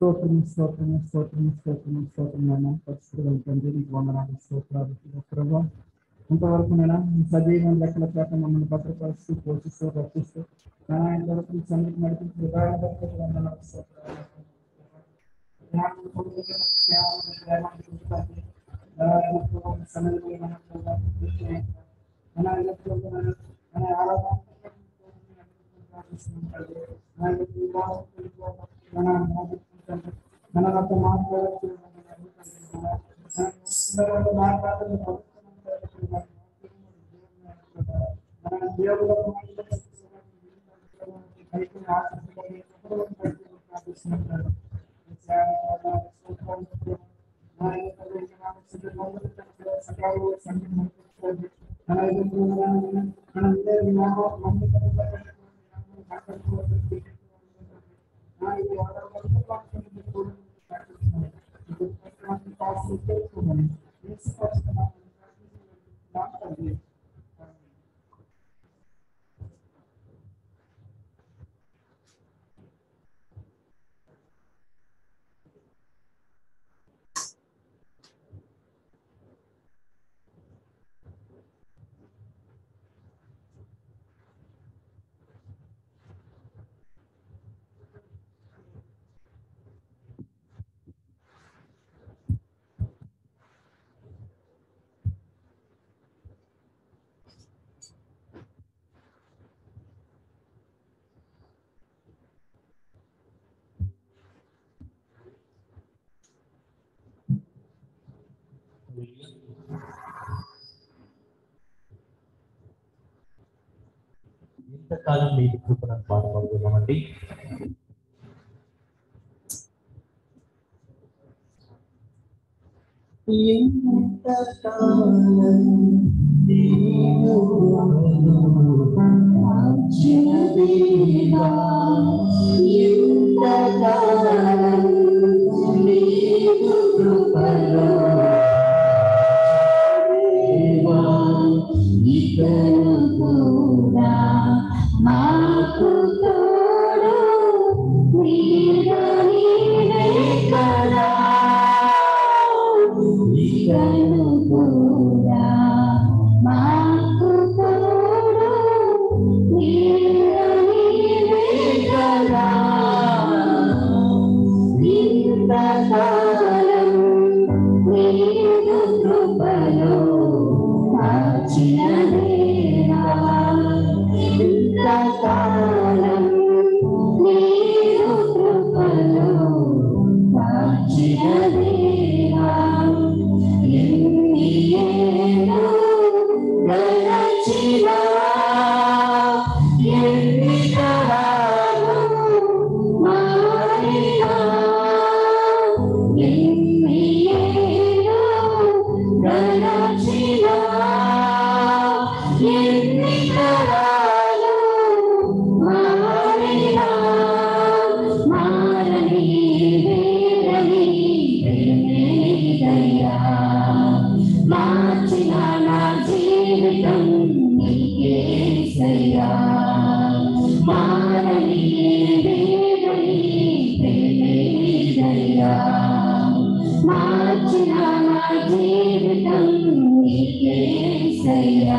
స్తోత్రం స్తోత్రం స్తోత్రం స్తోత్రం స్తోత్రం నాయన పరిస్థితులు తండ్రి నీకు వందనాలు స్తోత్రాలు ప్రభావ ఇంతవరకు నేను మీ సజీవం లెక్కల ప్రకారం మమ్మల్ని భద్రపరుస్తూ పోషిస్తూ రక్షిస్తూ నా ఇంతవరకు మీ సన్నిధికి నడిపించి హృదయాన్ని బట్టి వందనాలు స్తోత్రాలు. జ్ఞానం పొందుకున్న కేవలం ప్రేమను చూపుతాను. దయను పొందుకున్న సన్నిధిని మనం చూద్దాం. మన ఇళ్ళలో మన మన ఆరాధన మన మన వద్ద మాట్లాడుతూ మన దేవుడు ఇంతకాలం మీకు కృపణను పాడుకుంటున్నామండి మాకు తోడు నీరు నీవే కదా ఇకను కూడా మాకు తోడు నీరు నీవే కదా ఇంతకాలం నీరు కృపలో కాచిన దేవా ఇంతకాలం నీరు కృపలో కాచిన దేవా ఎన్ని ఏళ్ళు గడచినా ఎన్ని తరాలు మారినా ఎన్ని ఏళ్ళు గడచినా ఎన్ని తరాలు మారినా మారని వేరని దయా మార్చిన నా జీవితం నీకేసయ్యా మారని వేరని దయా మార్చిన నా జీవితం నీకేసయ్యా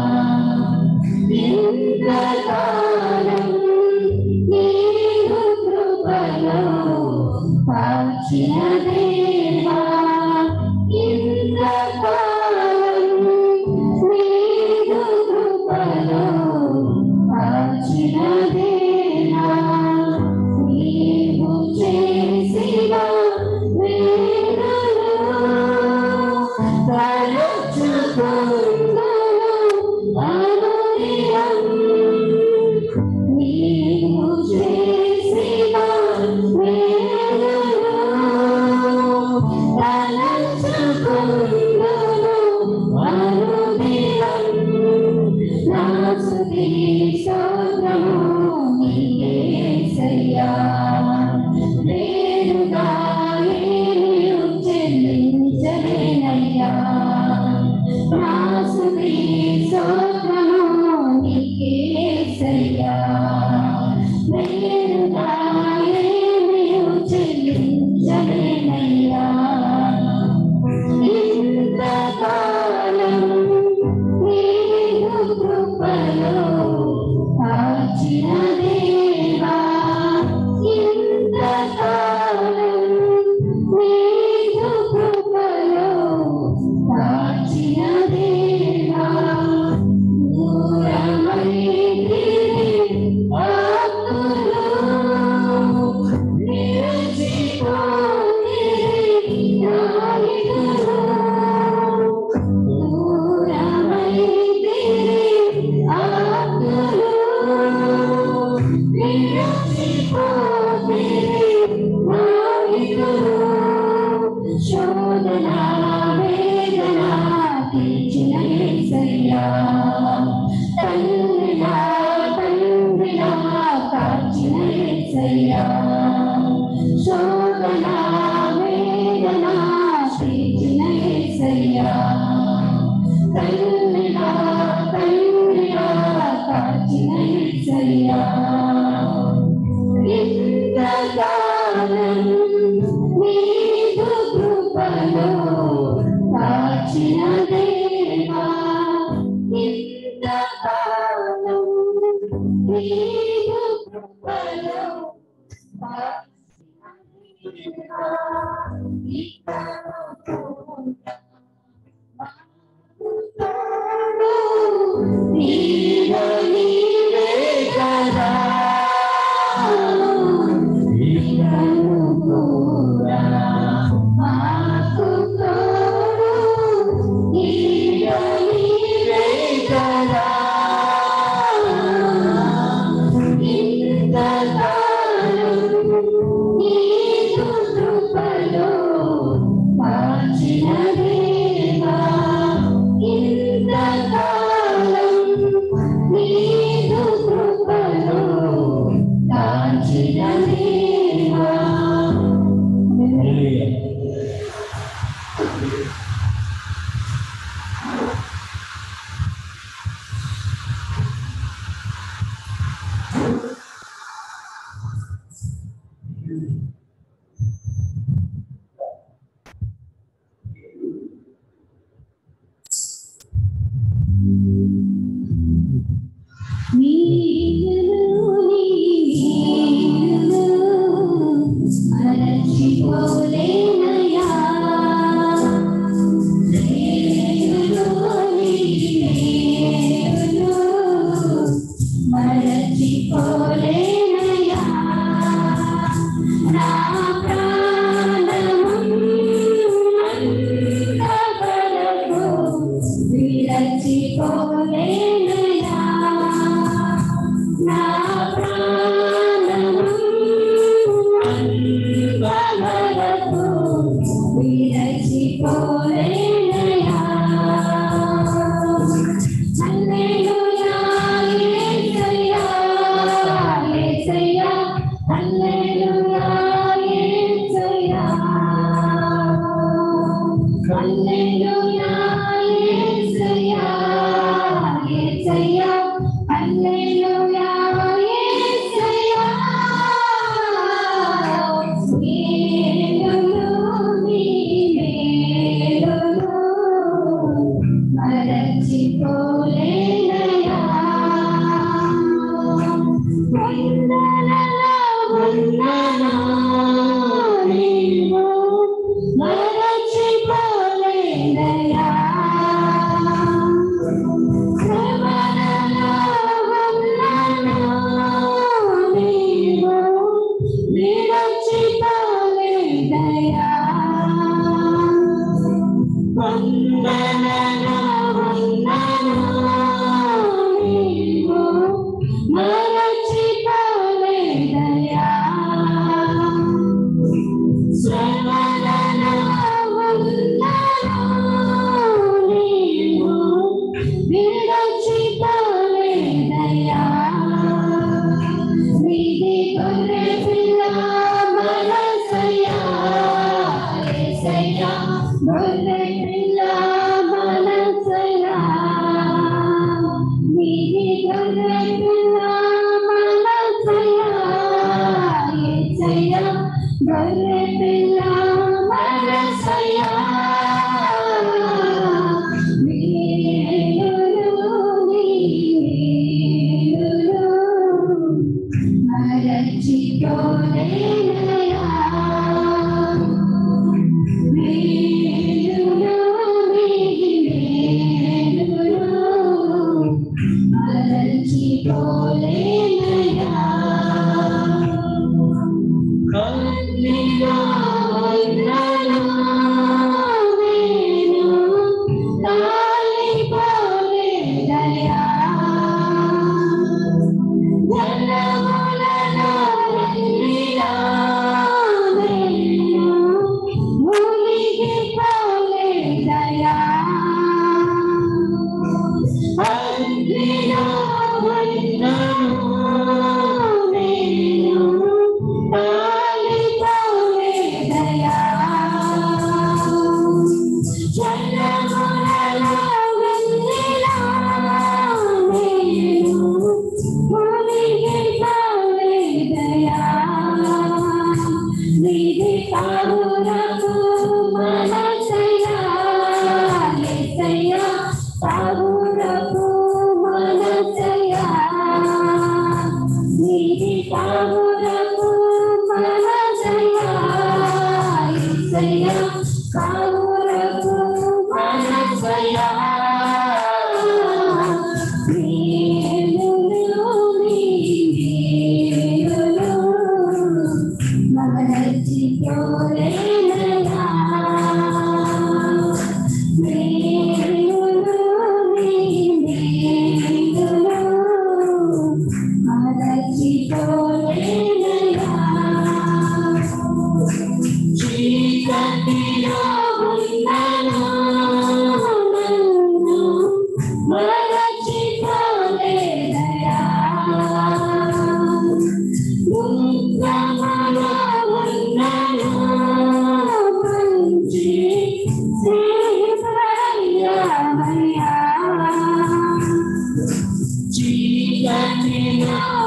ఇంతకాలం నీరు కృపలో కాచిన దేవా ఇంతకాలం నీరు కృపలో కాచిన దేవా నీవు చేసిన వేరులు తలచుకుందును అనుదినం నీదు కృపలో నీలో నీవే కదా నీవు కూడా మాకు తోడు నీలో నీవే కదా ఇంతకాలం నీదు కృపలో కాచిన దేవా ఇంతకాలం నీదు కృపలో కాచిన దేవా హల్లెలూయా. నీవును నీవును మరచిపోలేనయా నీవును నీవును మరచిపోలేనయా నా ప్రాణము అంతవరకు విరచిపోలేనయా నా ప్రాణము అంతవరకు విరచిపోలేనయా హల్లెలూయా యేసయ్యా యేసయ్యా హల్లెలూయా యేసయ్యా హల్లెలూయా యేసయ్యా యేసయ్యా హల్లెలూయా యేసయ్యా మేలులు నీ మేలులు మరచిపోలేనయా వందనలా వందనా నీవు మరచిపోలేనయా శ్రవణలా వందనా నీవు విరచిపోలేనయా వందనలా వందనా నీవు మరచిపోలేనయా శ్రవణలా వందనా నీవు విరచిపోలేనయా నీది గొర్రె పిల్ల మనసయ్యా యేసయ్యా గొర్రె పిల్ల మనసయ్యా నీది గొర్రె పిల్ల మనసయ్యా యేసయ్యా గొర్రె పిల్ల మనసయ్యా మేలులు నీ మేలులు మరచిపోలేనయా మేలులు నీ మేలులు మరచిపోలేనయా కన్నిగా ఉన్నాను నేను కాలిపోలేదయా జలములలో వెళ్ళినా నేను మునిగిపోలేదయా అగ్నిలో ఉన్నాను నేను కాలిపోలేదయా జలములలో వెళ్ళినా నేను మునిగిపోలేదయా నీది పావులకు మనసయ్యా యేసయ్యా పావులకు మనసయ్యా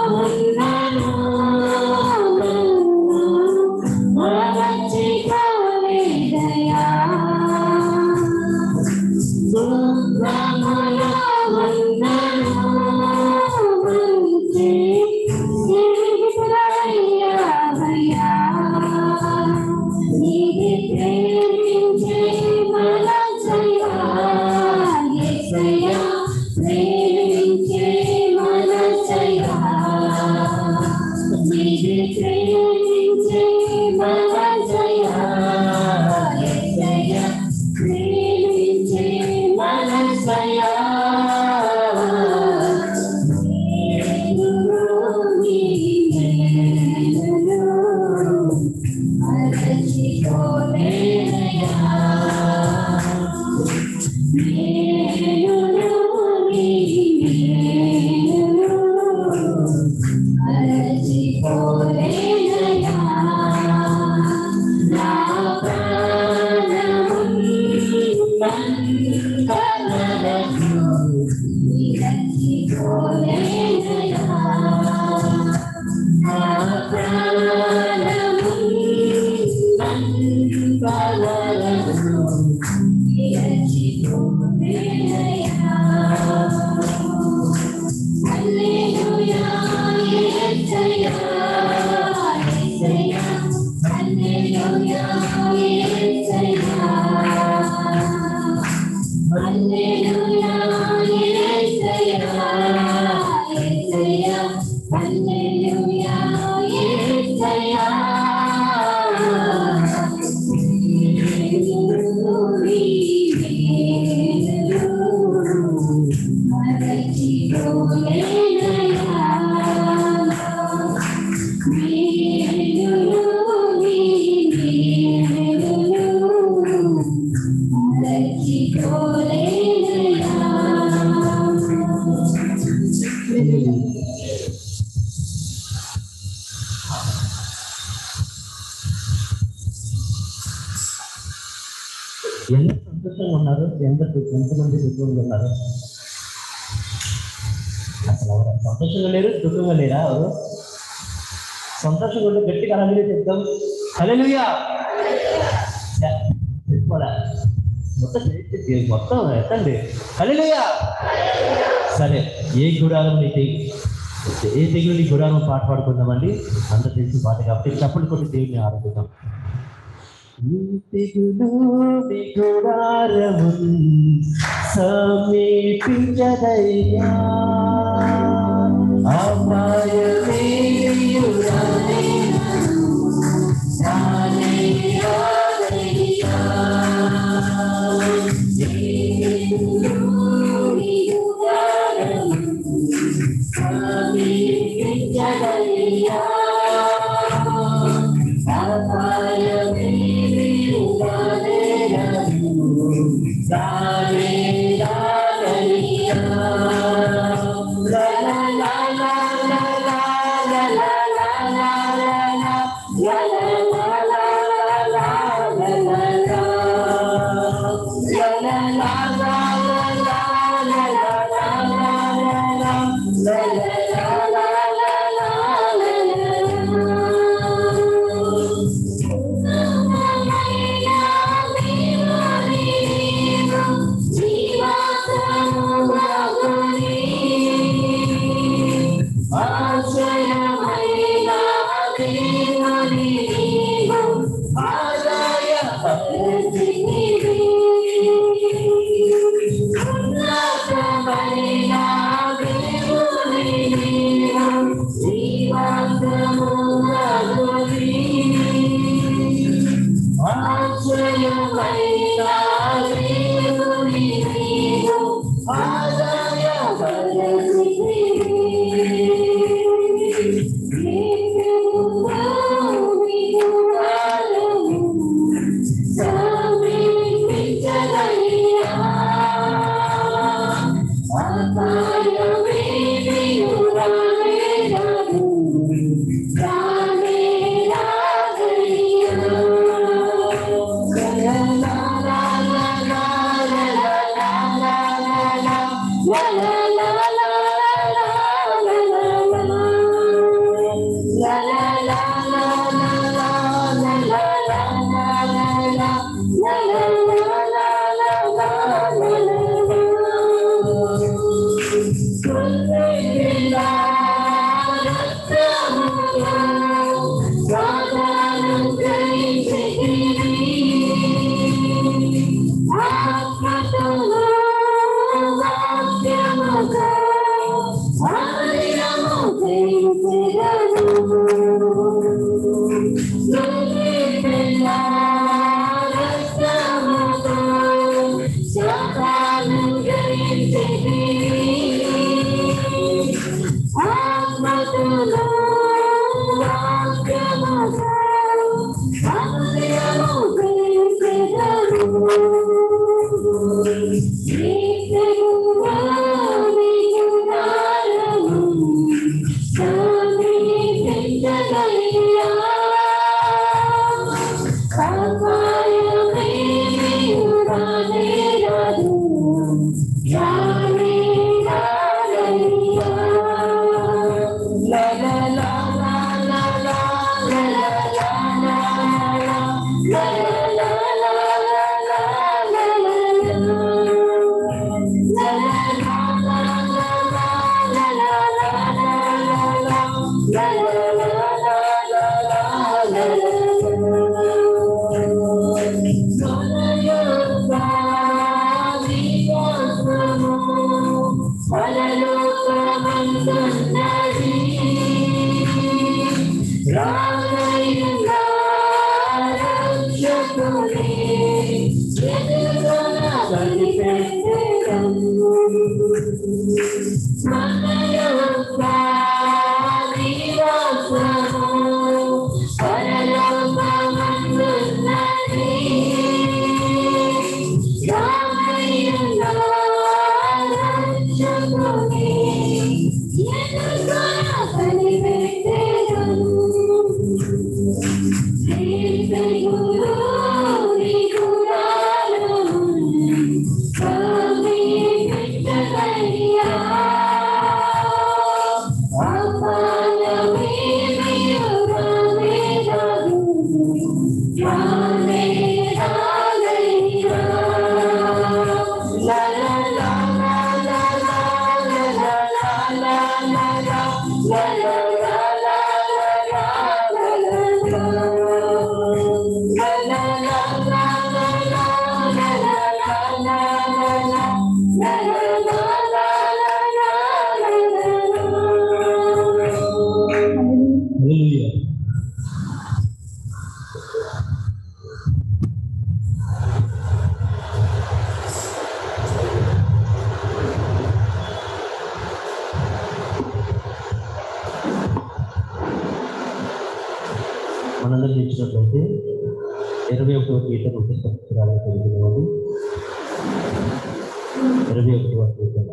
ఉన్నను మరచిపోలేదయా దుఃఖములో ఉన్నను మంచి స్నేహితులయ్యావయ్యా నీది ప్రేమించే మనసయ్యా యేసయ్యా ప్రేమించే మనసయ్యా నీది ప్రేమించే మనసయ్యా యేసయ్యా ప్రేమించే మనసయ్యా ఎంత సంతోషంగా ఉన్నారు ఎంత ఎంతమంది దుఃఖంగా ఉన్నారు అసలు ఎవరు సంతోషంగా లేరు దుఃఖంగా లేరా ఎవరు సంతోషంగా ఉంటే గట్టిగా అలాగే చెప్తాం హల్లెలూయా చెప్పుకోరా మొత్తం చేసి మొత్తం ఎత్తండి హల్లెలూయా సరే ఏ గుడారం నీ తెగి ఏ తెగులు నీ గుడారం పాట పాడుకుందామండి అందరూ తెలిసి పాట కాబట్టి చప్పటి కొట్టి దేవుని ఆరాధిద్దాం నీ తెగులు నీ గుడారము సమీపించదయ్యా అపాయమే నీయురాలే, నానే రాదయ్యా. la la la la la la la la వస్తున్నది రామయ్య రక్షకుని ఎదురున బలిపెట్టెదము. మన యొక్క నివాసము పరలోకమందున్నది. రామయ్య రక్షకుని ఎదురున బలిపెట్టెదము. హల్లెలూయా. మనందరం ఇచ్చినట్లయితే ఇరవై ఒకటవ కీర్తన ఉత్తరాలు చదువుకునేవాడు ఇరవై ఒకటవ కీర్తన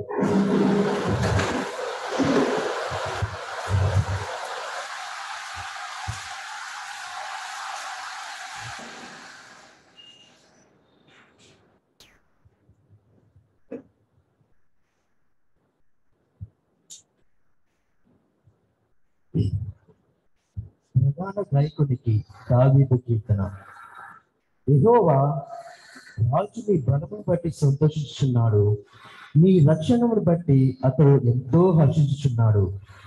ప్రధాన గాయకునికి దావీదు కీర్తన యెహోవా రాజుని బలమును బట్టి సంతోషించుచున్నాడు నీ రక్షణమును బట్టి అతడు ఎంతో హర్షించుచున్నాడు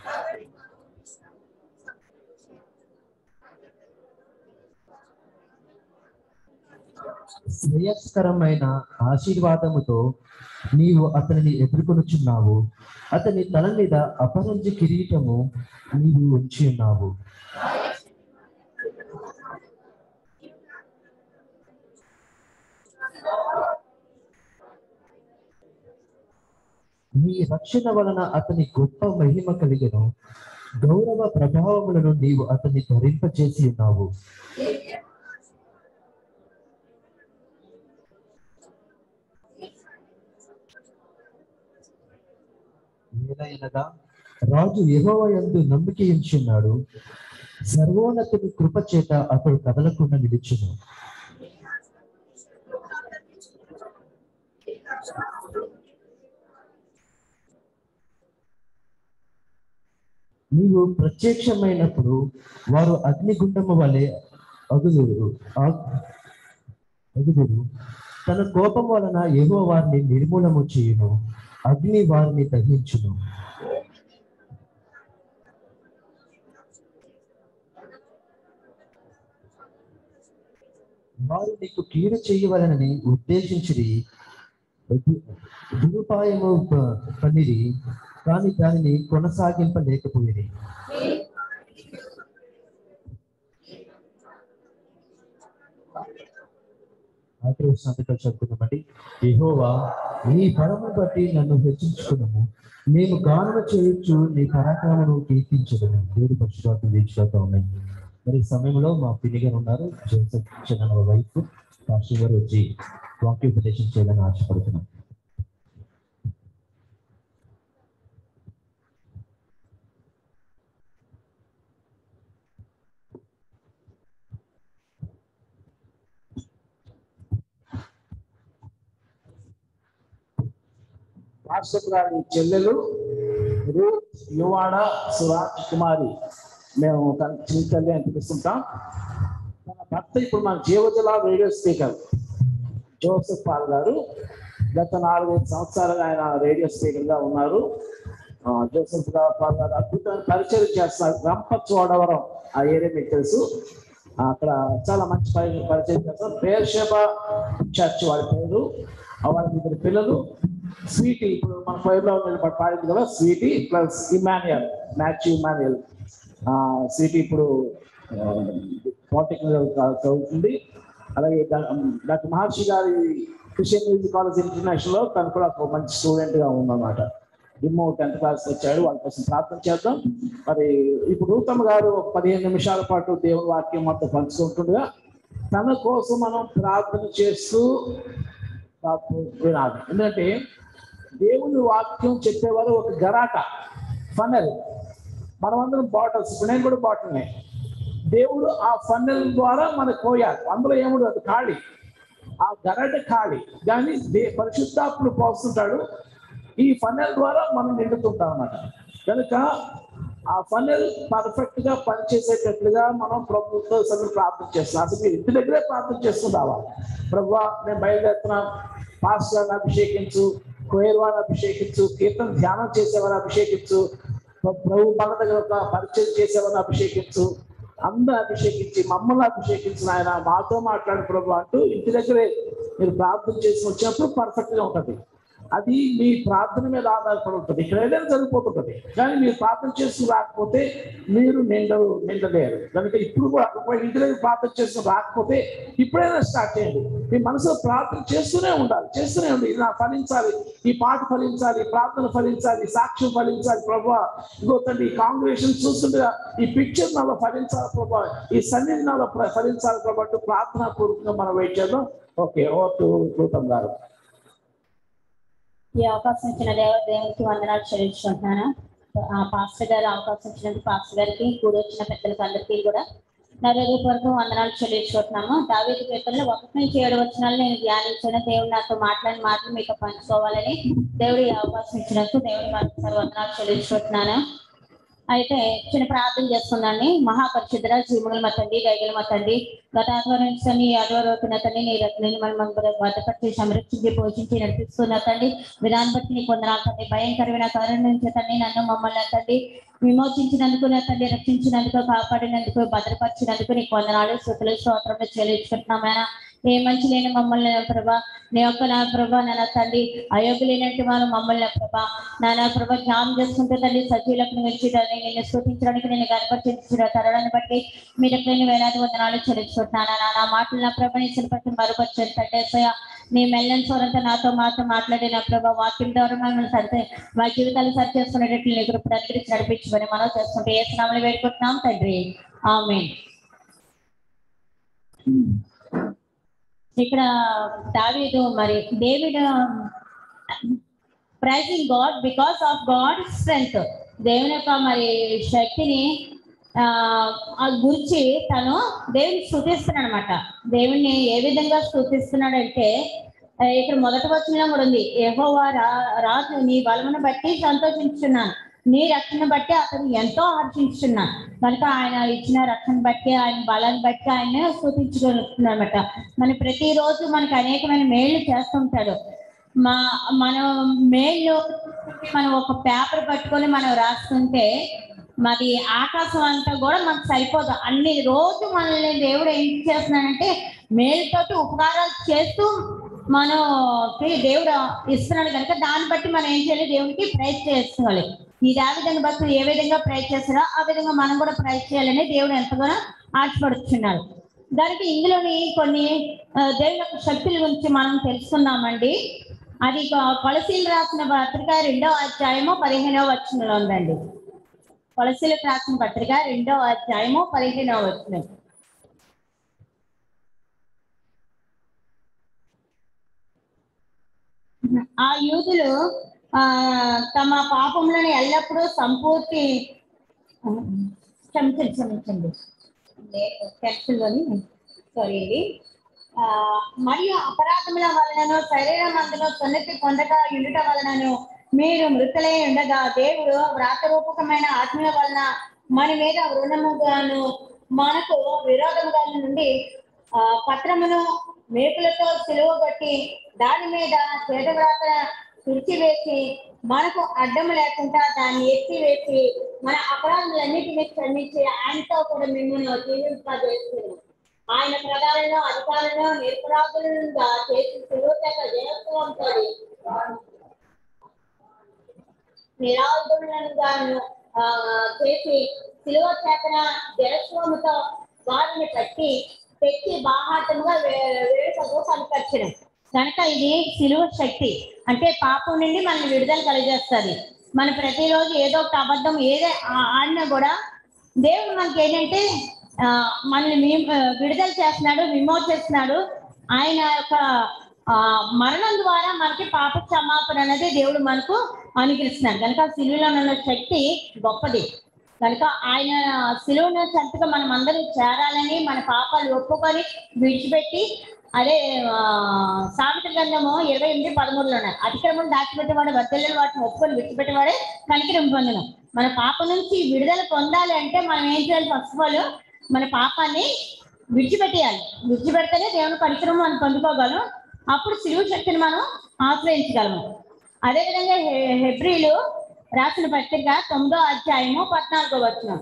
శ్రేయస్కరమైన ఆశీర్వాదముతో నీవు అతనిని ఎదుర్కొనుచున్నావు అతని తల మీద అపరంజి కిరీటము నీవు ఉంచి ఉన్నావు నీ రక్షణ వలన అతని గొప్ప మహిమ కలిగను గౌరవ ప్రభావములను నీవు అతన్ని ధరింపచేసి ఉన్నావు ఏలయనగా రాజు యెహోవా యందు నమ్మిక ఉంచున్నాడు సర్వోన్నతుని కృప చేత అతడు కదలకుండా నిలిచును నీవు ప్రత్యక్షమైనప్పుడు వారు అగ్నిగుండము వలె అగుదురు ఆ- అగుదురు తన కోపం వలన ఏవో వారిని నిర్మూలము చేయును అగ్ని వారిని దహించును వారు నీకు కీడు చేయవలనని ఉద్దేశించిరి దు- దురుపాయము ప- పనిరి కానీ దానిని కొనసాగింపలేకపోయిరి ఆఖరి సంతకాలు చదువుకున్నామండి యెహోవా నీ బలము బట్టి నన్ను హెచ్చించుకున్నాము మేము గానము చేయొచ్చు నీ పరాక్రమను కీర్తించదము దేవుడు పక్షురాలు దీక్షతో ఉన్నాయి మరి ఈ సమయంలో మా పిన్ని గారు ఉన్నారు జోసెఫ్ చంద్ర వైఫ్ పాస్టర్ గారు వచ్చి వాక్యోపదేశం చేయాలని ఆశపడుతున్నాం వాట్సాప్ గారి చెల్లెలు రూత్ యువాడ సురాజ్ కుమారి మేము తన చిన్న తల్లి అని పిలుస్తుంటాం తన భర్త ఇప్పుడు మన జీవజల రేడియో స్పీకర్ జోసెఫ్ పాల్ గారు గత నాలుగైదు సంవత్సరాలుగా ఆయన రేడియో స్పీకర్ గా ఉన్నారు ఆ, జోసెఫ్ గా- పాల్ గారు అద్భుతమైన పరిచయం చేస్తున్నారు రంప చోడవరం ఆ ఏరియా మీకు తెలుసు ఆ, అక్కడ చాలా మంచి పరి- పరిచయం చేస్తారు పేర్షేబ చర్చ్ వారి పేరు ఆ, వాళ్ళకి ఇద్దరు పిల్లలు స్వీటీ ఇప్పుడు మన ఫైర్లో నిలబడి పాడింది కదా Sweety plus Emmanuel match Emmanuel Sweety ఇప్పుడు పాలిటెక్నిక్ చదువుతుంది అలాగే డా- డాక్టర్ మహర్షి గారి క్రిస్టియన్ మ్యూజిక్ కాలేజ్ ఇంటర్నేషనల్ లో తను కూడా ఒక మంచి స్టూడెంట్ గా ఉందన్నమాట ఇమ్మో టెన్త్ క్లాస్ వచ్చాడు వాళ్ళ కోసం ప్రార్థన చేద్దాం మరి ఇప్పుడు రూతమ్మ గారు ఒక పదిహేను నిమిషాల పాటు దేవుని వాక్యం మొత్తం పంచుకుంటుండగా తన కోసం మనం ప్రార్థన చేస్తూ పాపం వినాలి ఎందుకంటే దేవుని వాక్యం చెప్పేవారు ఒక గరాట ఫనల్ మనమందరం బాటిల్స్ ఇప్పుడు నేను కూడా బాటిల్నే దేవుడు ఆ ఫన్నెల్ ద్వారా మనకు పోయాలి అందులో ఏముడు అది ఖాళీ ఆ గరట ఖాళీ కానీ దే పరిశుద్ధాత్ముడు పోస్తుంటాడు ఈ ఫన్నెల్ ద్వారా మనం నిండుతుంటాం అన్నమాట కనుక ఆ ఫన్నెల్ పర్ఫెక్ట్ గా పనిచేసేటట్లుగా మనం ప్రభుత్వ సభ్యులు ప్రార్థన చేస్తున్నాం అసలు మీరు ఇంటి దగ్గరే ప్రార్థన చేస్తుంటావా ప్రభు నేను బయలుదేరుతున్నాం పాస్టర్ అభిషేకించు కోయర్ వారిని అభిషేకించు కీర్తన ధ్యానం చేసేవారు అభిషేకించు ప్రభు మన దగ్గర ఒక పరిచయం చేసేవారిని అభిషేకించు అందరూ అభిషేకించి మమ్మల్ని అభిషేకించిన ఆయన మాతో మాట్లాడు ప్రభు అంటూ ఇంటి దగ్గరే మీరు ప్రార్థన చేసి వచ్చినప్పుడు పర్ఫెక్ట్ గా ఉంటుంది అది మీ ప్రార్థన మీద ఆధారపడి ఉంటుంది ఇక్కడ ఏదైనా జరిగిపోతుంటుంది కానీ మీరు ప్రార్థన చేస్తూ రాకపోతే మీరు నిండరు నిండలేరు కనుక ఇప్పుడు కూడా ఒకవేళ ఇంటి దగ్గర ప్రార్థన చేస్తూ రాకపోతే ఇప్పుడైనా స్టార్ట్ చేయండి మీ మనసులో ప్రార్థన చేస్తూనే ఉండాలి చేస్తూనే ఉండాలి ఇది నా ఫలించాలి ఈ పాట ఫలించాలి ఈ ప్రార్థన ఫలించాలి ఈ సాక్ష్యం ఫలించాలి ప్రభు ఇంకో తండ్రి ఈ కాంగ్రెషన్ చూస్తుండగా ఈ పిక్చర్ నాలో ఫలించాలి ప్రభు ఈ సన్నిధి నాలో ప్ర- ఫలించాలి ప్రభు అంటూ ప్రార్థనా పూర్వకంగా మనం వెయిట్ చేద్దాం ఓకే ఓటు గౌతమ్ గారు ఈ అవకాశం ఇచ్చిన దేవ దేవునికి వందనాలు చెల్లించుకుంటున్నాను ఆ పాస్టర్ గారు అవకాశం ఇచ్చినందుకు పాస్టర్ గారికి కూడి వచ్చిన పెద్దలకు అందరికీ కూడా నా హృదయపూర్వక వందనాలు చెల్లించుకుంటున్నాము దావేది కీర్తనలో ఒకటి నుంచి ఏడు వచనాలు నేను ధ్యానించిన దేవుడు నాతో మాట్లాడిన మాటలు మీకు పంచుకోవాలని దేవుడు ఈ అవకాశం ఇచ్చినందుకు దేవుడి మరొకసారి వందనాలు చెల్లించుకుంటున్నాను అయితే చిన్న ప్రార్థన చేసుకుందండి మహాపరిశుద్ధ జీవులు మా తండ్రి గైగల మా తండ్రి గత ఆధ్వర్యం ఈ ఆధ్వర్యం తండ్రి నీ రత్నని మనం భద్రపరిచి సంరక్షించి పోషించి నడిపిస్తున్న తండ్రి విధానం బట్టి నీకు వందనాలు తండ్రి భయంకరమైన కారణం నుంచి తండ్రి నన్ను మమ్మల్ని తండ్రి విమోచించినందుకు నా తండ్రి రక్షించినందుకు కాపాడినందుకు భద్రపరిచినందుకు నీకు వందనాలు స్థుతులు స్తోత్రం చెల్లించుకుంటున్నామైనా ఏ మంచి లేని మమ్మల్ని నా ప్రభా నీ యొక్క నా ప్రభా నా తండ్రి అయోగ్యులైనట్టు వారు మమ్మల్ని నా ప్రభా నా నా ప్రభా జ్ఞానం చేసుకుంటే తండ్రి సజీవులకు వచ్చి తండ్రి నిన్ను స్థుతించడానికి నేను గర్భచించిన తరడాన్ని బట్టి మీరు నేను వేలాది వందనాలు చెల్లించుకుంటున్నాను నా నా మాటలు నా ప్రభా నీ శిల్పతి మరుపచ్చు తండ్రి నీ మెల్లని స్వరంతో నాతో మాతో మాట్లాడి నా ప్రభా వాక్యం ద్వారా మమ్మల్ని సరితే మా జీవితాలు సరి చేసుకునేటట్లు నీ కృప దగ్గరికి నడిపించమని మనం చేసుకుంటే ఏ స్నామలు వేడుకుంటున్నాం తండ్రి ఆమె ఇక్కడ దావీదు మరి David praising God because of God strength దేవుని యొక్క మరి శక్తిని ఆ ఆ గురించి తను దేవుని స్థుతిస్తున్నాడు అనమాట దేవుణ్ణి ఏ విధంగా స్థుతిస్తున్నాడంటే ఆ, ఇక్కడ మొదటి వచనంలో కూడా ఉంది యెహోవా రా రాజు నీ బలమును బట్టి సంతోషించున్నాను నీ రక్షణ బట్టి అతను ఎంతో హర్షించున్నాను కనుక ఆయన ఇచ్చిన రక్షణ బట్టి ఆయన బలాన్ని బట్టి ఆయన స్థుతించుకుంటున్నమాట మన ప్రతిరోజు మనకి అనేకమైన మేళ్లు చేస్తుంటాడు మా మనం మేళ్ళు మనం ఒక పేపర్ పట్టుకొని మనం రాస్తుంటే మరి ఆకాశం అంతా కూడా మనకు సరిపోదు అన్ని రోజు మనల్ని దేవుడు ఏం చేస్తున్నాడంటే మేలుతోటి ఉపకారాలు చేస్తూ మనం దేవుడు ఇస్తున్నాడు కనుక దాన్ని బట్టి మనం ఏం చేయాలి దేవునికి ప్రైజ్ చేసుకోవాలి ఈ దావిదని భక్తులు ఏ విధంగా ప్రైజ్ చేస్తారో ఆ విధంగా మనం కూడా ప్రైజ్ చేయాలని దేవుడు ఎంతగానో ఆశపడుతున్నాడు దానికి ఇందులోని కొన్ని ఆ, దేవుని యొక్క శక్తుల గురించి మనం తెలుసుకున్నామండి అది కొ- కొలసీలు రాసిన పత్రిక రెండో అధ్యాయము పదిహేనవ వచనంలో ఉందండి కొలసీలకు రాసిన పత్రిక రెండో అధ్యాయము పదిహేనవ వచనం ఆ యూదులు ఆ తమ పాపములను ఎల్లప్పుడూ సంపూర్తి క్షమించండి క్షమించండి టెక్స్ట్లోని సారీ ఇది ఆ, మరియు అపరాధముల వలనను శరీరం అందులో సున్నతి పొందగా ఉండుట వలనను మీరు మృతులై ఉండగా దేవుడు వ్రాతరూపకమైన ఆత్మల వలన మన మీద రుణముగాను మనకు విరోధముగా నుండి ఆ, పత్రమును మేకులతో సిలువ కొట్టి దాని మీద చేతవ్రాత తుడిచివేసి మనకు అడ్డం లేకుండా దాన్ని ఎత్తివేసి మన అపరాధములన్నిటినీ క్షమించి ఆయనతో కూడా మిమ్మల్ని జీవింపజేస్తుంది ఆయన ప్రధానంలో అధికారులను నిరపరాధులుగా చేసి సులువుగా జయోత్సవంతో నిరాయుధులను గాను ఆ, చేసి సిలువ చేతన జలస్వామితో వారిని పట్టి పెట్టి బాహాటంగా వేడుకకు కనిపించడం కనుక ఇది సిలువ శక్తి అంటే పాపం నుండి మనల్ని విడుదల కలిగేస్తుంది మన ప్రతిరోజు ఏదో ఒక అబద్ధం ఏదే ఆ- ఆడినా కూడా దేవుడు మనకి ఏంటంటే ఆ, మనల్ని మీ- ఆ, విడుదల చేస్తున్నాడు విమోచిస్తున్నాడు ఆయన యొక్క ఆ, మరణం ద్వారా మనకి పాప క్షమాపణ అనేది దేవుడు మనకు అనుగ్రహిస్తున్నాడు కనుక సిలువలో ఉన్న శక్తి గొప్పది కనుక ఆయన సిలువను చెంతగా మనం అందరం చేరాలని మన పాపాలు ఒప్పుకొని విడిచిపెట్టి అదే ఆ, సామెత గ్రంథము ఇరవై ఎనిమిది పదమూడులో ఉన్నాయి అతిక్రమం దాచిపెట్టేవాడు వర్తలను వాటిని ఒప్పుకొని విడిచిపెట్టేవాడే కనికరం పొందను మన పాప నుంచి విడుదల పొందాలి అంటే మనం ఏం చేయాలి ఫస్ట్ ఆఫ్ ఆల్ మన పాపాన్ని విడిచిపెట్టేయాలి విడిచిపెడితేనే దేవుని కనికరం మనం పొందుకోగలం అప్పుడు సిలువ శక్తిని మనం ఆశ్రయించగలము అదేవిధంగా హె- హెబ్రీలు రాసిన పత్రిక తొమ్మిదో అధ్యాయము పద్నాలుగో వచనం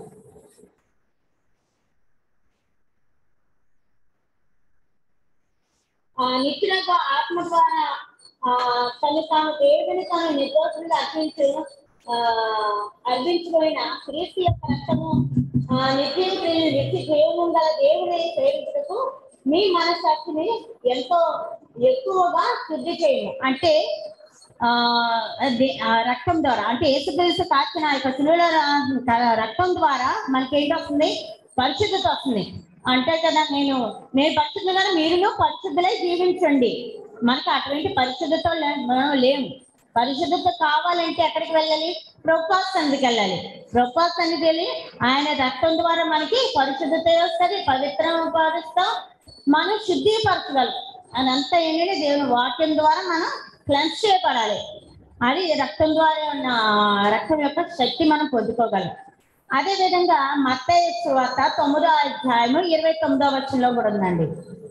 ఆ నిత్యులకు ఆత్మ ద్వారా ఆ తను తాను దేవుని తాను నిర్దోషులుగా అర్పించు ఆ అర్పించుకోయిన క్రీస్తు యొక్క రక్తము ఆ నిత్య క్రియలు నిత్య జీవనం గల దేవుని సేవించుటకు మీ మనస్సాక్షిని ఎంతో ఎక్కువగా శుద్ధి చేయము అంటే ఆ అది ఆ రక్తం ద్వారా అంటే యేసుక్రీస్తు కాచిన ఆ యొక్క శిలువలో రా- రక్తం ద్వారా మనకి ఏంటి వస్తుంది పరిశుద్ధత వస్తుంది అంటే కదా నేను నేను పరిశుద్ధంగా మీరును పరిశుద్ధులై జీవించండి మనకు అటువంటి పరిశుద్ధత లే- మనం లేము పరిశుద్ధత కావాలంటే ఎక్కడికి వెళ్ళాలి ప్రొపాస్ సన్నిధికి వెళ్ళాలి ప్రొపాస్ సన్నిధికి వెళ్ళి ఆయన రక్తం ద్వారా మనకి పరిశుద్ధత వస్తుంది పవిత్రం పాటిస్తాం మనం శుద్ధిపరచగలం అదంతా ఏంటంటే దేవుని వాక్యం ద్వారా మనం క్లెన్స్ చేయబడాలి అది రక్తం ద్వారా ఉన్న రక్తం యొక్క శక్తి మనం పొందుకోగలం అదే విధంగా మత్తయి సువార్త తొమ్మిదో అధ్యాయము ఇరవై తొమ్మిదో వచ్చంలో కూడా ఉందండి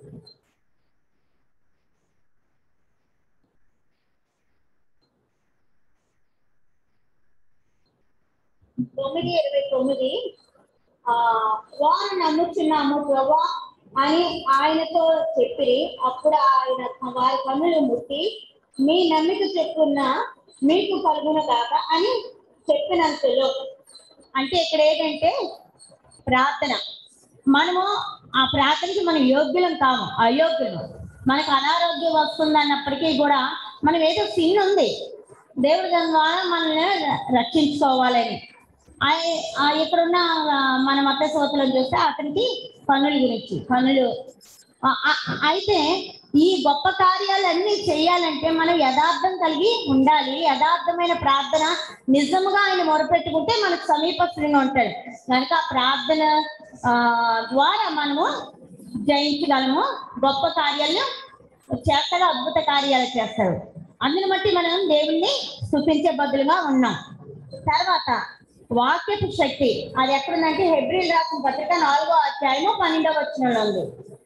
తొమ్మిది ఇరవై తొమ్మిది ఆ వారు నమ్ముచున్నాము ప్రభా అని ఆయనతో చెప్పి అప్పుడు ఆయన వారి కన్నులు ముట్టి మీ నమ్మిక చెప్పున్న మీకు కలుగున కాక అని చెప్పినంతలో అంటే ఇక్కడ ఏంటంటే ప్రార్థన మనము ఆ ప్రార్థనకి మనం యోగ్యులం కాము అయోగ్యులం మనకు అనారోగ్యం వస్తుంది అన్నప్పటికీ కూడా మనం ఏదో సిన్ ఉంది దేవుడి దాని ద్వారా మనల్ని రక్షించుకోవాలని ఆయ- ఆ ఇక్కడున్న ఆ, మన మత సోతలను చూస్తే అతనికి పనుల గురించి పనులు ఆ, ఆ, అయితే ఈ గొప్ప కార్యాలన్నీ చేయాలంటే మనం యథార్థం కలిగి ఉండాలి యథార్థమైన ప్రార్థన నిజముగా ఆయన మొరపెట్టుకుంటే మనకు సమీపస్తులుగా ఉంటాడు కనుక ఆ ప్రార్థన ఆ, ద్వారా మనము జయించగలము గొప్ప కార్యాలను చేస్తాడు అద్భుత కార్యాలు చేస్తాడు అందుని బట్టి మనం దేవుణ్ణి స్థుతించే బదులుగా ఉన్నాం తర్వాత వాక్యపు శక్తి అది ఎక్కడుందంటే హెబ్రిల్ రాసిన పత్రిక నాలుగో అధ్యాయము పన్నెండవ వచనంలో ఉంది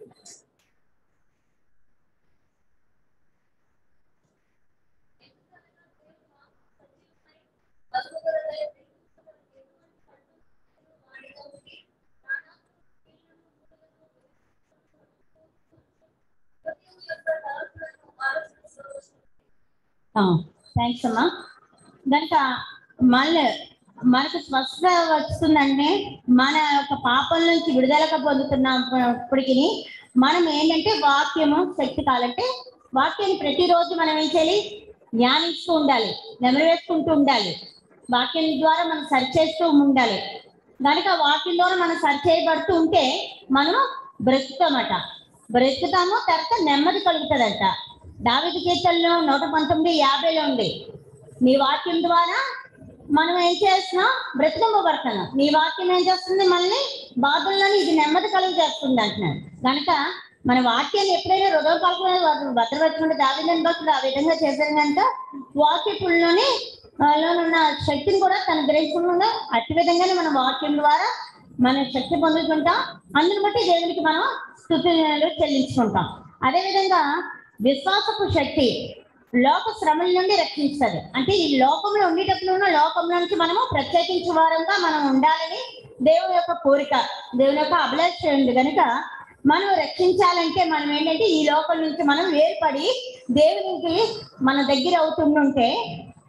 థ్యాంక్స్ అమ్మా కనుక మళ్ళీ మనకు స్వస్థ వస్తుందంటే మన యొక్క పాపం నుంచి విడుదలక పొందుతున్నప్పటికీ మనం ఏంటంటే వాక్యము శక్తి కావాలంటే వాక్యాన్ని ప్రతిరోజు మనం ఏం చేయాలి ధ్యానిస్తూ ఉండాలి నెమరేసుకుంటూ ఉండాలి వాక్యం ద్వారా మనం సరి చేస్తూ ఉండాలి కనుక వాక్యం ద్వారా మనం సరి చేయబడుతూ ఉంటే మనం బ్రతుకుతామట బ్రతుకుతాము తర్వాత నెమ్మది కలుగుతుందంట దావిది కీర్తనలో నూట పంతొమ్మిది యాభైలో ఉంది నీ వాక్యం ద్వారా మనం ఏం చేస్తున్నాం బ్రతికింపబడుతున్నాం నీ వాక్యం ఏం చేస్తుంది మనల్ని బాధల్లోని ఇది నెమ్మది కలుగు చేస్తుంది అంటున్నాడు కనుక మన వాక్యాన్ని ఎప్పుడైనా హృదయ పలకమైన భద్రపరచుకుంటే దావిదని భక్తుడు ఆ విధంగా చేశారు కనుక వాక్యపుల్లోని లో ఉన్న శక్తిని కూడా తన గ్రహించకుండా అట్టి విధంగానే మన వాక్యం ద్వారా మన శక్తి పొందుకుంటాం అందుని బట్టి దేవునికి మనం స్థుతులు చెల్లించుకుంటాం అదే విధంగా విశ్వాసపు శక్తి లోక శ్రమల నుండి రక్షిస్తుంది అంటే ఈ లోకంలో ఉండేటప్పుడు ఉన్న లోకంలో నుంచి మనము ప్రత్యేకించే వారంగా మనం ఉండాలని దేవుని యొక్క కోరిక దేవుని యొక్క అభిలాష ఉంది కనుక మనం రక్షించాలంటే మనం ఏంటంటే ఈ లోకం నుంచి మనం వేరుపడి దేవునికి మన దగ్గర అవుతుంటే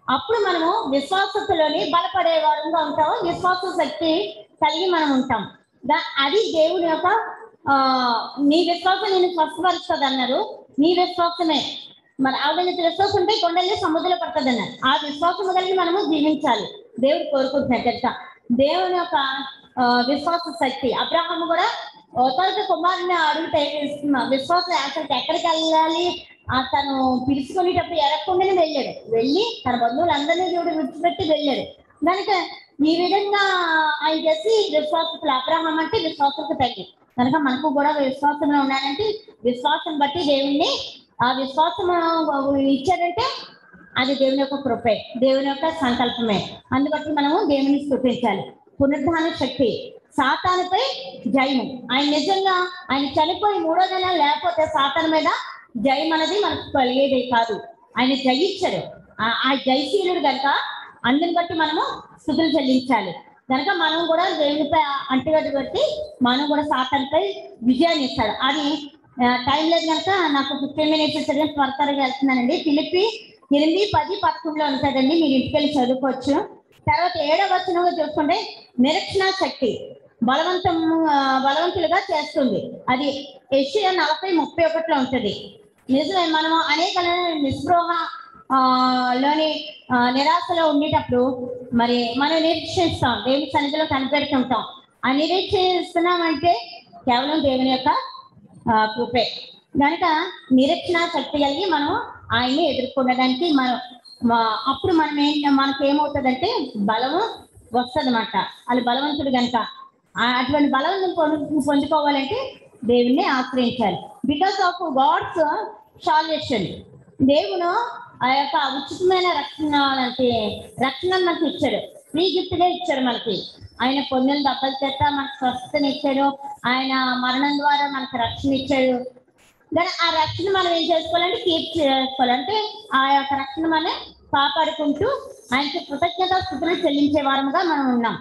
అప్పుడు మనము విశ్వాసతలోని బలపడే వారంగా ఉంటాము విశ్వాస శక్తి కలిగి మనం ఉంటాం దా- అది దేవుని యొక్క ఆ నీ విశ్వాసం నేను స్వస్థపరుస్తుంది అన్నారు నీ విశ్వాసమే మరి ఆవిడ విశ్వాసం ఉంటే కొండల్ని సముద్రంలో పడుతుంది అన్నారు ఆ విశ్వాసం కలిగి మనము జీవించాలి దేవుడు కోరుకుంటున్నాడు తెలుసా దేవుని యొక్క ఆ, విశ్వాస శక్తి అబ్రహాము కూడా ఒకరికి కుమారుని అడిగితే విశ్వ- విశ్వాసం అసలు ఎక్కడికి వెళ్ళాలి ఆ తను పిలుచుకునేటప్పుడు ఎరగకుండానే వెళ్ళాడు వెళ్ళి తన బంధువులందరినీ దేవుడు విడిచిపెట్టి వెళ్ళాడు కనుక ఈ విధంగా ఆయన చేసి విశ్వాసకులు అబ్రహం అంటే విశ్వాసకు తగ్గి కనుక మనకు కూడా విశ్వాసంలో ఉండాలంటే విశ్వాసం బట్టి దేవుణ్ణి ఆ విశ్వాసం ఇచ్చాడంటే అది దేవుని యొక్క కృపే దేవుని యొక్క సంకల్పమే అందుబట్టి మనము దేవుని స్థుతించాలి పునరుద్ధాన శక్తి సాతానుపై జయము ఆయన నిజంగా ఆయన చనిపోయి మూడో నెల లేకపోతే సాతాను మీద జయం అనేది మనకు కలిగేది కాదు ఆయన జయించాడు ఆ- ఆ జయశీలుడు కనుక అందుని బట్టి మనము స్థుతులు చెల్లించాలి కనుక మనం కూడా దేవునిపై అంటుగడ్డ బట్టి మనం కూడా సాతానుపై విజయాన్ని ఇస్తాడు అది టైం లేదు కనుక నాకు ఫిఫ్టీన్ మినిట్స్ త్వర త్వరగా వెళ్తున్నానండి ఫిలిపి ఎనిమిది పది పదకొండులో ఉంటుందండి మీరు ఇంటికి వెళ్ళి చదువుకోవచ్చు తర్వాత ఏడవ వచనంలో చూసుకుంటే నిరీక్షణ శక్తి బలవంతం ఆ, బలవంతులుగా చేస్తుంది అది ఏషియా నలభై ముప్పై ఒకటిలో ఉంటుంది నిజమే మనం అనేక నిస్పృహ ఆ, లోని ఆ, నిరాశలో ఉండేటప్పుడు మరి మనం నిరీక్షిస్తాం దేవుని సన్నిధిలో కనిపెడుతుంటాం ఆ నిరీక్షిస్తున్నామంటే కేవలం దేవుని యొక్క ఆ, కృపే కనుక నిరీక్షణ శక్తి కలిగి మనం ఆయన్ని ఎదుర్కొనడానికి మనం మా- అప్పుడు మనం ఏం మనకి ఏమవుతుందంటే బలము వస్తుంది అనమాట వాళ్ళు బలవంతుడు కనుక అటువంటి బలవంతం పొందు పొందుకోవాలంటే దేవుణ్ణి ఆశ్రయించాలి బికాస్ ఆఫ్ గాడ్స్ సాల్వేషన్ దేవుడు ఆ యొక్క ఉచితమైన రక్షణ అంటే రక్షణ మనకి ఇచ్చాడు ఫ్రీ గిఫ్ట్ గా ఇచ్చాడు మనకి ఆయన పొందిన దెబ్బల చేత మనకు స్వస్థతని ఇచ్చాడు ఆయన మరణం ద్వారా మనకు రక్షణ ఇచ్చాడు కానీ ఆ రక్షణ మనం ఏం చేసుకోవాలంటే కీప్ చేసుకోవాలి అంటే ఆ యొక్క రక్షణ మనం కాపాడుకుంటూ ఆయనకి కృతజ్ఞత స్థుతులు చెల్లించే వారముగా మనం ఉన్నాం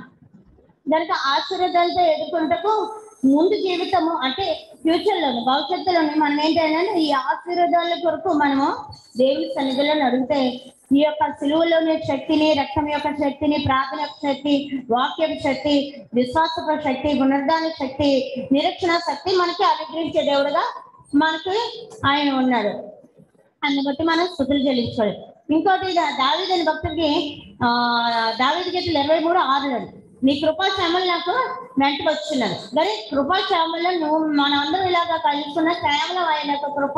కనుక ఆశీర్వాదాలతో ఎదుర్కొంటకు ముందు జీవితము అంటే ఫ్యూచర్ లోను భవిష్యత్తులోని మనం ఏంటంటే ఈ ఆశీర్వాదాల కొరకు మనము దేవుని సన్నిధిలో అడిగితే ఈ యొక్క సిలువలోని శక్తిని రక్తం యొక్క శక్తిని ప్రార్థన యొక్క శక్తి వాక్యం శక్తి విశ్వాసపు శక్తి పునరుద్ధాన శక్తి నిరీక్షణ శక్తి మనకి అనుగ్రహించే దేవుడుగా మనకి ఆయన ఉన్నాడు అందుని బట్టి మనం స్థుతులు చెల్లించుకోవాలి ఇంకోటి దా- దావీదని భక్తుడికి ఆ దావీది గీతలు ఇరవై మూడు ఆరులో నీ కృపా శ్యామలు నాకు వెంట వచ్చినాను కానీ కృపా శ్యామలో నువ్వు మనందరం ఇలాగా కలుసుకున్న కేవలం ఆయన యొక్క కృప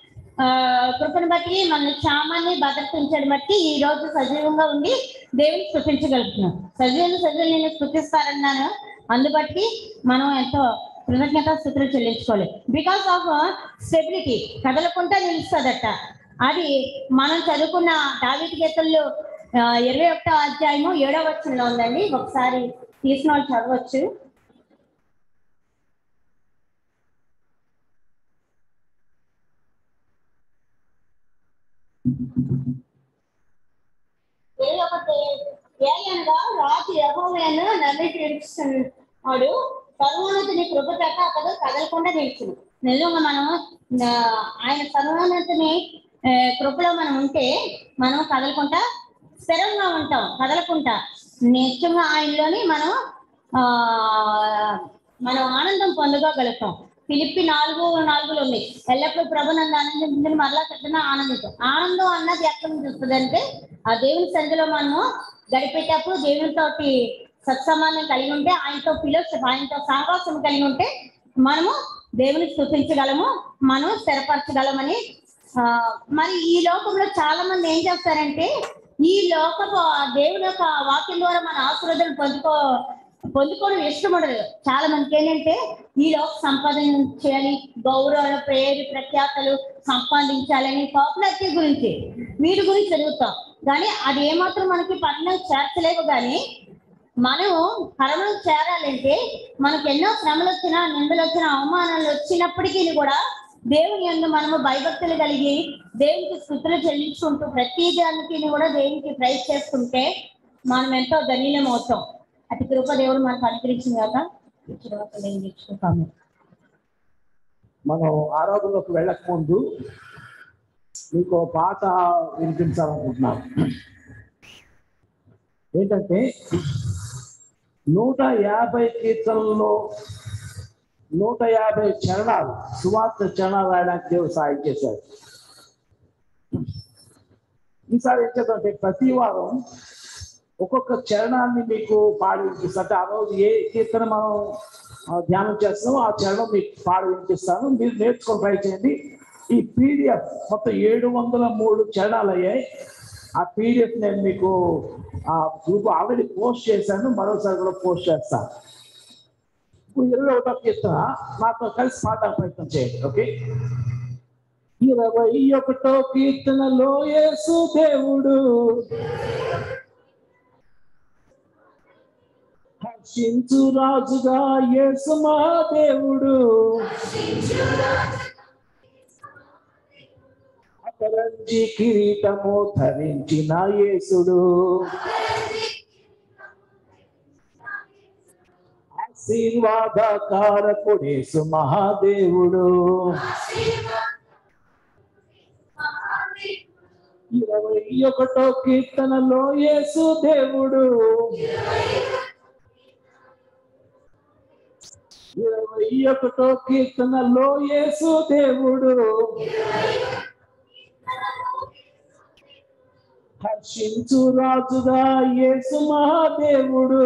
ఆ కృపను బట్టి మన క్షామాన్ని భద్రతించడం బట్టి ఈ రోజు సజీవంగా ఉండి దేవుని స్థుతించగలుగుతున్నాం సజీవులు సజీవులు నేను స్థుతిస్తారన్నాను అందుబట్టి మనం ఎంతో కృతజ్ఞత స్థుతులు చెల్లించుకోవాలి బికాస్ ఆఫ్ స్టెబిలిటీ కదలకుండా నిలుస్తుందట అది మనం చదువుకున్న దావిటి గీతల్లో ఆ, ఇరవై ఒకటో అధ్యాయము ఏడో వచనంలో ఉందండి ఒకసారి తీసిన వాళ్ళు చదవచ్చు ఒకటి ఏలనగా రాజు యహోవేను నమ్మిస్తున్నాడు సర్వోన్నతిని కృప చేత అతడు కదలకుండా నిలిచింది నిజంగా మనం ఆ, ఆయన సర్వోన్నతిని ఆ, కృపలో మనం ఉంటే మనం కదలకుండా స్థిరంగా ఉంటాం కదలకుండా నిత్యంగా ఆయనలోని మనం ఆ మనం ఆనందం పొందగలుగుతాం ఫిలిప్పి నాలుగు నాలుగులో ఉంది ఎల్లప్పుడూ ప్రభునందు ఆనందించని మరలా చెప్తున్నా ఆనందించాం ఆనందం అన్నది ఎక్కడ నుంచి వస్తుంది అంటే ఆ దేవుని సంధిలో మనము గడిపేటప్పుడు దేవునితోటి సత్సంబంధం కలిగి ఉంటే ఆయనతో ఫిలోషిప్ ఆయనతో సహవాసం కలిగి ఉంటే మనము దేవుని స్థుతించగలము మనం స్థిరపరచగలమని ఆ, మరి ఈ లోకంలో చాలా మంది ఏం చేస్తారంటే ఈ లోకపు ఆ దేవుని యొక్క వాక్యం ద్వారా మన ఆశీర్వాదాలు పొందుకో పొందుకోవడం ఇష్టం ఉండదు చాలా మందికి ఏంటంటే ఈ లోక సంపాదన చేయాలి గౌరవ పేరు ప్రఖ్యాతలు సంపాదించాలని పాపులారిటీ గురించి వీటి గురించి జరుగుతాం కానీ అది ఏమాత్రం మనకి పట్టణం చేర్చలేవు కానీ మనం పరమం చేరాలంటే మనకు ఎన్నో శ్రమలు వచ్చినా నిందలు వచ్చినా అవమానాలు వచ్చినప్పటికీ కూడా దేవుని యందు మనము భయభక్తులు కలిగి దేవునికి స్థుతులు చెల్లించుకుంటూ ప్రతి దానికి కూడా దేవునికి ప్రైజ్ చేసుకుంటే మనం ఎంతో ధన్యం అవుతాం అతి కృప దేవుడు మనకు అనుగ్రహించింది కదా ఇచ్చిన వాక్యం నేను నేర్చుకుంటాము మనం ఆరాధనలోకి వెళ్ళక ముందు మీకు ఓ పాట వినిపించాలనుకుంటున్నాను ఏంటంటే నూట యాభై కీర్తనల్లో నూట యాభై చరణాలు సువార్త చరణాలు రాయడానికి దేవుడు సాయం చేశాడు ఈసారి ఏం చేద్దామంటే ప్రతి వారం ఒక్కొక్క చరణాన్ని మీకు పాడి వినిపిస్తే ఆ రోజు ఏ కీర్తన మనం ఆ, ధ్యానం చేస్తున్నామో ఆ చరణం మీకు పాడి వినిపిస్తాను మీరు నేర్చుకొని ట్రై చేయండి ఈ పీడిఎఫ్ మొత్తం ఏడు వందల మూడు చరణాలు అయ్యాయి ఆ పీడిఎఫ్ నేను మీకు ఆ గ్రూప్ ఆల్రెడీ పోస్ట్ చేశాను మరోసారి కూడా పోస్ట్ చేస్తాను ఇప్పుడు ఇరవై ఒకటో కీర్తన నాతో కలిసి పాడడానికి ప్రయత్నం చేయండి ఓకే ఇరవై ఒకటో కీర్తనలో యేసు దేవుడు హర్షించు రాజుగా యేసు మా దేవుడు అపరంజి కిరీటము ధరించిన యేసుడు ఆశీర్వాదకారకుడేసు మహాదేవుడు ఇరవై ఒకటో కీర్తనలో యేసు దేవుడు ఇరవై ఒకటో కీర్తనలో యేసు దేవుడు హర్షించు రాజుగా యేసు మహాదేవుడు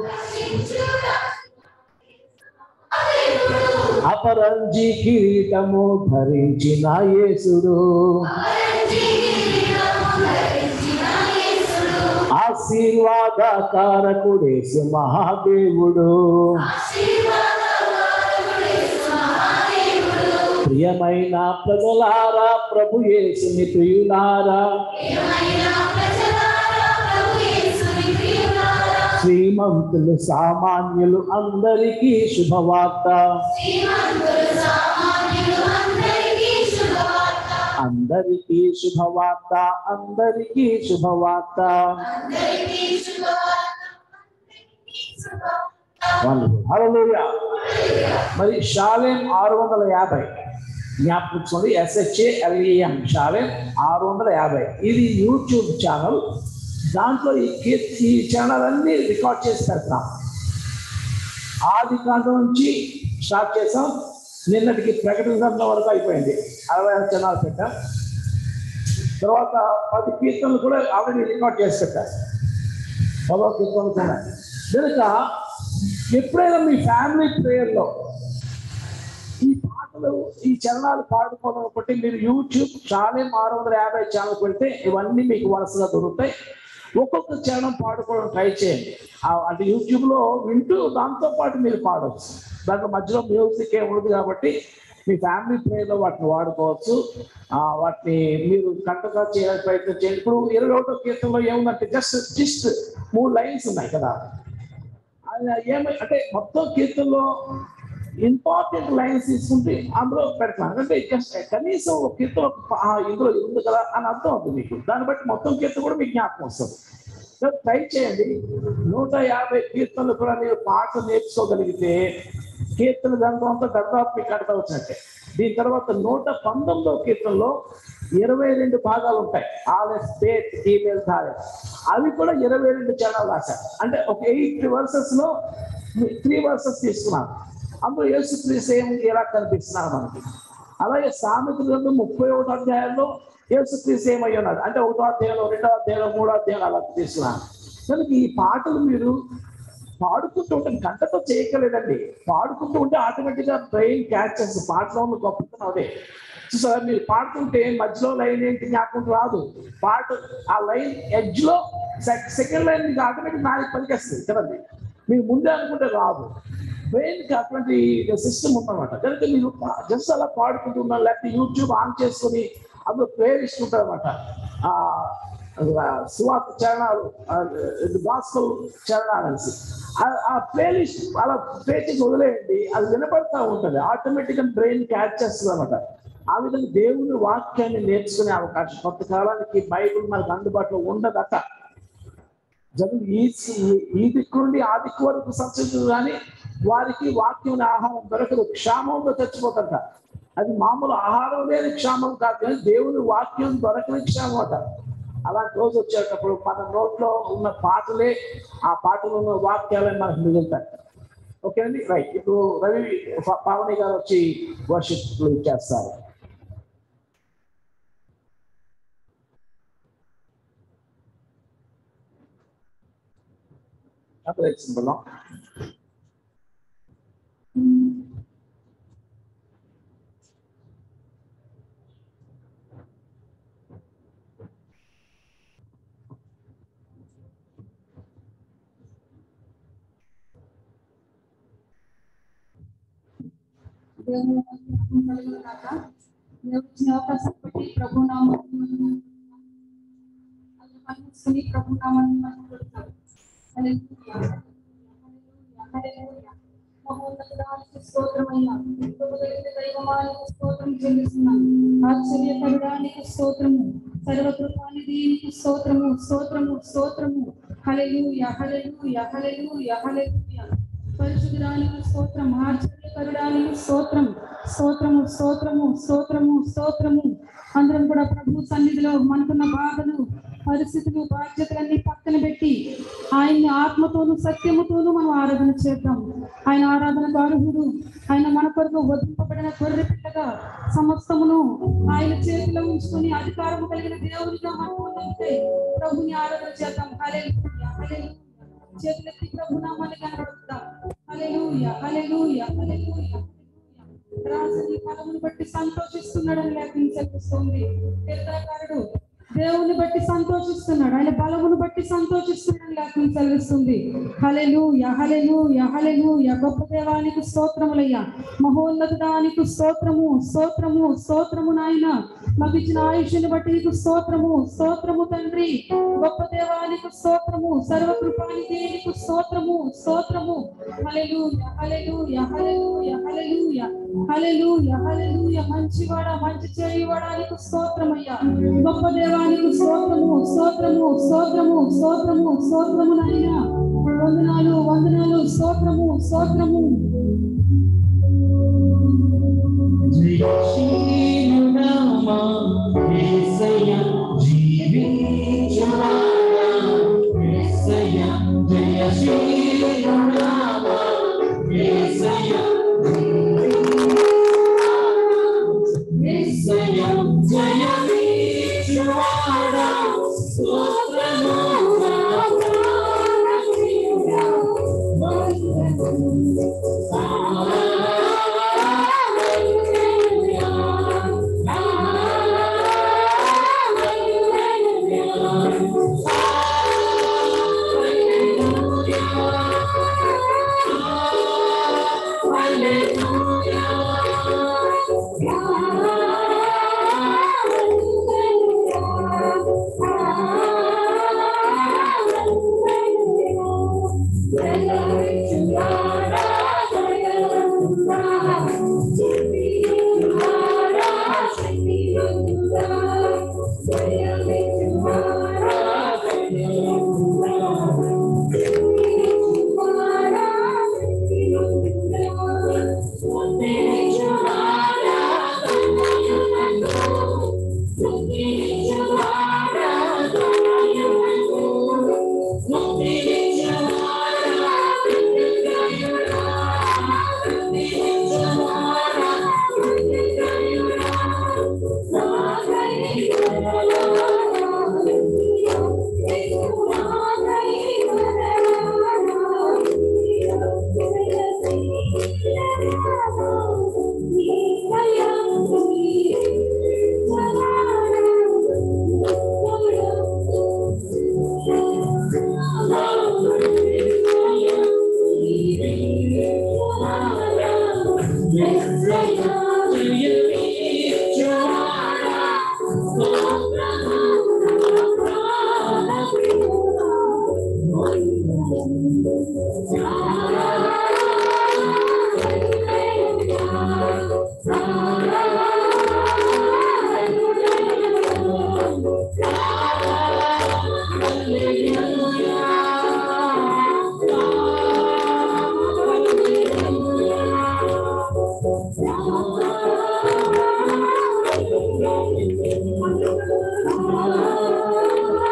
అపరంజి కిరీటము ధరించిన యేసుడు ఆశీర్వాదకారకుడేసు మహాదేవుడు ప్రియమైన ప్రజలారా ప్రభు యేసుని ప్రియులారా శ్రీమంతులు సామాన్యులు అందరికీ శుభవార్త అందరికీ శుభవార్త అందరికీ శుభవార్త Wonderful. Hallelujah. మరి షాలేం ఆరు వందల యాభై జ్ఞాపకించుకోండి ఎస్హెచ్ఏ ఎల్ఈఎం షాలేం ఆరు వందల యాభై ఇది యూట్యూబ్ ఛానల్ దాంట్లో ఈ కీర్- ఈ ఛానల్ అన్ని రికార్డ్ చేసి పెడతాం ఆది కాండం నుంచి స్టార్ట్ చేసాం నిన్నటికి ప్రకటన గ్రంథం వరకు అయిపోయింది అరవై ఐదు ఛానల్ పెట్టాం తర్వాత పది కీర్తనలు కూడా ఆల్రెడీ రికార్డ్ చేసి పెట్టారు పదో కీర్తనలు కూడా కనుక ఎప్పుడైనా మీ ఫ్యామిలీ ప్రేయర్లో ఈ పాటలు ఈ చరణాలు పాడుకోవడం ఒకటి మీరు యూట్యూబ్ చాలా ఆరు వందల యాభై ఛానల్ పెడితే ఇవన్నీ మీకు వరుసగా దొరుకుతాయి ఒక్కొక్క చరణం పాడుకోవడం ట్రై చేయండి ఆ- అంటే యూట్యూబ్లో వింటూ దాంతో పాటు మీరు పాడవచ్చు దాంట్లో మధ్యలో మ్యూజిక్ ఏమి ఉండదు కాబట్టి మీ ఫ్యామిలీ ప్రేయర్లో వాటిని వాడుకోవచ్చు ఆ, వాటిని మీరు కంటగా చేయాలని ప్రయత్నం చేయండి ఇప్పుడు ఇరవై ఒకటో కీర్తనలో ఏముందంటే జస్ట్ జస్ట్ మూడు లైన్స్ ఉన్నాయి కదా అది ఏమై అంటే మొత్తం కీర్తనలో ఇంపార్టెంట్ లైన్స్ తీసుకుంటే అందులో పెడతాను అంటే జస్ట్ కనీసం ఒక కీర్తన ఒక ప- ఆ, ఇందులో ఇది ఉంది కదా అని అర్థం అవుతుంది మీకు దాన్ని బట్టి మొత్తం కీర్తన కూడా మీకు జ్ఞాపకం వస్తుంది సో ట్రై చేయండి నూట యాభై కీర్తనలు కూడా మీరు పాటలు నేర్చుకోగలిగితే కీర్తన గ్రంథం అంతా దాదాపు మీకు అర్థం వచ్చినట్టే దీని తర్వాత నూట పంతొమ్మిదో కీర్తనలో ఇరవై రెండు భాగాలు ఉంటాయి ఆలెస్ పేట్ ఈమెయిల్ ధార అవి కూడా ఇరవై రెండు చరణాలు రాశారు అంటే ఒక ఎయిట్ వర్సెస్ లో త్రీ వర్సెస్ తీసుకున్నాను అందులో యేసు క్రీస్తు ఎలా కనిపిస్తున్నారు మనకి అలాగే సామెత గ్రంథం ముప్పై ఒకటో అధ్యాయంలో యేసు క్రీస్తు ఏమై ఉన్నాడు అంటే ఒకటో అధ్యాయంలో రెండో అధ్యాయంలో మూడో అధ్యాయంలో అలా తీసుకున్నాను కనుక ఈ పాటలు మీరు పాడుకుంటూ ఉంటే గంటతో చేయగలేదండి పాడుకుంటూ ఉంటే ఆటోమేటిక్ గా బ్రెయిన్ క్యాచ్ చేస్తుంది పాటలో ఉన్న గొప్పతనం అదే చూసారా మీరు పాడుతుంటే మధ్యలో లైన్ ఏంటి జ్ఞాపకం రాదు పాట ఆ లైన్ ఎడ్జ్ లో సెకండ్ లైన్ మీకు ఆటోమేటిక్ నాలుగు పనికేస్తుంది కదండి మీరు ముందే అనుకుంటే రాదు బ్రెయిన్ కి అటువంటి సిస్టమ్ ఉందన్నమాట కనుక మీరు జస్ట్ అలా పాడుకుంటూ ఉన్నారు లేకపోతే యూట్యూబ్ ఆన్ చేసుకొని అందులో ప్లేలిస్ట్ ఉంటుంది అనమాట సువార్త చరణాలు గాస్పల్ చరణాలు అనేసి ఆ- ఆ ప్లేలిస్ట్ అలా ప్లే చేసి వదిలేయండి అది వినపడతా ఉంటుంది ఆటోమేటిక్ గా బ్రెయిన్ క్యాచ్ చేస్తుంది అనమాట ఆ విధంగా దేవుని వాక్యాన్ని నేర్చుకునే అవకాశం కొంతకాలానికి బైబిల్ మనకు అందుబాటులో ఉండదట జనం ఈ ఈ- ఈ దిక్కు నుండి ఆ దిక్కు వరకు సంచరించదు కానీ వారికి వాక్యం ఆహారం దొరకదు క్షామంలో చచ్చిపోతారట అది మామూలు ఆహారం లేని క్షామం కాదు కానీ దేవుని వాక్యం దొరకని క్షామం అట అలాంటి రోజు వచ్చేటప్పుడు మన నోట్లో ఉన్న పాటలే ఆ పాటలో ఉన్న వాక్యాలే మనకు మిగులుతాయి ఓకే అండి రైట్ ఇప్పుడు రవి ప- పావని గారు వచ్చి వర్షిప్ చేస్తారు అప్పుడు సింబల్ దేవుని నామం కలుగును గాక. దేవుడు ఇచ్చిన అవకాశం బట్టి ప్రభు నామాన్ని అది పనిచేసుకుని ప్రభు నామాన్ని మనం కొడతాం. హల్లెలూయా. హల్లెలూయా. హల్లెలూయా. మహోన్నతుడానికి స్తోత్రమయ్యా. కృపగలిగిన దైవమానికి స్తోత్రం చెల్లిస్తున్నాను. ఆశ్చర్యకరుడానికి స్తోత్రము సర్వకృపానిధి నీకు స్తోత్రము స్తోత్రము స్తోత్రము హల్లెలూయా హల్లెలూయా హల్లెలూయా హల్లెలూయా పరిశుద్ధుడానికి స్తోత్రం ఆశ్చర్యకరుడానికి స్తోత్రం స్తోత్రము స్తోత్రము స్తోత్రము స్తోత్రము అందరం కూడా ప్రభు సన్నిధిలో మనకున్న బాధలు పరిస్థితులు బాధ్యతలన్నీ పక్కన పెట్టి ఆయన్ని ఆత్మతోను సత్యముతోను మనం ఆరాధన చేద్దాం ఆయన ఆరాధనకు అర్హుడు ఆయన మన కొరకు వదిలింపబడిన గొర్రె పిల్లగా సమస్తమును ఆయన చేతిలో ఉంచుకొని అధికారము కలిగిన దేవునిగా మనం ఉంటే ప్రభుని ఆరాధన చేద్దాం హల్లెలూయా హల్లెలూయా చేతులెత్తి ప్రభు నామాన్ని కనబడుతాం హల్లెలూయా హల్లెలూయా హల్లెలూయా రాజుని ఫలమును బట్టి సంతోషిస్తున్నాడని లేఖనం చెప్తుంది కీర్తనకారుడు దేవుని బట్టి సంతోషిస్తున్నాడు ఆయన బలమును బట్టి సంతోషిస్తున్నాడని లేఖనం చెల్లిస్తుంది హలెలు యహలెలు యహలెలు గొప్ప దేవానికి స్తోత్రములయ్యా మహోన్నతానికి స్తోత్రము స్తోత్రము స్తోత్రము నాయన మాకు ఇచ్చిన ఆయుష్ని బట్టి నీకు స్తోత్రము స్తోత్రము తండ్రి గొప్ప దేవానికి స్తోత్రము సర్వకృపానికి నీకు స్తోత్రము స్తోత్రము హలెలు హలెలు హలెలు హలెలు హలెలు హలెలు మంచివాడ మంచి చేయవాడానికి స్తోత్రమయ్యా గొప్ప దేవానికి స్తోత్రము స్తోత్రము స్తోత్రము స్తోత్రము స్తోత్రము నాయన వందనాలు వందనాలు స్తోత్రము స్తోత్రము జయశీలునామా యేసయ్య జీవించువాడా యేసయ్య జయశీలునామా యేసయ్య యేసయ్య జయమిచ్చువాడా స్తోత్రము Thank you.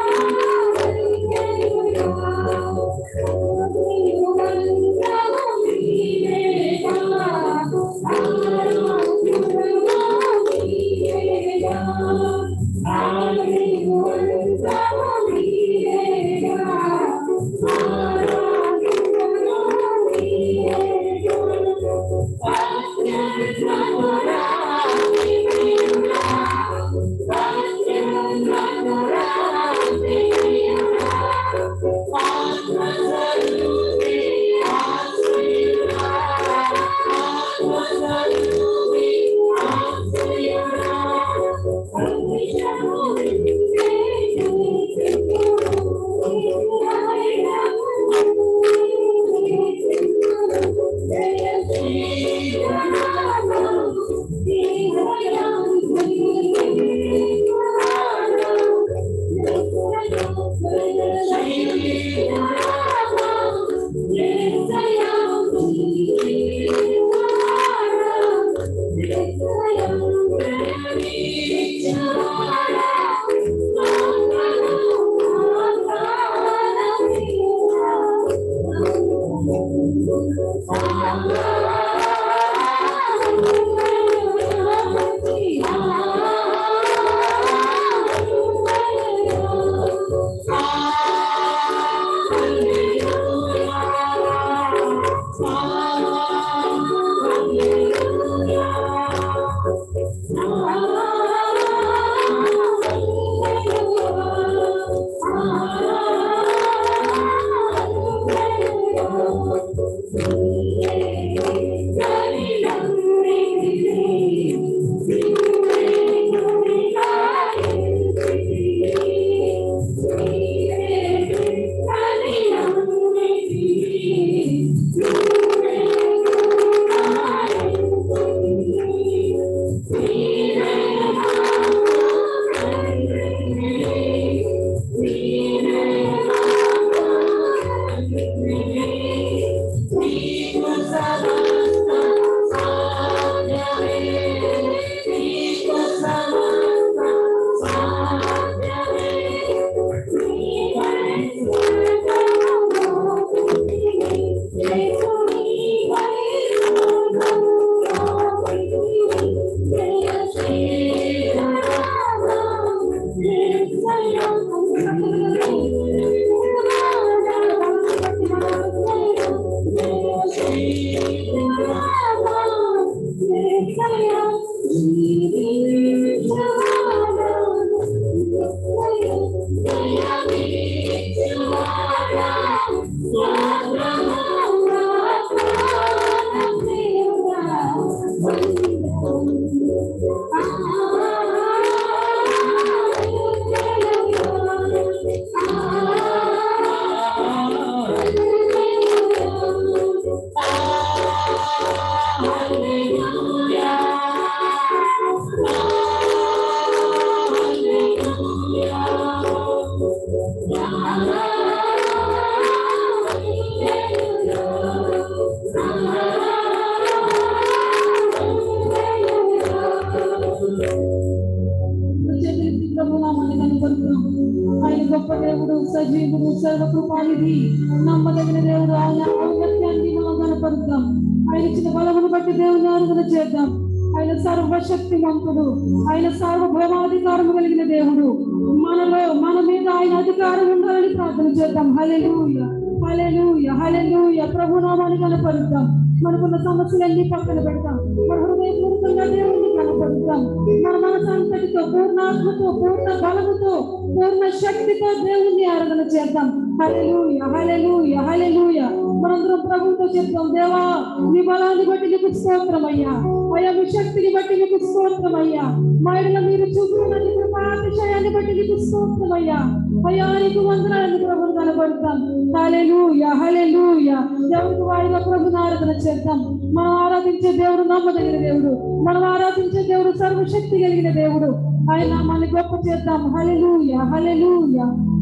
ప్రభునామాన్ని కనుగొంటున్నాం ఆయన గొప్ప దేవుడు సజీవుడు సర్వకృపానిధి నమ్మదగిన దేవుడు ఆయన ఔన్నత్యాన్ని మనం కనపరుద్దాం ఆయన ఇచ్చిన బలమును బట్టి దేవుని ఆరాధన చేద్దాం ఆయన సర్వశక్తిమంతుడు ఆయన సార్వభౌమాధికారం కలిగిన దేవుడు మనలో మన మీద ఆయన అధికారం ఉండాలని ప్రార్థన చేద్దాం హలెలూయ హలెలూయ హలెలూయ ప్రభునామాన్ని కనపరుద్దాం మనకున్న సమస్యలన్నీ పక్కన పెడతాం మన హృదయపూర్వకంగా దేవుణ్ణి కనపరుద్దాం మన మనసు అంతటితో పూర్ణాత్మతో పూర్ణ బలముతో పూర్ణ శక్తితో దేవుణ్ణి ఆరాధన చేద్దాం హలెలూయ హలెలూయ హలెలూయ మనందరం ప్రభుతో చెప్తాం దేవా నీ బలాన్ని బట్టి నీకు స్తోత్రం అయ్యా అయ్యా మీ శక్తిని బట్టి నీకు స్తోత్రం అయ్యా మా ఇళ్ళ మీరు చూపుతున్న నీ కృపాతిశయాన్ని బట్టి నీకు స్తోత్రం అయ్యా అయ్యా నీకు వందనాలను ప్రభుని కనబడతాం హలెలూయ హలెలూయ దేవుడికి వాయిగా ప్రభుని ఆరాధన చేద్దాం మనం ఆరాధించే దేవుడు నమ్మదగిన దేవుడు మనం ఆరాధించే దేవుడు సర్వశక్తి కలిగిన దేవుడు ఆయన నామాన్ని గొప్ప చేద్దాం hallelujah hallelujah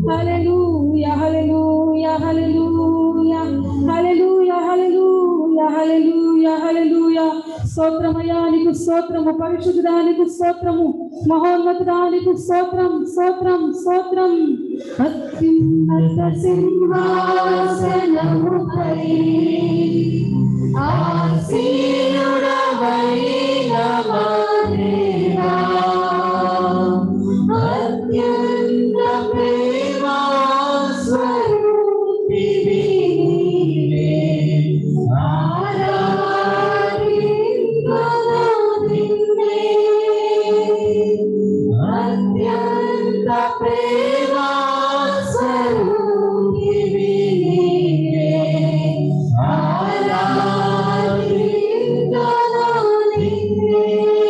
hallelujah hallelujah hallelujah hallelujah hallelujah hallelujah hallelujah స్తోత్రమయ్యా నీకు స్తోత్రము పరిశుద్ధుడా నీకు స్తోత్రము మహోన్నతుడా నీకు స్తోత్రం స్తోత్రం స్తోత్రం అత్యున్నత సింహాసనముపై ఆసీనుడవైన వానేనా, అత్యంత ప్రేమా స్వరూపివి నీవే. ఆరాధింతును నిన్నే. అత్యంత ప్రేమా స్వరూపివి నీవే. ఆరాధింతును నిన్నే.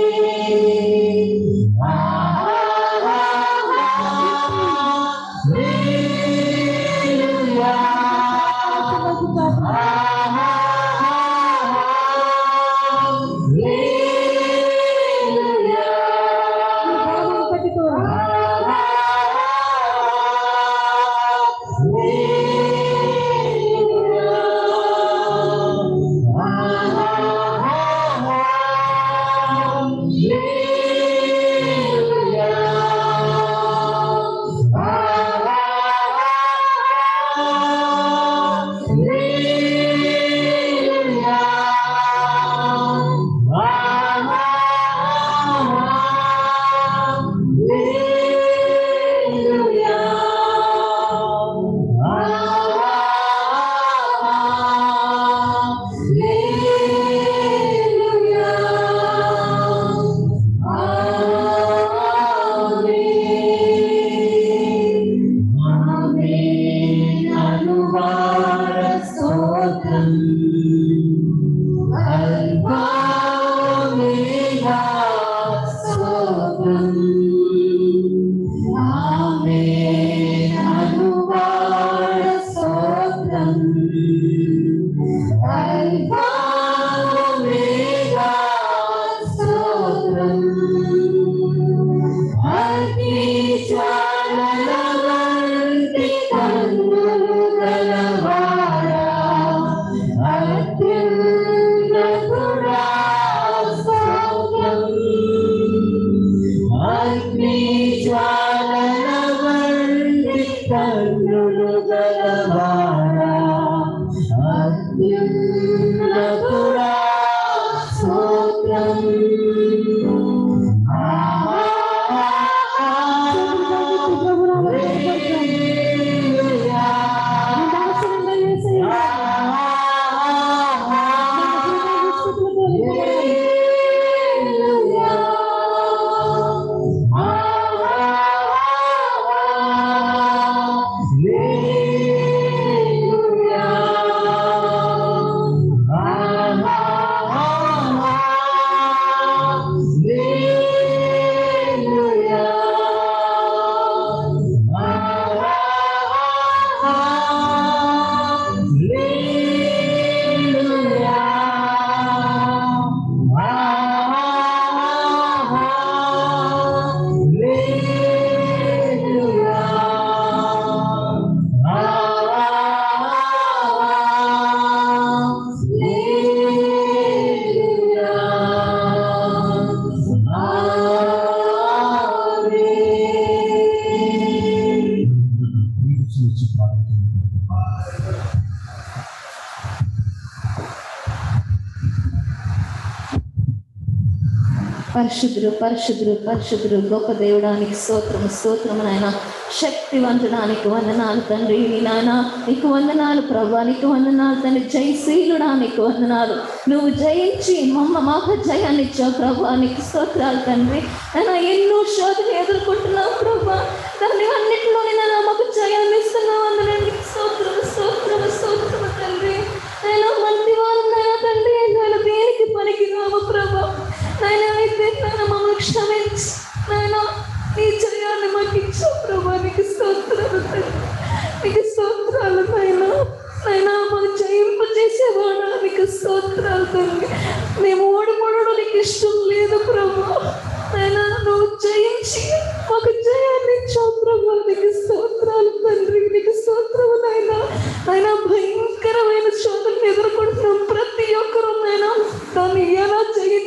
పరిశుద్ధుడు పరిశుద్ధుడు పరిశుద్ధుడు గొప్ప దేవుడానికి స్తోత్రము స్తోత్రము నాయన శక్తివంతుడానికి వందనాలు తండ్రి నీ నాయన నీకు వందనాలు ప్రభా నీకు వందనాలు తండ్రి జయశీలుడా నీకు వందనాలు నువ్వు జయించి మమ్మ మాకు జయాన్ని ఇచ్చావు ప్రభా నీకు స్తోత్రాలు తండ్రి నేను ఎన్నో శోధనలు ఎదుర్కొంటున్నావు ప్రభా దాన్ని అన్నింటిలోని నేను మాకు జయాన్ని ఇస్తున్నావు అందులో నీకు స్తోత్రము స్తోత్రము స్తోత్రము తండ్రి నేను మంచి వారు నాయన తండ్రి నేను దేనికి పనికి రావు ప్రభా నాయన అయితే నాయన మమ్మల్ని క్షమించి నాయన నీ జయాన్ని మాకు ఇచ్చావు ప్రభా నీకు స్తోత్రాలు తండ్రి నీకు స్తోత్రాలు నాయన నాయన మాకు జయింపు చేసేవాడా నీకు స్తోత్రాలు తండ్రి మేము ఓడిపోవడం నీకు ఇష్టం లేదు ప్రభా నాయన నువ్వు జయించి మాకు జయాన్ని ఇచ్చావు ప్రభా నీకు స్తోత్రాలు తండ్రి నీకు స్తోత్రము నాయన ఆయన భయంకరమైన శోధనలు ఎదుర్కొంటున్నాం ప్రతి ఒక్కరూ నాయన దాన్ని ఎలా జయించాలి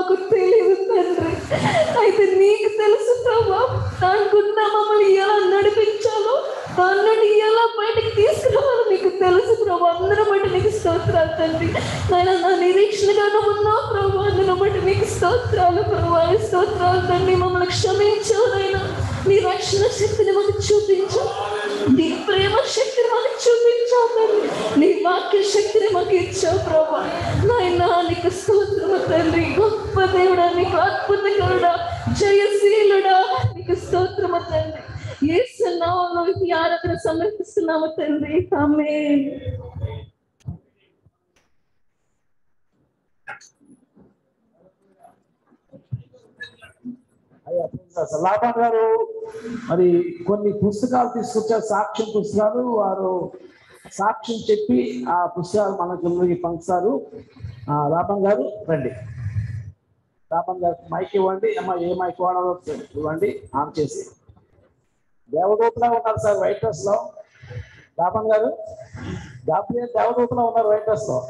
మాకు తెలియదు తండ్రి అయితే నీకు తెలుసు ప్రభా దాని గుండా మమ్మల్ని ఎలా నడిపించాలో దాని నుండి ఎలా బయటకు తీసుకురావాలో నీకు తెలుసు ప్రభా అందరం బట్టి నీకు స్తోత్రాలు తండ్రి నాయన నా నిరీక్షణగా ఉన్నావు ప్రభా అందులో బట్టి నీకు స్తోత్రాలు ప్రభా ఈ స్తోత్రాలు తండ్రి మమ్మల్ని క్షమించావు నాయన నీ రక్షణ శక్తిని మాకు చూపించు నీ ప్రేమ శక్తిని మాకు చూపించావు తండ్రి నీ వాక్య శక్తిని మాకు ఇచ్చావు ప్రభా నాయన నీకు స్తోత్రము తండ్రి గొప్ప దేవుడా నీకు అద్భుతకరుడా జయశీలుడా నీకు స్తోత్రము తండ్రి యేసు నామములో ఈ ఆరాధన సమర్పిస్తున్నాము తండ్రి ఆమేన్ అయ్యా అసలు లాభం గారు మరి కొన్ని పుస్తకాలు తీసుకొచ్చారు సాక్ష్యం పుస్తకాలు వారు సాక్ష్యం చెప్పి ఆ పుస్తకాలు మనకు పంచుతారు ఆ, లాభం గారు రండి లాభం గారు మైక్ ఇవ్వండి అమ్మ ఏ మైక్ వాడాలో ఇవ్వండి ఆన్ చేసి దేవదూతలా ఉన్నారు సార్ వైట్ డ్రెస్ లో లాభం గారు గాబ్రియల్ దేవదూతలా ఉన్నారు వైట్ డ్రెస్ లో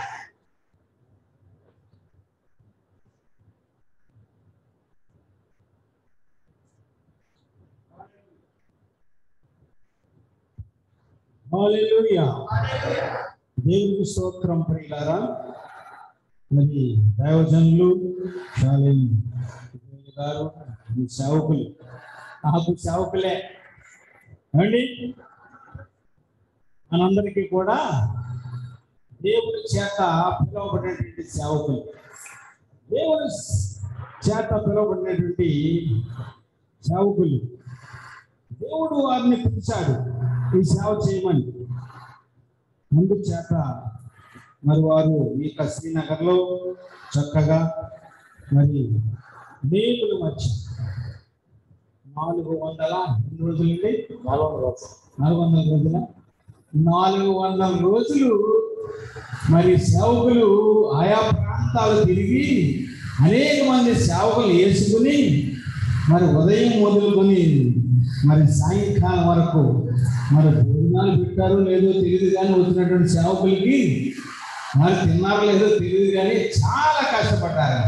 హల్లెలూయా దేవునికి స్తోత్రం ప్రియులారా మరి దైవజనులు శాలిం గారు మీ సేవకులు నాకు సేవకులే అండి మనందరికీ కూడా దేవుని చేత పిలువబడినటువంటి సేవకులు దేవుని చేత పిలువబడినటువంటి సేవకులు దేవుడు వారిని పిలిచాడు ఈ సేవ చేయమని అందుచేత మరి వారు ఈ యొక్క శ్రీనగర్లో చక్కగా మరి దేవుని మధ్య నాలుగు వందల ఎన్ని రోజులండి నాలుగు రోజులు నాలుగు వందల రోజుల నాలుగు వందల రోజులు మరి సేవకులు ఆయా ప్రాంతాలు తిరిగి అనేక మంది సేవకులు వేసుకుని మరి ఉదయం మొదలుకొని మరి సాయంకాలం వరకు మరి భోజనాలు పెట్టారో లేదో తెలియదు కానీ వచ్చినటువంటి సేవకులకి మరి తిన్నారో లేదో తెలియదు కానీ చాలా కష్టపడ్డారు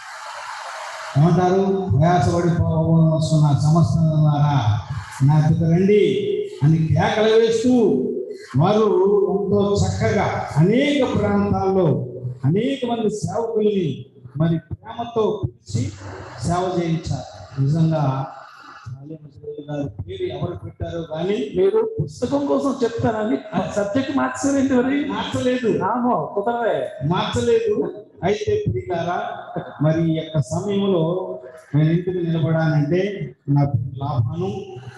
ఏమంటారు ప్రయాసపడి వస్తున్న సమస్తున్నారా నా దగ్గర రండి అని కేకలు వేస్తూ వారు ఎంతో చక్కగా అనేక ప్రాంతాల్లో అనేక మంది సేవకుల్ని మరి ప్రేమతో పిలిచి సేవ చేయించారు నిజంగా చాలే ముసలి గారు పేరు ఎవరు పెట్టారో కానీ మీరు పుస్తకం కోసం చెప్తానని సబ్జెక్ట్ మార్చారండి మరి మార్చలేదు నామో కుదరవే మార్చలేదు అయితే ప్రియులారా మరి ఈ యొక్క సమయంలో నేను ఎందుకు నిలబడానంటే నా పేరు లాభాను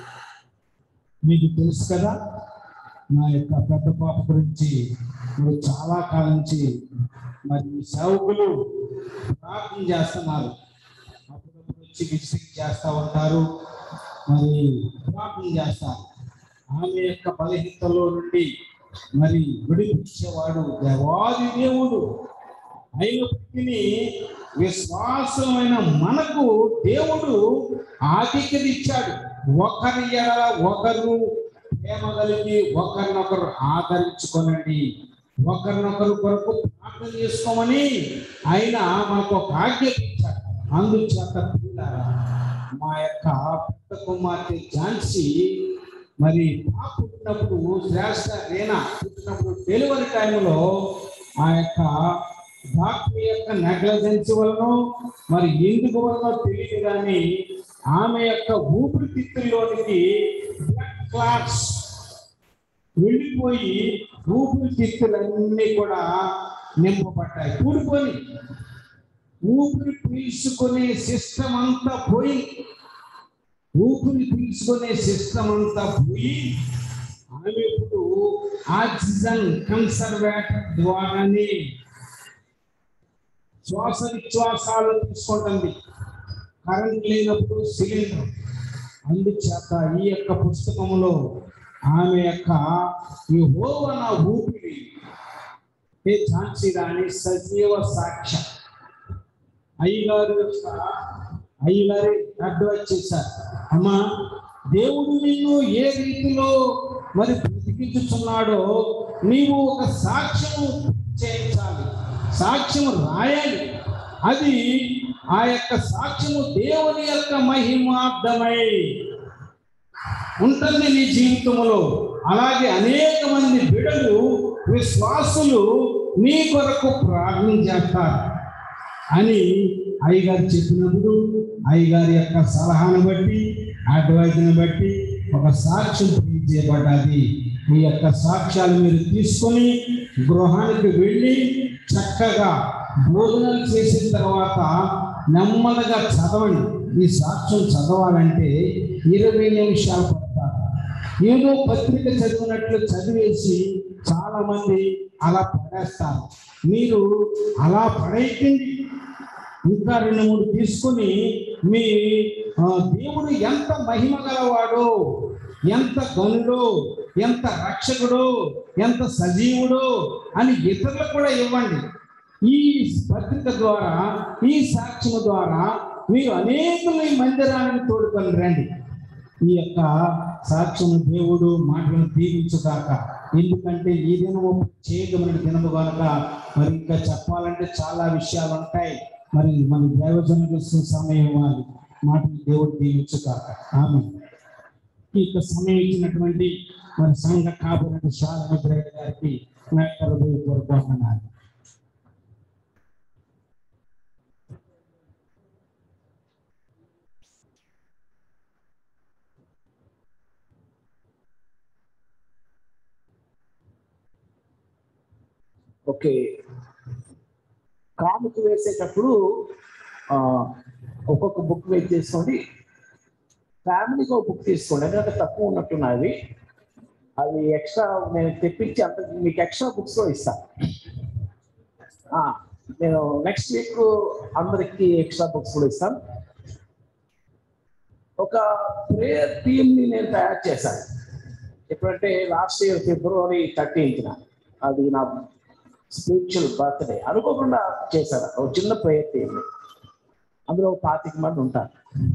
మీకు తెలుసు కదా నా యొక్క పెద్ద పాప గురించి మరి చాలా కాలం నుంచి మరి ఈ సేవకులు ప్రార్థన చేస్తున్నారు అప్పుడప్పుడు వచ్చి విజిటింగ్ చేస్తూ ఉంటారు మరి ప్రార్థన చేస్తారు ఆమె యొక్క బలహీనతలో నుండి మరి విడిపించేవాడు దేవాది దేవుడు అయినప్పటికీ విశ్వాసమైన మనకు దేవుడు ఆధిక్యత ఒకరి ఎడల ఒకరు ప్రేమ కలిగి ఒకరినొకరు ఆదరించుకొనండి ఒకరినొకరు కొరకు ప్రార్థన చేసుకోమని ఆయన మనకు ఒక ఆజ్ఞత ఇచ్చాడు అందుచేత పిల్లారా మా యొక్క పెద్ద కుమార్తె ఝాన్సీ మరి పాప పుట్టినప్పుడు శ్రేష్ట రేనా పుట్టినప్పుడు డెలివరీ టైంలో ఆ యొక్క డాక్టర్ యొక్క నెగ్లజెన్స్ వలన మరి ఎందుకు వలన తెలియదు కానీ ఆమె యొక్క ఊపిరితిత్తుల్లోనికి బ్లడ్ క్లాట్స్ వెళ్ళిపోయి ఊపిరితిత్తులన్నీ కూడా నింపబడ్డాయి కూడిపోయి ఊపిరి పీల్చుకునే సిస్టమ్ అంతా పోయి ఊపిరి పీల్చుకునే సిస్టమ్ అంతా పోయి ఆమె ఇప్పుడు ఆక్సిజన్ కన్సర్వేటర్ ద్వారానే శ్వాస నిశ్వాసాలు తీసుకుంటుంది కరెంట్ లేనప్పుడు సిలిండర్ అందుచేత ఈ యొక్క పుస్తకంలో ఆమె యొక్క ఈ హోవన ఊపిరి ఏ ఝాన్సీ రాణి సజీవ సాక్ష్యం అయ్యగారు యొక్క అయ్యగారి అడ్వైజ్ చేశారు అమ్మా దేవుడు నిన్ను ఏ రీతిలో మరి బ్రతికించుచున్నాడో నీవు ఒక సాక్ష్యము చేయించాలి సాక్ష్యం రాయాలి అది ఆ యొక్క సాక్ష్యము దేవుని యొక్క మహిమార్థమై ఉంటుంది నీ జీవితంలో అలాగే అనేక మంది బిడలు విశ్వాసులు నీ కొరకు ప్రార్థన చేస్తారు అని అయ్యగారు చెప్పినప్పుడు అయ్యగారి యొక్క సలహాను బట్టి అడ్వైజ్ని బట్టి ఒక సాక్ష్యం చేయబడ్డది ఈ యొక్క సాక్ష్యాలు మీరు తీసుకొని గృహానికి వెళ్ళి చక్కగా భోజనాలు చేసిన తర్వాత నెమ్మదిగా చదవండి ఈ సాక్ష్యం చదవాలంటే ఇరవై నిమిషాలు పడతారు ఏదో పత్రిక చదివినట్లు చదివేసి చాలా మంది అలా పడేస్తారు మీరు అలా పడేయండి ఇంకా రెండు మూడు తీసుకొని మీ ఆ, దేవుడు ఎంత మహిమ గలవాడో ఎంత గనుడో ఎంత రక్షకుడో ఎంత సజీవుడో అని ఇతరులకు కూడా ఇవ్వండి ఈ పత్రిక ద్వారా ఈ సాక్ష్యం ద్వారా మీరు అనేకులు ఈ మందిరానికి తోడుకొని రండి ఈ యొక్క సాక్ష్యం దేవుడు మాటలను దీవించుగాక ఎందుకంటే ఈ దినము చేయగమైన దినము కనుక మరి ఇంకా చెప్పాలంటే చాలా విషయాలు ఉంటాయి మరి మన దైవజనులకు సమయం ఇవ్వాలి మాటలు దేవుడు దీవించుగాక ఆమె ఈ యొక్క సమయం ఇచ్చినటువంటి మరి సంఘ కాబోయిన శాలముద్రయ్య గారికి నా యొక్క హృదయపూర్వక వందనాలు ఓకే కానుక వేసేటప్పుడు ఆ, ఒక్కొక్క బుక్ వెయిట్ చేసుకోండి ఫ్యామిలీకి ఒక బుక్ తీసుకోండి ఎందుకంటే తక్కువ ఉన్నట్టున్నవి అవి ఎక్స్ట్రా నేను తెప్పించి అంత మీకు ఎక్స్ట్రా బుక్స్ కూడా ఇస్తాను ఆ, నేను నెక్స్ట్ వీక్ అందరికి ఎక్స్ట్రా బుక్స్ కూడా ఇస్తాను ఒక ప్రేయర్ టీమ్ని నేను తయారు చేశాను ఎప్పుడంటే లాస్ట్ ఇయర్ ఫిబ్రవరి థర్టీన్త్న అది నా స్పిరిచువల్ బర్త్డే అనుకోకుండా చేశాను ఒక చిన్న ప్రేయర్ టీమ్ అందులో ఒక పాతిక మంది ఉంటారు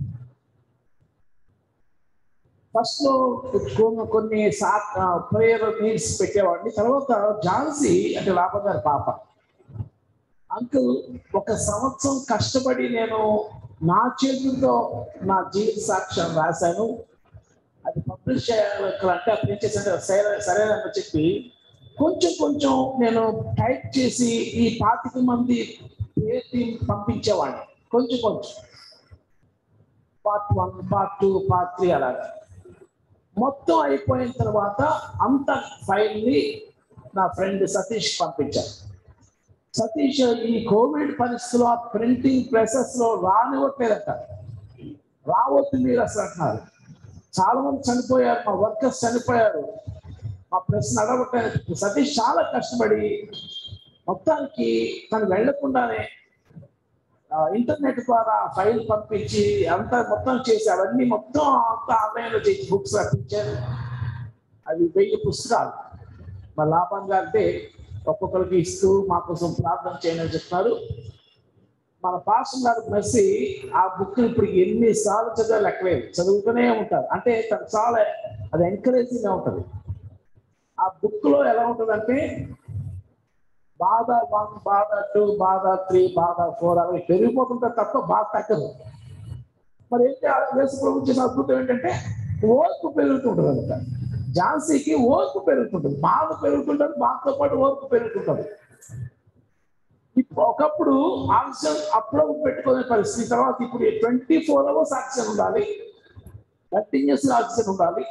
ఫస్ట్ లో కొన్ని- కొన్ని సా ప్రేయర్ మీల్స్ పెట్టేవాడిని తర్వాత ఝాన్సీ అంటే లాభ గారి పాప అంకుల్ ఒక సంవత్సరం కష్టపడి నేను నా చేతులతో నా జీవిత సాక్ష్యం రాశాను అది పబ్లిష్ చేయాలంటే అప్పుడు ఏం చేశాను సరే సరేనని చెప్పి కొంచెం కొంచెం నేను టైప్ చేసి ఈ పాతిక మంది పేరు పంపించేవాడిని కొంచెం కొంచెం part one part two part three అలాగా మొత్తం అయిపోయిన తర్వాత అంత ఫైల్ని నా ఫ్రెండ్ సతీష్ పంపించారు సతీష్ ఈ కోవిడ్ పరిస్థితుల్లో ప్రింటింగ్ ప్రెసెస్ లో రానివ్వట్లేదట రావద్దు మీరు అసలు అంటున్నారు చాలా మంది చనిపోయారు మా వర్కర్స్ చనిపోయారు మా ప్రెస్ నడవట్లేదు సతీష్ చాలా కష్టపడి మొత్తానికి తను వెళ్లకుండానే ఆ, ఇంటర్నెట్ ద్వారా ఫైల్ పంపించి అంతా మొత్తం చేసి అవన్నీ మొత్తం అంతా ఆన్లైన్లో చేసి బుక్స్ రప్పించారు అవి వెయ్యి పుస్తకాలు మా లాభంగా అంటే ఒక్కొక్కరికి ఇస్తూ మా కోసం ప్రార్థన చేయని చెప్తున్నారు మన పాస్టర్ గారు మెస్సి ఆ బుక్ ఇప్పుడు ఎన్నిసార్లు చదివా లెక్కలేదు చదువుతూనే ఉంటారు అంటే తను చాలా అది ఎంకరేజింగ్ గా ఉంటుంది ఆ బుక్ లో ఎలా ఉంటుందంటే బాధ వన్ బాధ టూ బాధ త్రీ బాధ ఫోర్ అవి పెరిగిపోతుంటారు తప్ప బాధ తగ్గదు మరి ఏంటి ఆ యేసు ప్రభు చేసిన అద్భుతం ఏంటంటే ఓర్పు పెరుగుతుంటుంది అంట ఝాన్సీకి ఓర్పు పెరుగుతుంటుంది బాధ పెరుగుతుంటుంది బాధతో పాటు ఓర్పు పెరుగుతుంటుంది ఇప్పుడు ఒకప్పుడు ఆక్సిజన్ అప్పుడప్పుడు పెట్టుకునే పరిస్థితి తర్వాత ఇప్పుడు ట్వంటీ ఫోర్ అవర్స్ ఆక్సిజన్ ఉండాలి కంటిన్యూస్ ఆక్సిజన్ ఉండాలి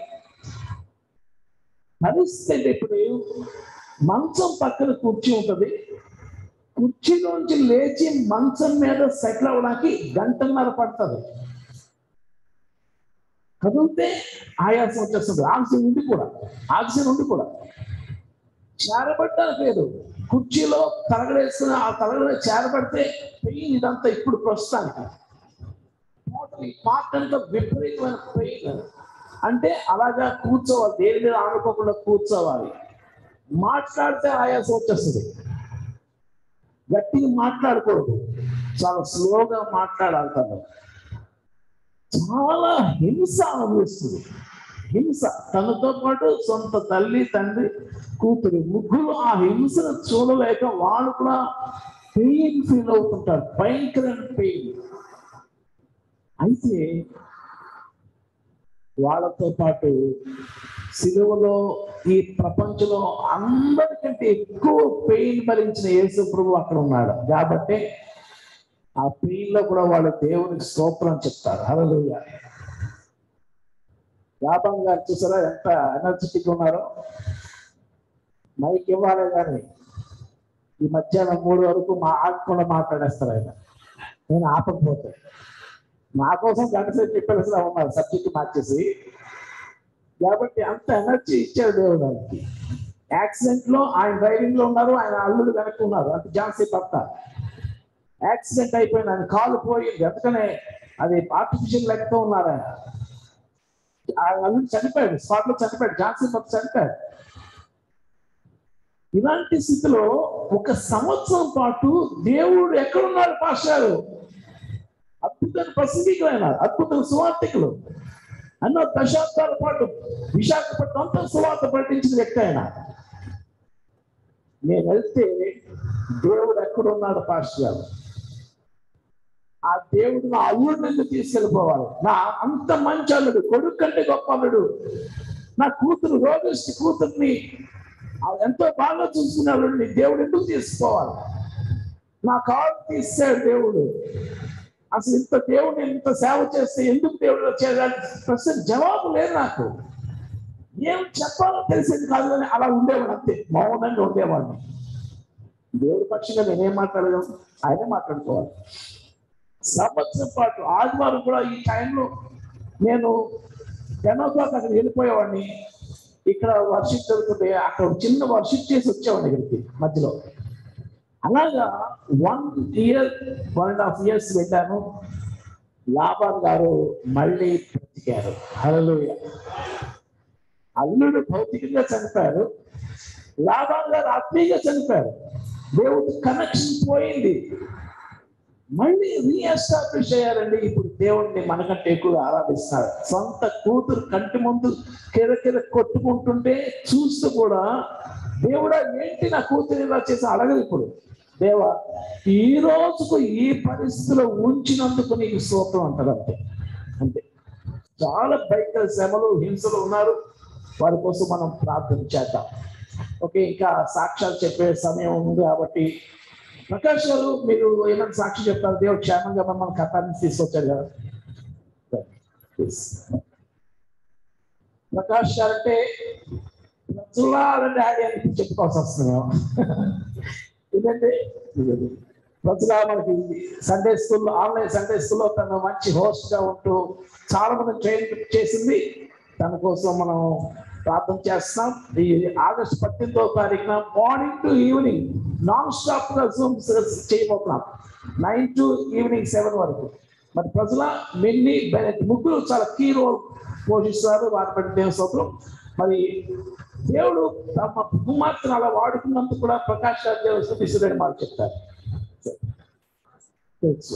పరిస్థితి అంటే ఇప్పుడు మంచం పక్కన కుర్చీ ఉంటుంది కుర్చీలోంచి లేచి మంచం మీద సెటిల్ అవ్వడానికి గంటన్నర పడుతుంది కదిలితే ఆయాసం వచ్చేస్తుంది ఆక్సిజన్ ఉండి కూడా ఆక్సిజన్ ఉండి కూడా చేరబడ్డానికి లేదు కుర్చీలో తలగడేసుకుని ఆ తలగడ చేరబడితే పెయిన్ ఇదంతా ఇప్పుడు ప్రస్తుతానికి టోటల్ ఈ పార్ట్ అంతా విపరీతమైన పెయిన్ అంటే అలాగా కూర్చోవాలి దేని మీద ఆనుకోకుండా కూర్చోవాలి మాట్లాడితే ఆయాసం వచ్చేస్తుంది గట్టిగా మాట్లాడకూడదు చాలా స్లోగా మాట్లాడాలి తను చాలా హింస అనుభవిస్తుంది హింస తనతో పాటు సొంత తల్లి తండ్రి కూతురు ముగ్గురు ఆ హింసను చూడలేక వాళ్ళు కూడా పెయిన్ ఫీల్ అవుతుంటారు భయంకరమైన పెయిన్ అయితే వాళ్ళతో పాటు సిలువలో ఈ ప్రపంచంలో అందరికంటే ఎక్కువ పెయిన్ భరించిన యేసు ప్రభు అక్కడ ఉన్నాడు కాబట్టి ఆ పెయిన్ లో కూడా వాళ్ళు దేవునికి స్తోత్రం చెప్తారు హల్లెలూయా యాభం గారు చూసారా ఎంత ఎనర్జెటిక్ ఉన్నారో మైక్ ఇవ్వాలి కానీ ఈ మధ్యాహ్నం మూడు వరకు మా ఆగకుండా మాట్లాడేస్తారు ఆయన నేను ఆపకపోతే నా కోసం గంట సేపు చెప్పేసి ఉన్నారు సబ్జెక్ట్ మార్చేసి కాబట్టి అంత ఎనర్జీ ఇచ్చాడు దేవుడు ఆయనకి యాక్సిడెంట్ లో ఆయన డ్రైవింగ్ లో ఉన్నారు ఆయన అల్లుడు వెనక ఉన్నారు అంటే ఝాన్సీ భర్త యాక్సిడెంట్ అయిపోయింది ఆయన కాలు పోయింది అందుకనే అది ఆర్టిఫిషియల్ లెక్కతో ఉన్నారు ఆయన ఆయన అల్లుడు చనిపోయాడు స్పాట్ లో చనిపోయాడు ఝాన్సీ భర్త చనిపోయాడు ఇలాంటి స్థితిలో ఒక సంవత్సరం పాటు దేవుడు ఎక్కడున్నాడు పాస్టారు అద్భుతమైన ప్రసంగికులైనారు అద్భుతమైన సువార్థికులు ఎన్నో దశాబ్దాల పాటు విశాఖపట్నం అంతా సువార్త ప్రకటించిన వ్యక్తి ఆయన నేను వెళ్తే దేవుడు ఎక్కడున్నాడు పాస్టర్ గారు ఆ దేవుడు నా అల్లుడిని ఎందుకు తీసుకెళ్ళిపోవాలి నా అంత మంచి అల్లుడు కొడుకు కంటే గొప్ప అల్లుడు నా కూతురు రోగిష్టి కూతుర్ని ఆ ఎంతో బాగా చూసుకునే అల్లుడిని దేవుడు ఎందుకు తీసుకోవాలి నా కాలు తీసాడు దేవుడు అసలు ఇంత దేవుడిని ఇంత సేవ చేస్తే ఎందుకు దేవుడు వచ్చేదాన్ని ప్రశ్న జవాబు లేదు నాకు ఏం చెప్పాలో తెలిసేది కాదు కానీ అలా ఉండేవాడు అంతే మౌనంగా ఉండేవాడిని దేవుడి పక్షంగా నేనేం మాట్లాడగలను ఆయనే మాట్లాడుకోవాలి సంవత్సరం పాటు ఆదివారం కూడా ఈ టైంలో నేను టెన్ ఓ క్లాక్ అక్కడ వెళ్ళిపోయేవాడిని ఇక్కడ వర్షిప్ జరుగుతుంటే అక్కడ ఒక చిన్న వర్షిప్ చేసి వచ్చేవాడిని ఇక్కడికి మధ్యలో అలాగా one year one and half years వెళ్ళాను లాభాన్ గారు మళ్ళీ బ్రతికారు హల్లెలూయా అల్లుడు భౌతికంగా చనిపోయారు లాభాన్ గారు ఆత్మీయంగా చనిపోయారు దేవుడి కనెక్షన్ పోయింది మళ్ళీ రీఎస్టాబ్లిష్ అయ్యారండి ఇప్పుడు దేవుడిని మనకంటే ఎక్కువ ఆరాధిస్తున్నారు సొంత కూతురు కంటి ముందు కిరకిర కొట్టుకుంటుంటే చూస్తూ కూడా దేవుడా ఏంటి నా కూతురు ఇలా చేసి అడగదు ఇప్పుడు దేవా ఈ రోజుకు ఈ పరిస్థితిలో ఉంచినందుకు నీకు స్తోత్రం అంటారు అంతే అంతే చాలా భయంకర శ్రమలు హింసలు ఉన్నారు వారి కోసం మనం ప్రార్థన చేద్దాం ఓకే ఇంకా సాక్ష్యాలు చెప్పే సమయం ఉంది కాబట్టి ప్రకాష్ గారు మీరు ఏమైనా సాక్షి చెప్తారు దేవుడు క్షేమంగా మమ్మల్ని కథాన్ని తీసుకొచ్చారు కదా Please. ప్రకాష్ గారు అంటే ప్రజలాల డాడీ అని చెప్పుకోవాల్సి వస్తుంది మేము ఇదండి ఇదండి. ప్రజల మనకి సండే స్కూల్లో ఆన్లైన్ సండే స్కూల్లో తను మంచి host గా ఉంటూ చాలా మంది ట్రైన్ చేసింది తన కోసం మనం ప్రార్థన చేస్తున్నాం ఈ ఆగస్ట్ పద్దెనిమిదో తారీఖున morning to evening non stop గా జూమ్ చేయబోతున్నాం నైన్ టు ఈవినింగ్ సెవెన్ వరకు మరి ప్రజల మెన్ని బెనెట్ ముగ్గురు చాలా కీ రోల్ పోషిస్తారు వారి బట్టి దేవ స్తోత్రం మరి దేవుడు తమ కుమార్తెను అలా వాడుకున్నందుకు కూడా ప్రకాష్ రాజ్ దేవ స్థుతిస్తుడని మాకు చెప్తారు తెలుసు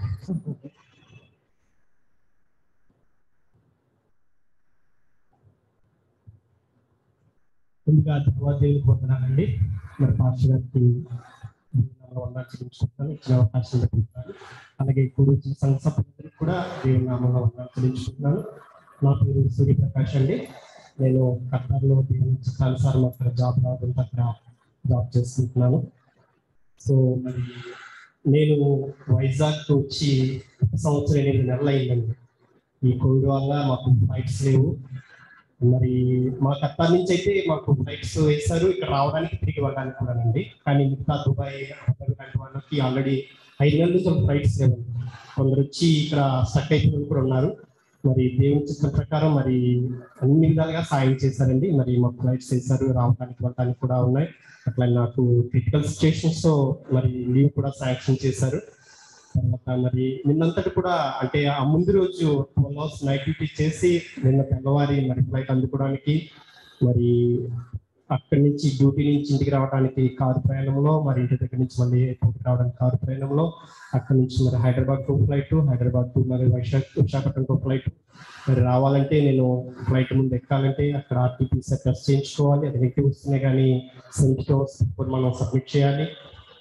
ముందుగా దేవాదేవుని పొందనాలండి మరి పాస్టర్ గారికి వందనాలు చెల్లించుకుంటాను ఇచ్చిన అవకాశం పెట్టుకుంటాను అలాగే ఇప్పుడు వచ్చిన సంఘ సభ్యులందరికీ కూడా దేవుని నామంలో వందనాలు చెల్లించుకుంటున్నాను నా పేరు సూర్యప్రకాష్ అండి నేను ఖతార్లో దేవుని చిత్రానుసారం అక్కడ జాబ్ రావడంతో అక్కడ జాబ్ చేసుకుంటున్నాను సో మరి నేను వైజాగ్ వచ్చి ఒక సంవత్సరం ఎనిమిది నెలలు అయిందండి ఈ కోవిడ్ వల్ల మాకు ఫ్లైట్స్ లేవు మరి మా కత్తార్ నుంచి అయితే మాకు ఫ్లైట్స్ వేశారు ఇక్కడ రావడానికి తిరిగి వెళ్ళడానికి కూడా అండి కానీ మిగతా దుబాయ్ అబుదాబి లాంటి వాళ్ళకి ఆల్రెడీ ఐదు నెలల నుంచి ఫ్లైట్స్ లేవండి కొందరు వచ్చి ఇక్కడ స్టక్ అయిపోయిన వాళ్ళు కూడా ఉన్నారు మరి దేవుని చిత్రం ప్రకారం మరి అన్ని విధాలుగా సాయం చేశారండి మరి మాకు ఫ్లైట్స్ వేశారు రావడానికి వెళ్ళడానికి కూడా ఉన్నాయి అట్లా నాకు క్రిటికల్ సిచ్యుయేషన్స్ తో మరి లీవ్ కూడా శాంక్షన్ చేశారు తర్వాత మరి నిన్నంతటి కూడా అంటే ఆ ముందు రోజు ట్వెల్వ్ అవర్స్ నైట్ డ్యూటీ చేసి నిన్న తెల్లవారి మరి ఫ్లైట్ అందుకోవడానికి మరి అక్కడి నుంచి డ్యూటీ నుంచి ఇంటికి రావడానికి కారు ప్రయాణంలో మరి ఇంటి దగ్గర నుంచి మళ్ళీ ఎయిర్పోర్ట్కి రావడానికి కారు ప్రయాణంలో అక్కడి నుంచి మరి Hyderabad to flight Hyderabad to మరి విశాఖ విశాఖపట్నం టు ఫ్లైట్ మరి రావాలంటే నేను ఫ్లైట్ ముందు ఎక్కాలంటే అక్కడ ఆర్టీపీసీ టెస్ట్ చేయించుకోవాలి అది నెగిటివ్ వస్తున్నాయి కానీ సెవెంటీ అవర్స్ ఇప్పుడు మనం సబ్మిట్ చేయాలి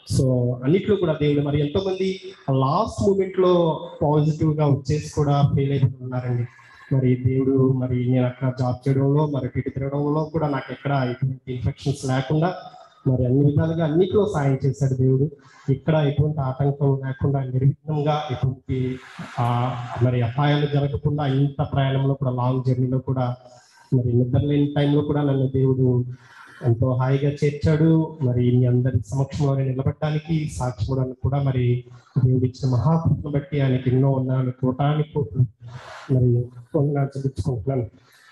సో అన్నిట్లో కూడా దేవుడు మరి ఎంతో మంది లాస్ట్ మూమెంట్ లో పాజిటివ్ గా వచ్చేసి కూడా ఫెయిల్ అయిపోయి ఉన్నారండి మరి దేవుడు మరి నేను అక్కడ జాబ్ చేయడంలో మరి ఇటు తిరగడంలో కూడా నాకు ఎక్కడ ఎటువంటి ఇన్ఫెక్షన్స్ లేకుండా మరి అన్ని విధాలుగా అన్నిట్లో సాయం చేశాడు దేవుడు ఇక్కడ ఎటువంటి ఆటంకం లేకుండా నిర్విఘ్నంగా ఎటువంటి ఆ మరి అపాయాలు జరగకుండా ఇంత ప్రయాణంలో కూడా లాంగ్ జర్నీలో కూడా మరి నిద్ర లేని టైంలో కూడా నన్ను దేవుడు ఎంతో హాయిగా చేర్చాడు మరి మీ అందరి సమక్షంలో నేను నిలబడడానికి సాక్షి కూడా మరి దేవుడు ఇచ్చిన మహాకృతిని బట్టి ఆయనకి ఎన్నో ఉన్నాను కోటానికి కోట్లు మరి వందనాలు చెల్లించుకుంటున్నాను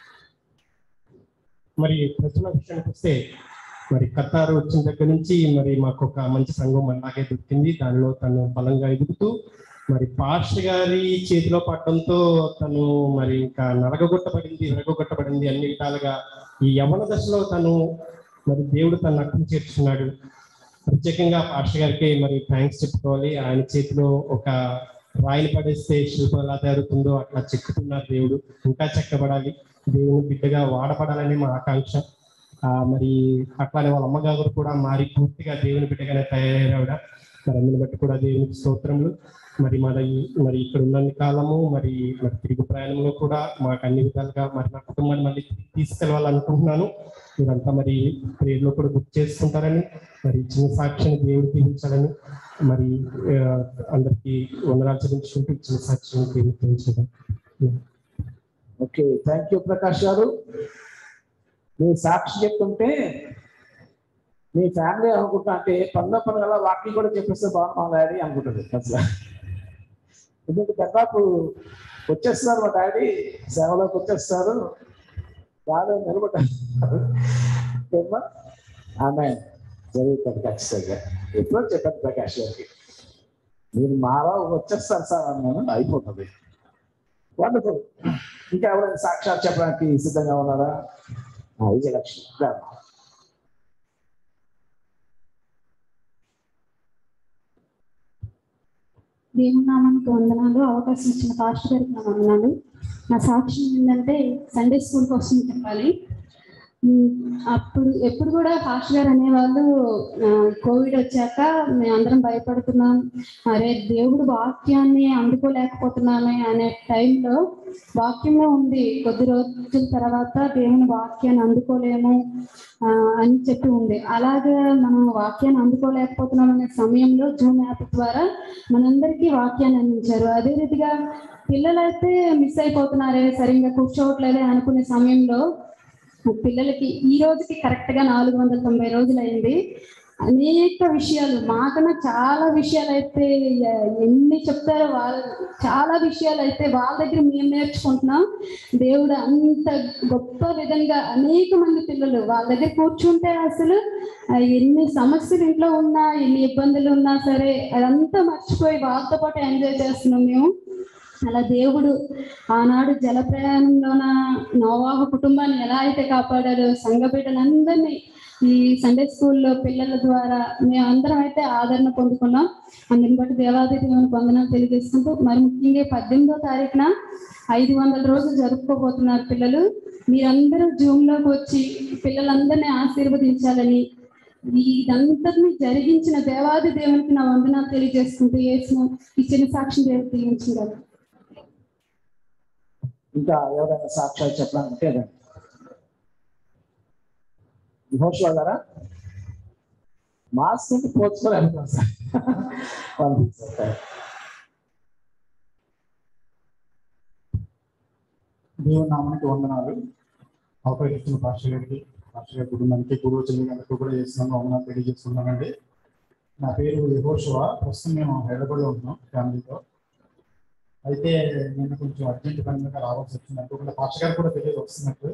మరి ప్రజల విషయానికి వస్తే మరి కతారు వచ్చిన దగ్గర నుంచి మరి మాకు ఒక మంచి సంఘం అలాగే దొరికింది దానిలో తను బలంగా ఎదుగుతూ మరి పాస్టర్ గారి చేతిలో పడడంతో తను మరి ఇంకా నరగొట్టబడింది విరగొట్టబడింది అన్ని విధాలుగా ఈ యవన దశలో తను మరి దేవుడు తను అక్కడి చేర్చుకున్నాడు ప్రత్యేకంగా పాస్టర్ గారికి మరి థ్యాంక్స్ చెప్పుకోవాలి ఆయన చేతిలో ఒక రాయిని పడేస్తే శిల్పం ఎలా తయారుతుందో అట్లా చెక్కుతున్నారు దేవుడు ఇంకా చెక్కబడాలి దేవుని బిడ్డగా వాడబడాలని మా ఆకాంక్ష ఆ మరి అట్లానే వాళ్ళ అమ్మగారు కూడా మారి పూర్తిగా దేవుని బిడ్డగానే తయారవడ మరి అందుని బట్టి కూడా దేవునికి స్తోత్రములు మరి మన ఈ- మరి ఇక్కడ ఉన్నన్ని కాలము మరి మరి తిరుగు ప్రయాణంలో కూడా మాకు అన్ని విధాలుగా మరి నా కుటుంబాన్ని మళ్ళీ తీసుకెళ్ళాలనుకుంటున్నాను మీరంతా మరి ప్రేయర్లో కూడా గుర్తు చేసుకుంటారని మరి చిన్న సాక్ష్యాన్ని దేవుడు దీవించాలని మరి ఆ, అందరికీ వందనాలు చెల్లించుకుంటూ చిన్న సాక్ష్యాన్ని దేవుడు దీవించడం okay thank you Prakash garu మీ సాక్షి చెప్తుంటే మీ ఫ్యామిలీ అనుకుంటా అంటే పనుల పనుల వాకింగ్ కూడా చెప్పేస్తే బాగుంది మా డాడీ అనుకుంటుంది అసలు ఎందుకంటే దాదాపు వచ్చేస్తున్నారు మా డాడీ సేవలోకి వచ్చేస్తారు బాగా నిలబడ్డారు ఏమ్మా? ఆమె జరుగుతుంది ఖచ్చితంగా ఎప్పుడో చెప్పాను ప్రకాష్ గారికి మీరు మాలో వచ్చేస్తారు సార్ అన్నాను అయిపోతుంది వండర్ఫుల్ ఇంకా ఎవరైనా సాక్షాత్ చెప్పడానికి సిద్ధంగా ఉన్నారా ఆ, విజయలక్ష్మి రా. దేవుని నామానికి వందనాలు అవకాశం ఇచ్చిన పాస్టర్ గారికి నా వందనాలు నా సాక్ష్యం ఏంటంటే సండే స్కూల్ కోసం చెప్పాలి ఉమ్, అప్పుడు ఎప్పుడు కూడా పాస్టర్ గారు అనేవాళ్ళు ఆ, కోవిడ్ వచ్చాక మేమందరం భయపడుతున్నాం అరే దేవుడు వాక్యాన్ని అందుకోలేకపోతున్నామే అనే టైంలో వాక్యంలో ఉంది కొద్ది రోజుల తర్వాత దేవుని వాక్యాన్ని అందుకోలేము ఆ, అని చెప్పి ఉంది అలాగే మనం వాక్యాన్ని అందుకోలేకపోతున్నాం అనే సమయంలో జూమ్ యాప్ ద్వారా మనందరికీ వాక్యాన్ని అందించారు అదే రీతిగా పిల్లలైతే మిస్ అయిపోతున్నారే సరిగ్గా కూర్చోవట్లేదే అనుకునే సమయంలో పిల్లలకి ఈ రోజుకి కరెక్ట్ గా నాలుగు వందల తొంభై రోజులు అయింది అనేక విషయాలు మాకన్నా చాలా విషయాలు అయితే ఎ- ఎన్ని చెప్తారో వాళ్ళ చాలా విషయాలు అయితే వాళ్ళ దగ్గర మేము నేర్చుకుంటున్నాం దేవుడు అంత గొప్ప విధంగా అనేక మంది పిల్లలు వాళ్ళ దగ్గర కూర్చుంటే అసలు ఆ, ఎన్ని సమస్యలు ఇంట్లో ఉన్నా ఎన్ని ఇబ్బందులు ఉన్నా సరే అదంతా మర్చిపోయి వాళ్ళతో పాటు ఎంజాయ్ చేస్తున్నాం మేము అలా దేవుడు ఆనాడు జల ప్రయాణంలోన నోవాహ కుటుంబాన్ని ఎలా అయితే కాపాడారో సంఘ బిడ్డలందరినీ ఈ సండే స్కూల్లో పిల్లల ద్వారా మేమందరం అయితే ఆదరణ పొందుకున్నాం అందుని బట్టి దేవాది దేవుని వందనాలు తెలియజేసుకుంటూ మరి ముఖ్యంగా ఈ పద్దెనిమిదో తారీఖున ఐదు వందల రోజులు జరుపుకోబోతున్నారు పిల్లలు మీరందరూ జూమ్ లోకి వచ్చి పిల్లలందరినీ ఆశీర్వదించాలని ఇదంతటిని జరిగించిన దేవాది దేవునికి నా వందనాలు తెలియజేసుకుంటూ చేసిన ఈ చిన్న సాక్షి దేవుడు దీవించగలరు ఇంకా ఎవరైనా సాక్ష్యాలు చెప్పాలంటే రండి విభోష్ గారా మాస్క్ ఉంటే పోర్చుకోలేదు సార్ పంపించారు సార్ దేవుని నామానికి వందనాలు అవకాశం పాస్టర్ గారికి పాస్టర్ గారి కుటుంబానికి గురువు చెల్లికి కూడా చేస్తున్నాను వందనాలు తెలియజేస్తున్నానండి నా పేరు యహోషువ ప్రస్తుతం మేము హైదరాబాద్లో ఉంటున్నాం ఫ్యామిలీతో అయితే నేను కొంచెం అర్జెంట్ పని మీద రావాల్సి వచ్చింది అనుకోకుండా పాస్టర్ గారు కూడా తెలియదు వస్తున్నట్టు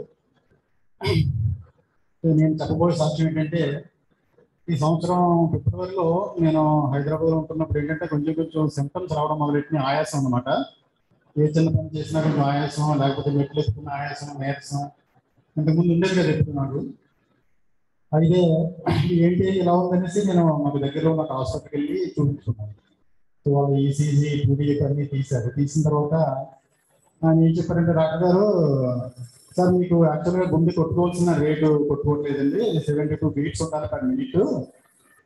సో నేను చెప్పబోయే సాక్ష్యం ఏంటంటే ఈ సంవత్సరం ఫిబ్రవరిలో నేను హైదరాబాద్లో ఉంటున్నప్పుడు ఏంటంటే కొంచెం కొంచెం సింటమ్స్ రావడం మొదలెట్టిన ఆయాసం అన్నమాట ఏ చిన్న పని చేసినా కొంచెం ఆయాసం లేకపోతే మెట్లు ఎత్తుకున్న ఆయాసం నీరసం ఇంతకుముందు ఉండేది కదా ఎప్పుడు నాకు అయితే ఏంటి ఇలా ఉందనేసి నేను మాకు దగ్గరలో ఉన్న హాస్పిటల్కి వెళ్ళి చూపించుకున్నాను సో వాళ్ళు ఈసీజీ టూడీ అన్ని తీశారు తీసిన తర్వాత ఆయన ఏం చెప్పారంటే డాక్టర్ గారు సార్ మీకు యాక్చువల్గా గుండె కొట్టుకోవాల్సిన రేటు కొట్టుకోవట్లేదండి సెవెంటీ టూ బీట్స్ ఉండాలి పర్ మినిట్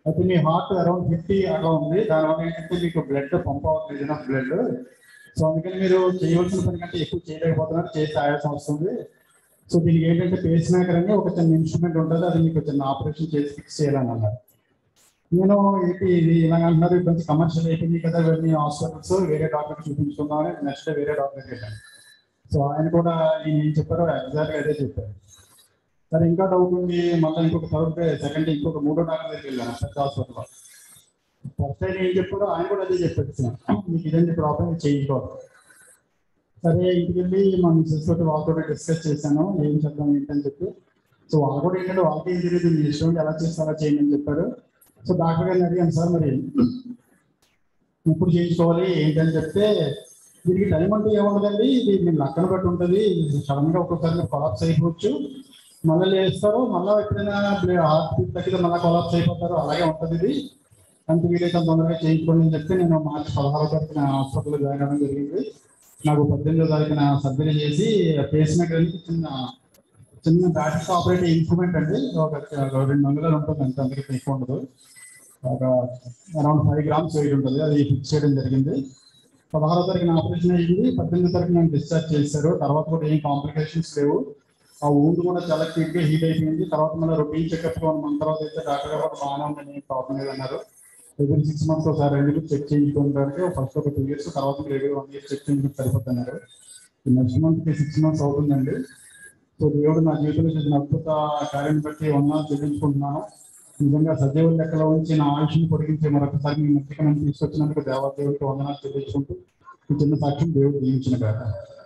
అయితే మీ హార్ట్ అరౌండ్ ఫిఫ్టీ అలా ఉంది దానివల్ల ఏంటంటే మీకు బ్లడ్ పంప్ అవుతుంది ఇదన బ్లడ్ సో అందుకని మీరు చేయవలసిన పని కంటే ఎక్కువ చేయలేకపోతున్నారు చేస్తే ఆయాసం వస్తుంది సో దీనికి ఏంటంటే పేస్ మేకర్ అని ఒక చిన్న ఇన్స్ట్రుమెంట్ ఉంటుంది అది మీకు చిన్న ఆపరేషన్ చేసి ఫిక్స్ చేయాలని అన్నారు నేను ఏంటి ఇది ఇలాగ అంటున్నారు ఇప్పుడు కొంచెం కమర్షియల్ అయిపోయింది కదా ఇవన్నీ హాస్పిటల్స్ వేరే డాక్టర్ చూపించుకుందామని నెక్స్ట్ వేరే డాక్టర్కి వెళ్ళాను సో ఆయన కూడా ఈయన ఏం చెప్పారో ఎగ్జాక్ట్గా అదే చెప్పారు సరే ఇంకా డౌట్ ఉంది మళ్ళీ ఇంకొక థర్డ్ సెకండ్ ఇంకొక మూడో డాక్టర్ దగ్గరికి వెళ్ళాను పెద్ద హాస్పిటల్లో ఫస్ట్ ఆయన ఏం చెప్పారో ఆయన కూడా అదే చెప్పారు మీకు ఇదండి ప్రాబ్లం చేయించుకోవాలి సరే ఇంటికి వెళ్ళి మా మిస్సెస్ తోటి వాళ్ళతో డిస్కస్ చేశాను ఏం చేద్దాం ఏంటని చెప్పి సో వాళ్ళు కూడా ఏంటంటే వాళ్ళకి ఏం తెలియదు మీ ఇష్టం ఉంటే ఎలా చేస్తే అలా చేయండి అని చెప్పారు సో డాక్టర్ గారిని అడిగాను సార్ మరి ఎప్పుడు చేయించుకోవాలి ఏంటని చెప్తే దీనికి టైం అంటూ ఏముండదండి ఇది మీరు లక్కన బట్టి ఉంటుంది సడన్ గా ఒక్కొక్కసారి మీరు కొలాప్స్ అయిపోవచ్చు మళ్ళీ లేస్తారు మళ్ళీ ఎప్పుడైనా హార్ట్ బీట్ తగ్గితే మళ్ళీ కొలాప్స్ అయిపోతారు అలాగే ఉంటుంది ఇది అంత వీలైతే తొందరగా చేయించుకోండి అని చెప్పి నేను మార్చి పదహారో తారీఖున హాస్పిటల్లో జాయిన్ అవ్వడం జరిగింది నాకు పద్దెనిమిదో తారీఖున సర్జరీ చేసి పేస్ మేకర్ చిన్న చిన్న బ్యాటరీ ఆపరేట్ ఇన్స్ట్రుమెంట్ అండి ఒక ఒక రెండు వందలు ఉంటుంది అంత అందరికీ ఎక్కువ ఉండదు ఒక అరౌండ్ ఫైవ్ గ్రామ్స్ వెయిట్ ఉంటుంది అది ఫిక్స్ చేయడం జరిగింది పదహారో తారీఖున ఆపరేషన్ అయ్యింది పద్దెనిమిది తారీఖు నేను డిశ్చార్జ్ చేశారు తర్వాత కూడా ఏం కాంప్లికేషన్స్ లేవు ఆ ఊండ్ కూడా చాలా క్విక్ గా హీట్ అయిపోయింది తర్వాత మళ్ళీ రొటీన్ చెకప్ వన్ మంత్ తర్వాత అయితే డాక్టర్ గారు కూడా బాగానే ఉందని ఏం ప్రాబ్లం లేదన్నారు ఎవ్రీ సిక్స్ మంత్స్ ఒకసారి రెండు చెక్ చేయించుకోవడానికి ఫస్ట్ ఒక టూ ఇయర్స్ తర్వాత ఎవ్రీ వన్ ఇయర్ చెక్ చేయించుకు సరిపోతున్నారు నెక్స్ట్ మంత్ కి సిక్స్ మంత్స్ అవుతుందండి సో దేవుడు నా జీవితంలో చేసిన అద్భుత కార్యం బట్టి వందనాలు చెల్లించుకుంటున్నాను నిజంగా సజీవుల లెక్కలో ఉంచి నా ఆయుష్ని పొడిగించే మరొకసారి మీ మధ్యకి నన్ను తీసుకొచ్చినందుకు దేవా దేవుడికి వందనాలు చెల్లించుకుంటూ ఈ చిన్న సాక్ష్యం దేవుడు దీవించిన కాక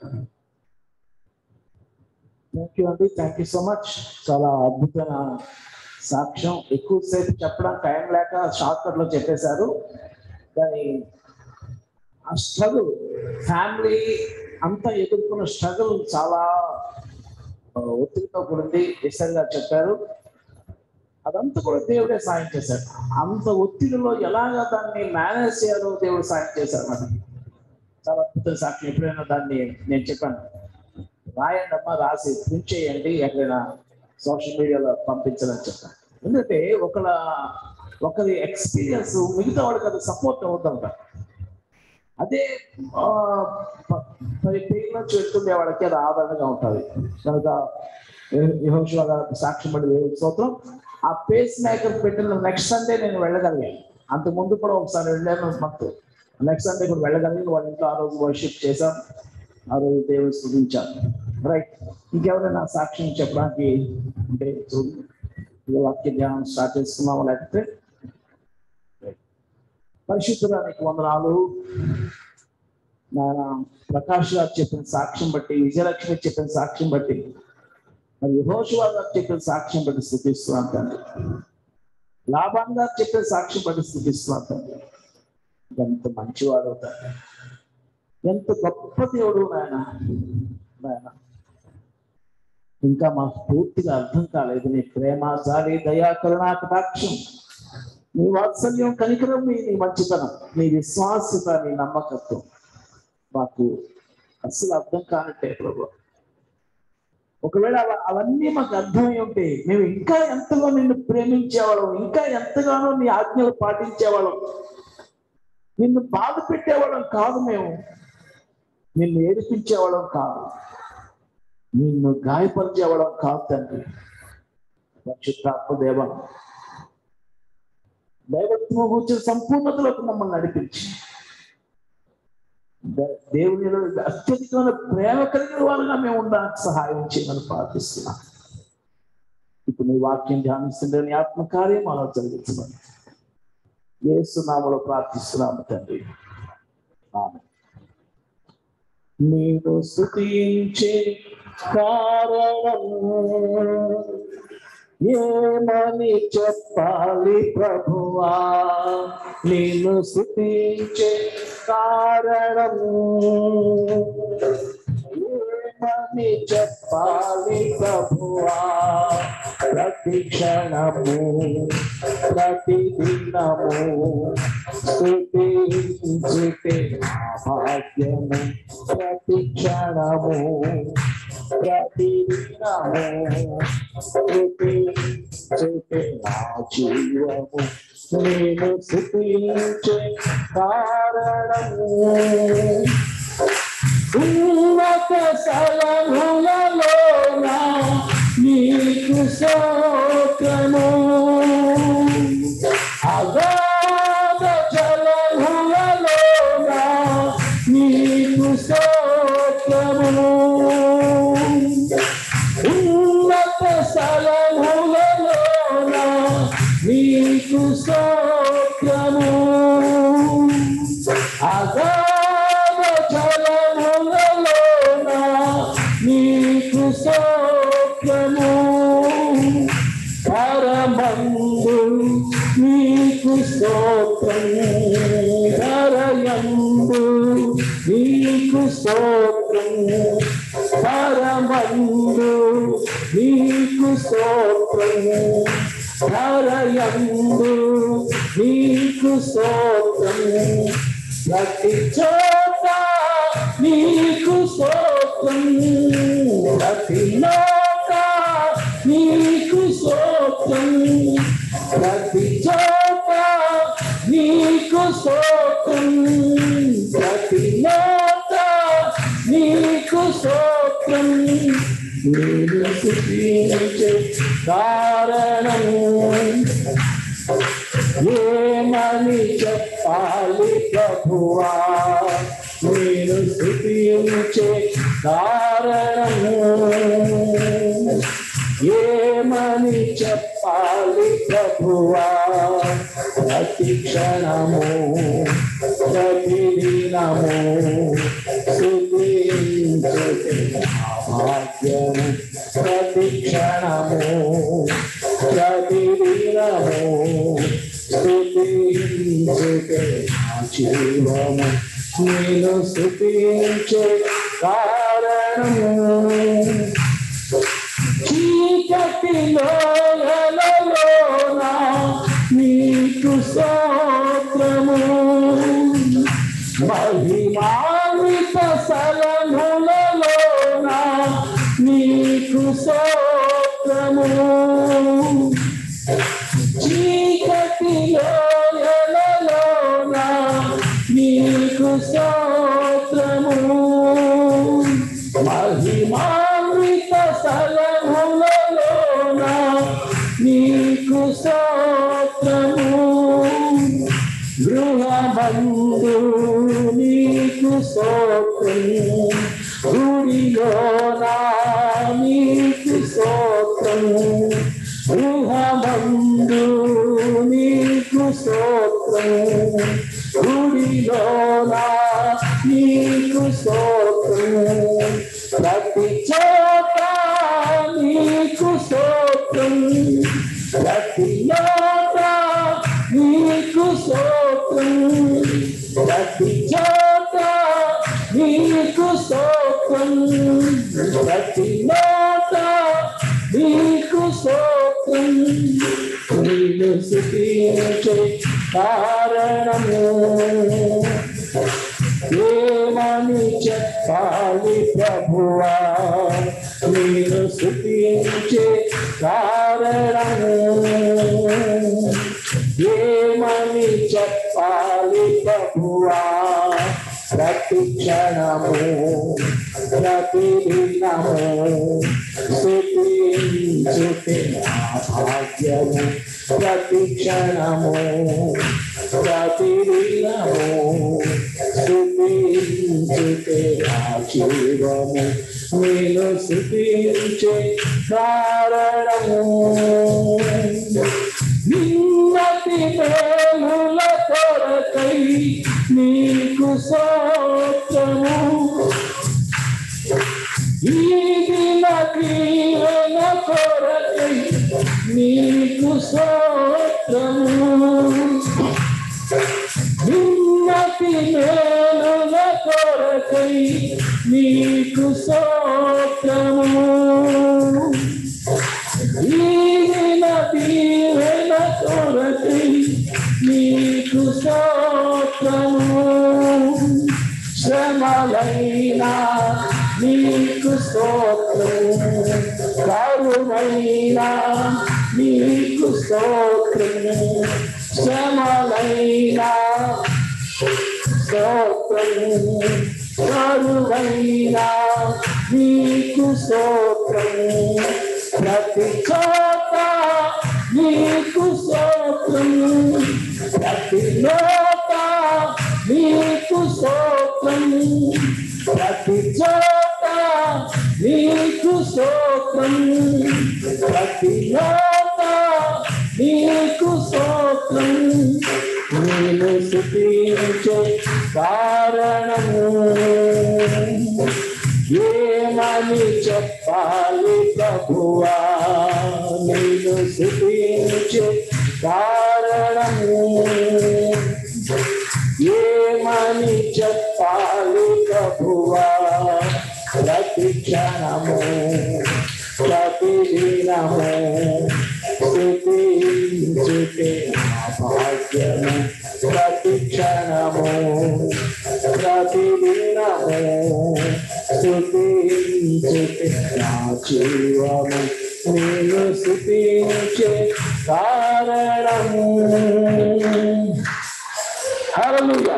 థ్యాంక్ యూ అండి థ్యాంక్ యూ సో మచ్ చాలా అద్భుతమైన సాక్ష్యం ఎక్కువసేపు చెప్పడం టైం లేక షార్ట్ కట్ లో చెప్పేశారు కానీ ఆ స్ట్రగుల్ ఫ్యామిలీ అంతా ఎదుర్కొన్న స్ట్రగుల్ చాలా ఆ, ఒత్తిడితో కూడింది ఎస్ఆర్ గారు చెప్పారు అదంతా కూడా దేవుడే సాయం చేశారు అంత ఒత్తిడిలో ఎలాగ దాన్ని మేనేజ్ చేయాలో దేవుడు సాయం చేశారు మనకి చాలా అద్భుత సాక్ష్యం ఎప్పుడైనా దాన్ని నేను చెప్పాను రాయండి అమ్మా రాసి ప్రింట్ చేయండి ఎక్కడైనా సోషల్ మీడియాలో పంపించాలని చెప్పాను ఎందుకంటే ఒకళ్ళ ఒకరి ఎక్స్పీరియన్స్ మిగతా వాళ్ళకి అది సపోర్ట్ అవుతుంట అదే ఆ, ప- పది పేరు నుంచి వెళ్తుండే వాళ్ళకి అది ఆదరణగా ఉంటుంది కనుక యహోషువా గారు సాక్ష్యం పడి దేవుడి స్తోత్రం ఆ పేస్ మేకర్ పెట్టిన నెక్స్ట్ సండే నేను వెళ్ళగలిగాను అంతకు ముందు కూడా ఒకసారి వెళ్ళాను మాకు నెక్స్ట్ సండే కూడా వెళ్ళగలిగాను వాళ్ళ ఇంట్లో ఆ రోజు వర్షిప్ చేశాం ఆ రోజు దేవుడు స్థుతించాను రైట్ ఇంకెవరైనా సాక్ష్యం చెప్పడానికి అంటే చూడు ఈ వాక్య ధ్యానం స్టార్ట్ చేసుకున్నామా లేకపోతే పరిశుద్ధురానికి వందనాలు నాయన ప్రకాష్ గారు చెప్పిన సాక్ష్యం బట్టి విజయలక్ష్మి చెప్పిన సాక్ష్యం బట్టి మరి యహోషువా గారు చెప్పిన సాక్ష్యం బట్టి స్థుతిస్తున్నాను తండ్రి లాభాన్ గారు చెప్పిన సాక్ష్యం బట్టి స్థుతిస్తున్నాను తండ్రి ఎంత మంచివాడు తండ్రి ఎంత గొప్ప దేవుడు నాయన నాయన ఇంకా మాకు పూర్తిగా అర్థం కాలేదు నీ ప్రేమ జాలి దయా కరుణా కటాక్షం నీ వాత్సల్యం కనికరం నీ నీ మంచితనం నీ విశ్వాసత నీ నమ్మకత్వం మాకు అస్సలు అర్థం కానట్టే ప్రభు ఒకవేళ అవ- అవన్నీ మాకు అర్థమై ఉంటే మేము ఇంకా ఎంతగా నిన్ను ప్రేమించేవాళ్ళం ఇంకా ఎంతగానో నీ ఆజ్ఞలు పాటించేవాళ్ళం నిన్ను బాధ పెట్టేవాళ్ళం కాదు మేము నిన్ను ఏడిపించేవాళ్ళం కాదు నిన్ను గాయపరిచేవాళ్ళం కాదు తండ్రి పరిశుద్ధాత్మ దేవ దైవత్వం కూర్చిన సంపూర్ణతలోకి మమ్మల్ని నడిపించి ద- దేవునిలో అత్యధికమైన ప్రేమ కలిగిన వాళ్ళుగా మేము ఉండడానికి సహాయం చేయమని ప్రార్థిస్తున్నాం ఇప్పుడు నీ వాక్యం ధ్యానిస్తుంటే నీ ఆత్మకార్యం అలా జరిగించమని ఏసునామలో ప్రార్థిస్తున్నాము తండ్రి ఆమె నేను స్థుతించే కారణం ఏమని చెప్పాలి ప్రభువా నేను స్థుతించే కారణం ఏమని చెప్పాలి ప్రభువా ప్రతి క్షణము ప్రతి దినము స్థుతించితే నా భాగ్యము ప్రతి క్షణము ప్రతి దినము స్థుతించితే నా జీవము నేను స్థుతించే కారణము ఉన్నత స్థలములలోన నీకు స్తోత్రము అగాధ జలములలోన నీకు స్తోత్రము ఉన్నత స్థలములలోన నీకు స్తోత్రము అగాధ జలములలోన నీకు స్తోత్రము పరమందు నీకు స్తోత్రము కరయందు నీకు స్తోత్రము పరమందు నీకు స్తోత్రము కరయందు నీకు స్తోత్రము ప్రతి చోట నీకు స్తోత్రం ప్రతి లోక నీకు స్తోత్రం ప్రతి చోట నీకు స్తోత్రం ప్రతి లోక నీకు స్తోత్రం నేను స్థుతించే కారణం ఏమని చెప్పాలి ప్రభువా నేను స్థుతించే కారణము ఏమని చెప్పాలి ప్రభువా ప్రతి క్షణము ప్రతిదినము స్థుతించే భాగ్యము ప్రతి క్షణము ప్రతిదినము స్థుతించుటే నా జీవము నేను స్థుతించే కారణము చీకటిలో నీకు స్తోత్రము మహిమాన్విత స్థలములలోన నీకు స్తోత్రము చీకటిలో నీకు స్తోత్రము మహిమాన్విత స్థలములలోన నీకు స్తోత్రము గృహబంధు నీకు స్తోత్రము గుడిలోన నీకు స్తోత్రము గృహబంధు నీకు స్తోత్రము గుడిలోన నీకు స్తోత్రము ప్రతి చోట నీకు స్తోత్రం ప్రతి లోట నీకు స్తోత్రం ప్రతి చోట నీకు స్తోత్రం ప్రతి లోట నీకు స్తోత్రం నీకు స్థితించే కారణము ఏమని చెప్పాలి ప్రభువా నేను స్థుతించే కారణము ఏమని చెప్పాలి ప్రభువా ప్రతి క్షణము ప్రతిదినము స్థుతించుతే నా భాగ్యము ప్రతి క్షణము ప్రతిదినము స్థుతించుతే నా జీవము నేను స్థుతించే కారణము నిన్నటి మేలుల కొరకై నీకు సోత్రము ఈ దిన దీవెన కొరకై నీకు సోత్రము నిన్నటి మేలుల కొరకై నీకు సోత్రము ఈగిన దీవెన కొరకై నీకు స్తోత్రము శ్రమలైనా నీకు స్తోత్రము కరుణైనా నీకు స్తోత్రము శ్రమలైనా స్తోత్రం కరువైనా నీకు స్తోత్రం ప్రతి చోట నీకు స్తోత్రం ప్రతి నోట నీకు స్తోత్రం ప్రతి చోట నీకు స్తోత్రం ప్రతి నోట నీకు స్తోత్రం నేను స్థుతించే కారణము ఏమని చెప్పాలి ప్రభువా నేను స్థుతించే కారణము ఏమని చెప్పాలి ప్రభువా ప్రతి క్షణము ప్రతి దినము స్థుతించుటే నా భాగ్యము ప్రతి క్షణము ప్రతి దినము స్థుతించుటే నా జీవము నేను స్థుతించే కారణము హల్లెలూయా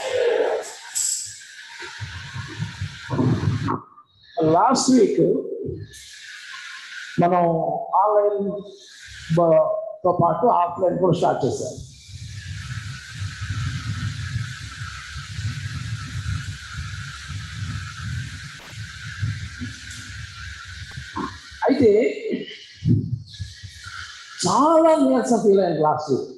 లాస్ట్ వీక్ మనం ఆన్లైన్ తో పాటు ఆఫ్లైన్ కూడా స్టార్ట్ చేశాం అయితే చాలా నీరసం ఫీల్ అయ్యాను లాస్ట్ వీక్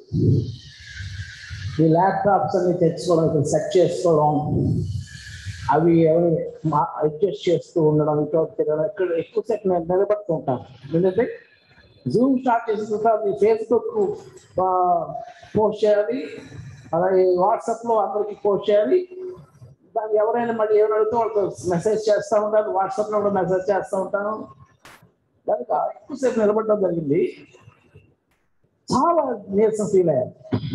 ఈ ల్యాప్టాప్స్ అన్ని తెచ్చుకోవడం ఇక్కడ సెట్ చేసుకోవడం అవి ఎవరు అడ్జస్ట్ చేస్తూ ఉండడం ఇటు తిరగడం ఇక్కడ ఎక్కువ సేపు నేను నిలబడుతూ ఉంటాను ఎందుకంటే జూమ్ స్టార్ట్ చేసిన తర్వాత ఈ ఫేస్బుక్ పోస్ట్ చేయాలి అలాగే వాట్సాప్లో అందరికి పోస్ట్ చేయాలి దాన్ని ఎవరైనా మళ్ళీ ఏమైనా అడిగితే వాళ్ళకి మెసేజ్ చేస్తూ ఉంటాను వాట్సాప్లో కూడా మెసేజ్ చేస్తూ ఉంటాను కనుక ఎక్కువసేపు నిలబడడం జరిగింది చాలా నీరసం ఫీల్ అయ్యాను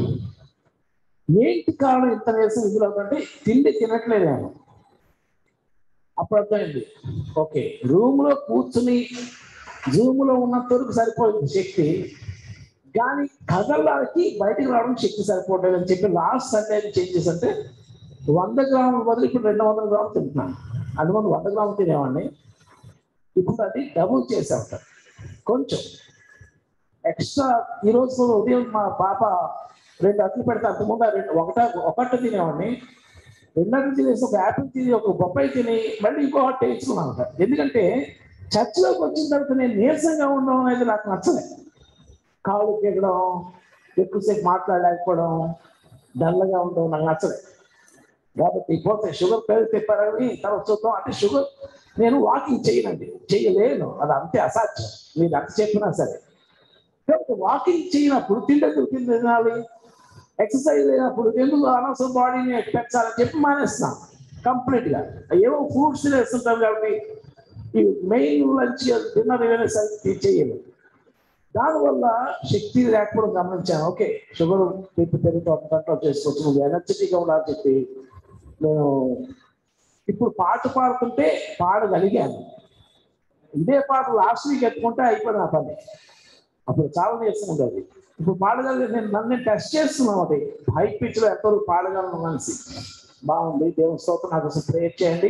ఏంటి కారణం ఇంత నీరసం ఇందులో అంటే తిండి తినట్లేదు నేను అప్పుడు అర్థమైంది ఓకే రూమ్ లో కూర్చుని జూమ్ లో ఉన్నంత వరకు సరిపోయింది శక్తి కానీ కదలడానికి బయటికి రావడం శక్తి సరిపోవట్లేదు అని చెప్పి లాస్ట్ సండే చేంజెస్ అంటే వంద గ్రాముల బదులు ఇప్పుడు రెండు వందల గ్రాములు తింటున్నాను అందువల్ల వంద గ్రాములు తినేవాడిని ఇప్పుడు అది డబుల్ చేసే ఉంటారు కొంచెం ఎక్స్ట్రా ఈ రోజు కూడా ఉదయం మా పాప రెండు అట్లు పెడితే అంతకుముందు ఆ రెండు ఒకట ఒకటి తినేవాడిని రెండట్లు తినేసి ఒక యాపిల్ తిని ఒక బొప్పాయి తిని మళ్ళీ ఇంకో హట్ వేయించుకున్నాను అనమాట ఎందుకంటే చర్చిలోకి వచ్చిన తర్వాత నేను నీరసంగా ఉండడం అనేది నాకు నచ్చలే కాళ్ళు ఎగడం ఎక్కువసేపు మాట్లాడలేకపోవడం డల్గా ఉండడం నాకు నచ్చలే కాబట్టి పోతే షుగర్ పేరు చెప్పారని తర్వాత చూద్దాం అంటే షుగర్ నేను వాకింగ్ చేయనండి చేయలేను అది అంతే అసాధ్యం మీరు అంత చెప్పినా సరే కాబట్టి వాకింగ్ చేయనప్పుడు తిండెందుకు తిండి తినాలి ఎక్సర్సైజ్ అయినప్పుడు ఎందుకు అనవసరం బాడీని పెంచాలని చెప్పి మానేస్తున్నాం కంప్లీట్ గా ఏవో ఫ్రూట్స్ వేస్తుంటాం కాబట్టి ఈ మెయిన్ లంచ్ డిన్నర్ ఏమైనా సరే చేయలేదు దానివల్ల శక్తి లేకపోవడం గమనించాను ఓకే షుగర్ పెట్టి పెరుగుతూ కంట్రోల్ చేసుకోవచ్చు నువ్వు ఎనర్జెటిక్గా ఉండాలని చెప్పి నేను ఇప్పుడు పాట పాడుతుంటే పాడగలిగాను ఇదే పాట లాస్ట్ వీక్ ఎత్తుకుంటే అయిపోయింది నా పని అప్పుడు చాలా నీరసం ఉండేది ఇప్పుడు పాడగలిగే నేను నన్ను టెస్ట్ చేస్తున్నాను అది హై పిచ్ లో ఎంతవరకు పాడగలను మనిషి బాగుంది దేవుని స్తోత్రం నాకు అసలు ప్రేయర్ చేయండి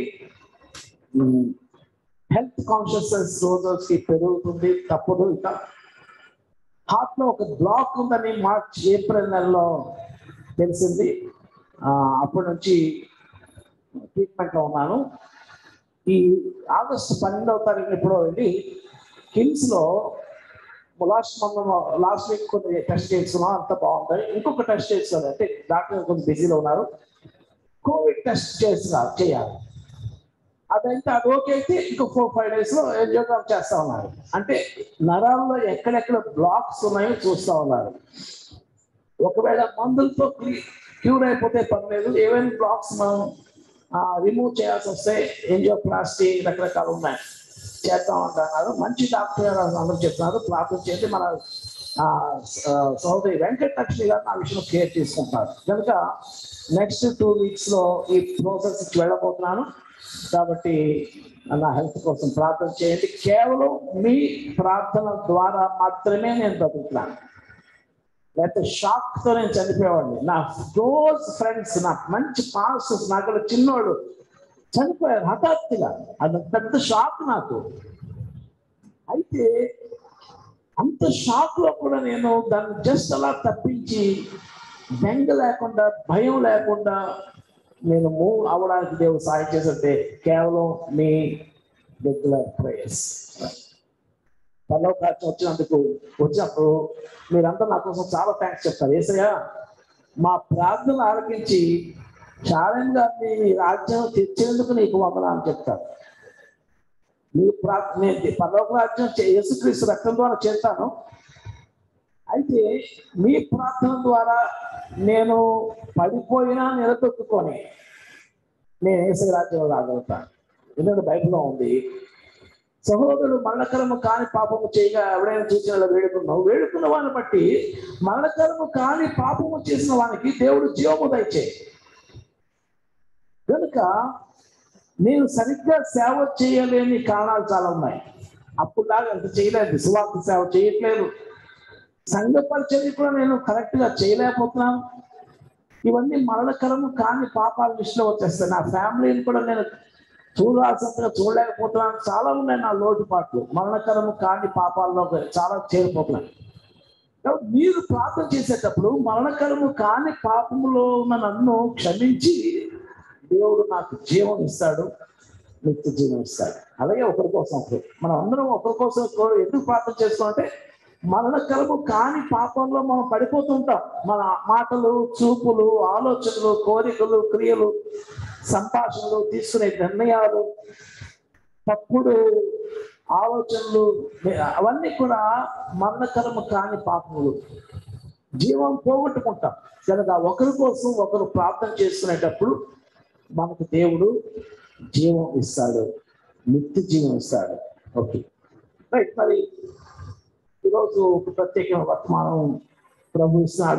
హెల్త్ కాన్షియస్నెస్ రోజుకి పెరుగుతుంది తప్పదు ఇక హార్ట్ లో ఒక బ్లాక్ ఉందని మార్చ్ ఏప్రిల్ నెలలో తెలిసింది ఆ, అప్పటి నుంచి ట్రీట్మెంట్ లో ఉన్నాను ఈ ఆగస్టు పన్నెండవ తారీఖు ఎప్పుడో వెళ్ళి కిమ్స్ లో లాస్ట్ మనం లాస్ట్ వీక్ కొన్ని టెస్ట్ చేస్తున్నాం అంత బాగుంది ఇంకొక టెస్ట్ చేస్తున్నారు అంటే డాక్టర్ కొంచెం బిజీలో ఉన్నారు కోవిడ్ టెస్ట్ చేస్తున్నారు చేయాలి అదైతే అది ఓకే అయితే ఇంకో ఫోర్ ఫైవ్ డేస్ లో యోగా చేస్తా ఉన్నారు అంటే నరాల్లో ఎక్కడెక్కడ బ్లాక్స్ ఉన్నాయో చూస్తా ఉన్నారు ఒకవేళ మందులతో క్యూర్ అయిపోతే పర్లేదు ఏవైనా బ్లాక్స్ మనం రిమూవ్ చేయాల్సి వస్తే ఎంజియోప్లాస్టీ రకరకాలు ఉన్నాయి చేద్దాం అంటున్నారు మంచి డాక్టర్ గారు అందరూ చెప్తున్నారు ప్రార్థన చేసి మన ఆ, ఆ, సోదరి వెంకట లక్ష్మి గారు ఆ విషయంలో కేర్ తీసుకుంటారు కనుక నెక్స్ట్ టూ వీక్స్ లో ఈ ప్రాసెస్ వెళ్ళబోతున్నాను కాబట్టి నా హెల్త్ కోసం ప్రార్థన చేయండి కేవలం మీ ప్రార్థన ద్వారా మాత్రమే నేను బతుకుతున్నాను లేకపోతే షాక్తో నేను చనిపోయేవాడిని నా క్లోజ్ ఫ్రెండ్స్ నా మంచి పాస్టర్స్ నాకు చిన్నోడు చనిపోయారు హఠాత్తుగా అది పెద్ద షాక్ నాకు అయితే అంత షాక్ లో కూడా నేను దాన్ని జస్ట్ అలా తప్పించి బెంగ లేకుండా భయం లేకుండా నేను మూవ్ అవ్వడానికి దేవుడు సాయం చేస్తుంటే కేవలం మీ రెగ్యులర్ ప్రేయర్స్ పర్లోకాచం వచ్చినందుకు వచ్చినప్పుడు మీరంతా నా కోసం చాలా థ్యాంక్స్ చెప్తారు ఏసయ్య మా ప్రార్థన ఆలకించి చారణ్ గారిని నీ రాజ్యం తెచ్చేందుకు నీకు వందనా అని చెప్తారు నీ ప్రా నేను పర్లోక రాజ్యం చే- యేసుక్రీస్తు రక్తం ద్వారా చేస్తాను అయితే మీ ప్రార్థన ద్వారా నేను పడిపోయినా నిలదొక్కుకొని నేను ఏసీ రాజ్యంలో రాగలుగుతాను ఎందుకంటే బైబిల్లో ఉంది సహోదరుడు మరణకరము కాని పాపము చేయగా ఎవడైనా చూసిన వేడుకున్నావు వేడుకున్న వాడిని బట్టి మరణకరము కాని పాపము చేసిన వానికి దేవుడు జీవము దయచేయి కనుక నేను సరిగ్గా సేవ చేయలేని కారణాలు చాలా ఉన్నాయి అప్పుడులాగా అంత చేయలేదు సువార్త సేవ చేయట్లేదు సంఘ పరిచర్య కూడా నేను కరెక్ట్ గా చేయలేకపోతున్నాను ఇవన్నీ మరణకరము కాని పాపాల లిస్టులో వచ్చేస్తాయి నా ఫ్యామిలీని కూడా నేను చూడాల్సిందిగా చూడలేకపోతున్నాను చాలా ఉన్నాయి నా లోటుపాట్లు మరణకరము కాని పాపాల్లో చాలా చేరిపోతున్నాను కాబట్టి మీరు ప్రార్థన చేసేటప్పుడు మరణకరము కాని పాపములో ఉన్న నన్ను క్షమించి దేవుడు నాకు జీవం ఇస్తాడు నిత్య జీవం ఇస్తాడు అలాగే ఒకరి కోసం ఒకరు మనం అందరం ఒకరి కోసం ఒకరు ఎందుకు ప్రార్థన చేస్తామంటే మరణకరము కాని పాపంలో మనం పడిపోతుంటాం మన మాటలు చూపులు ఆలోచనలు కోరికలు క్రియలు సంభాషణలు తీసుకునే నిర్ణయాలు తప్పుడు ఆలోచనలు అవన్నీ కూడా మరణకరము కాని పాపములు జీవం పోగొట్టుకుంటాం కనుక ఒకరి కోసం ఒకరు ప్రార్థన చేసుకునేటప్పుడు మనకు దేవుడు జీవం ఇస్తాడు నిత్య జీవం ఇస్తాడు ఓకే రైట్ మరి ఈరోజు ఒక ప్రత్యేక వర్తమానం ప్రభు ఇస్తున్నాడు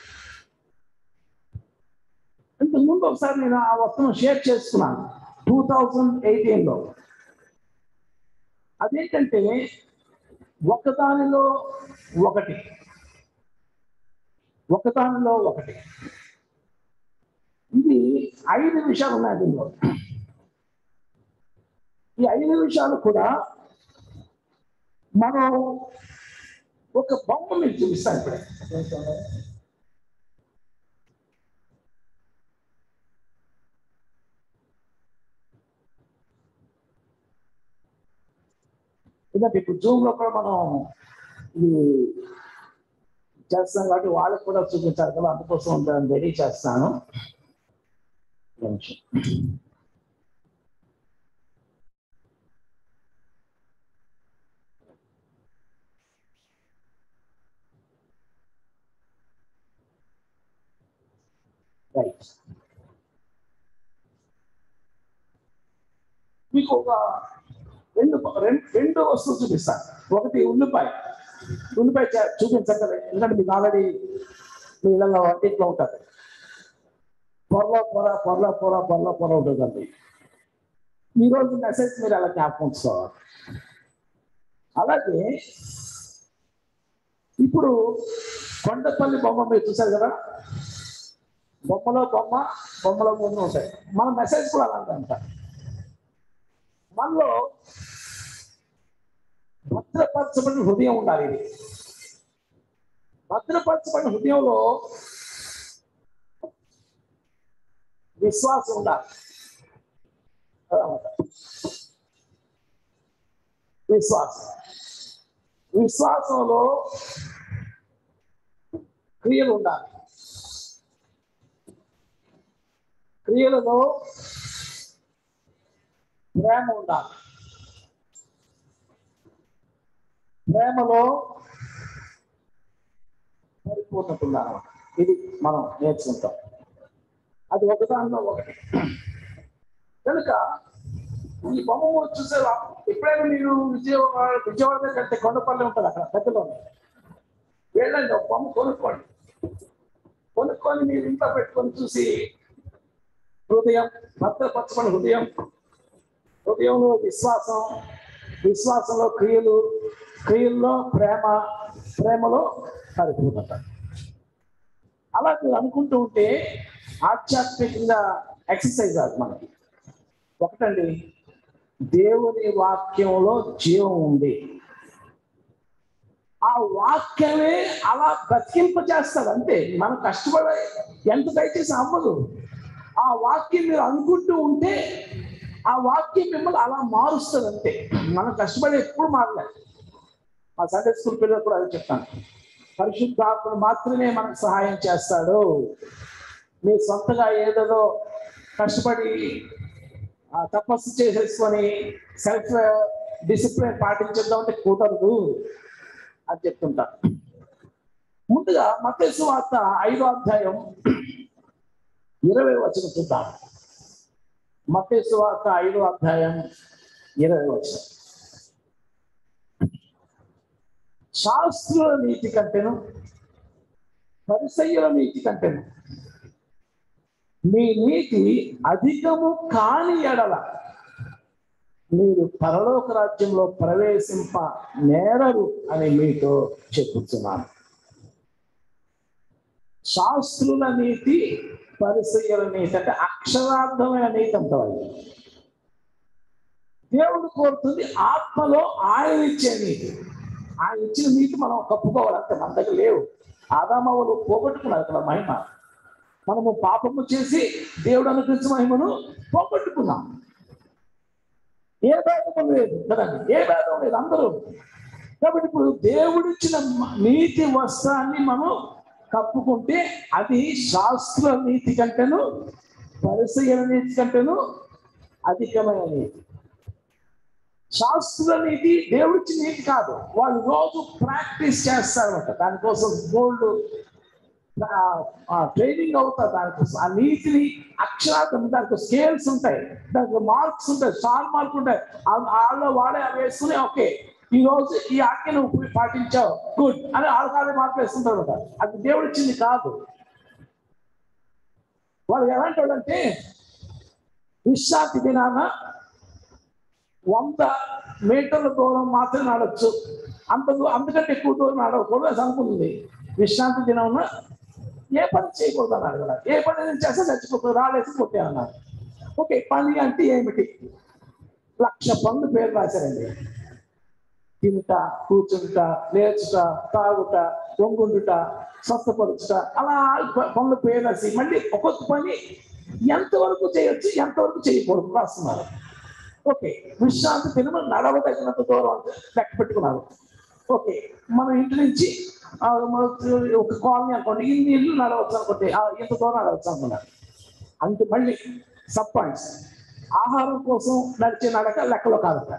ఇంతకు ముందు ఒకసారి నేను ఆ వర్తమానం షేర్ చేసుకున్నాను టూ థౌజండ్ ఎయిటీన్లో అదేంటంటే ఒకదానిలో ఒకటి ఒకదానిలో ఒకటి ఇది ఐదు విషయాలు ఉన్నాయి దీనిలో ఈ ఐదు విషయాలు కూడా మనం ఒక బొమ్మ మీకు చూపిస్తాను ఇప్పుడే ఎందుకంటే ఇప్పుడు జూమ్ లో కూడా మనం ఇది చేస్తాం కాబట్టి వాళ్ళకి కూడా చూపించాలి కదా అందుకోసం దాన్ని రెడీ చేస్తాను ఒక నిమిషం. రైట్ మీకు ఒక రెండు రెండు రెండు వస్తువులు చూపిస్తాను ఒకటి ఉల్లిపాయ ఉల్లిపాయ చే- చూపించండి కదా ఎందుకంటే మీకు ఆల్రెడీ మీ ఇళ్ళలో వంటింట్లో ఉంటుంది పొరల పొర పొరల పొర పొరల పొర ఉంటుందండి ఈ రోజు మెసేజ్ మీరు అలా జ్ఞాపకం ఉంచుకోవాలి అలాగే ఇప్పుడు కొండపల్లి బొమ్మ మీరు చూసారు కదా బొమ్మలో బొమ్మ బొమ్మలో బొమ్మ ఉంటాయి మన మెసేజ్ కూడా అలాంటి అంట మనలో భద్రపరచబడిన హృదయం ఉండాలి ఇది భద్రపరచబడిన హృదయంలో విశ్వాసం ఉండాలి అదన్నమాట. విశ్వాసం విశ్వాసంలో క్రియలు ఉండాలి క్రియలలో ప్రేమ ఉండాలి ప్రేమలో పరిపూర్ణత ఉండాలి ఇది మనం నేర్చుకుంటాం అది ఒకదానిలో ఒకటి కనుక ఈ బొమ్మ చూసే ఎప్పుడైనా మీరు విజయవాడ విజయవాడ దగ్గర అంటే కొండపల్లి ఉంటుంది అక్కడ దగ్గరలోనే వెళ్ళండి ఒక బొమ్మ కొనుక్కోండి కొనుక్కొని మీరు ఇంట్లో పెట్టుకొని చూసి హృదయం భద్రపరచబడిన హృదయం హృదయంలో విశ్వాసం విశ్వాసంలో క్రియలు క్రియల్లో ప్రేమ ప్రేమలో పరిపూర్ణత అలా మీరు అనుకుంటూ ఉంటే ఆధ్యాత్మికంగా ఎక్సర్సైజ్ అది మనకి ఒకటండి దేవుని వాక్యంలో జీవం ఉంది ఆ వాక్యమే అలా బ్రతికింప చేస్తారు అంతే మనం కష్టపడే ఎంత దయచేసి అవ్వదు ఆ వాక్యం మీరు అనుకుంటూ ఉంటే ఆ వాక్యం మిమ్మల్ని అలా మారుస్తుంది అంతే మనం కష్టపడి ఎప్పుడు మారలేదు మా సండే స్కూల్ పిల్లలు కూడా అది చెప్తాను పరిశుద్ధాత్మను మాత్రమే మనకు సహాయం చేస్తాడు మీ సొంతగా ఏదేదో కష్టపడి ఆ, తపస్సు చేసేసుకొని సెల్ఫ్ డిసిప్లిన్ పాటించేద్దాం అంటే కుదరదు అని చెప్తుంటా ముందుగా మతేసు వార్త ఐదో అధ్యాయం ఇరవై వచనం చూద్దాం మతేసు వార్త ఐదో అధ్యాయం ఇరవై వచనం శాస్త్రుల నీతి కంటేను పరిసయ్యుల నీతి కంటేను మీ నీతి అధికము కాని ఎడల మీరు పరలోక రాజ్యంలో ప్రవేశింప నేరరు అని మీతో చెప్పుతున్నాను శాస్త్రుల నీతి పరిసయ్యుల నీతి అంటే అక్షరార్థమైన నీతి అంత వాళ్ళు దేవుడు కోరుతుంది ఆత్మలో ఆయన ఇచ్చే నీతి ఆయన ఇచ్చిన నీతి మనం కప్పుకోవాలంటే మన దగ్గర లేవు ఆదామవులు పోగొట్టుకున్నారు కదా మహిమ మనము పాపము చేసి దేవుడు అనుగ్రహించిన మహిమను పోగొట్టుకున్నాం ఏ భేదము లేదు కదండి ఏ భేదం లేదు అందరూ కాబట్టి ఇప్పుడు దేవుడిచ్చిన మ- నీతి వస్త్రాన్ని మనం కప్పుకుంటే అది శాస్త్ర నీతి కంటేను పరిశీలన నీతి కంటేను అధికమైన నీతి శాస్త్ర నీతి దేవుడిచ్చిన నీతి కాదు వాళ్ళు రోజు ప్రాక్టీస్ చేస్తారన్నమాట దానికోసం గోల్డ్ ట్రైనింగ్ అవుతారు దానికోసం ఆ నీతిని అక్షరార్థం దానికి స్కేల్స్ ఉంటాయి దానికి మార్క్స్ ఉంటాయి స్టార్ మార్క్ ఉంటాయి ఆ- వాళ్ళు వాడే అవి వేసుకుని ఓకే ఈ రోజు ఈ ఆజ్ఞను ఉప- పాటించావు గుడ్ అని వాళ్ళ కాదే మార్పు వేస్తుంటారు కదా అది దేవుడు ఇచ్చింది కాదు వాళ్ళు ఎలాంటి వాళ్ళంటే విశ్రాంతి దినాన వంద మీటర్ల దూరం మాత్రమే నడవచ్చు అంత దూ- అంతకంటే ఎక్కువ దూరం నడవకూడదు అని అనుకుంటుంది విశ్రాంతి దినం ఏ పని చేయకూడదు అన్నారు కదా ఏ పని నేను చేస్తే చచ్చిపోతుంది రాలేసి కొట్టే అన్నారు ఓకే పని అంటే ఏమిటి లక్ష పనులు పేరు రాశారండి తినుట కూర్చుంట లేచుట తాగుట వంగుండుట స్వస్థపరుచుట అలా ప- పనులు పేరు రాసి మళ్ళీ ఒక్కొక్క పని ఎంతవరకు చేయొచ్చు ఎంతవరకు చేయకూడదు రాస్తున్నారు ఓకే విశ్రాంతి తినము నడవదగినంత దూరం అంటే లెక్క పెట్టుకున్నారు ఓకే మన ఇంటి నుంచి ఆ, మన ఒక కాలనీ అనుకోండి ఇన్ని ఇల్లు నడవచ్చు అనుకోండి ఆ, ఇంత దూరం నడవచ్చు అనుకున్నారు అంతే మళ్ళీ సబ్ పాయింట్స్ ఆహారం కోసం నడిచే నడక లెక్కలో కాదట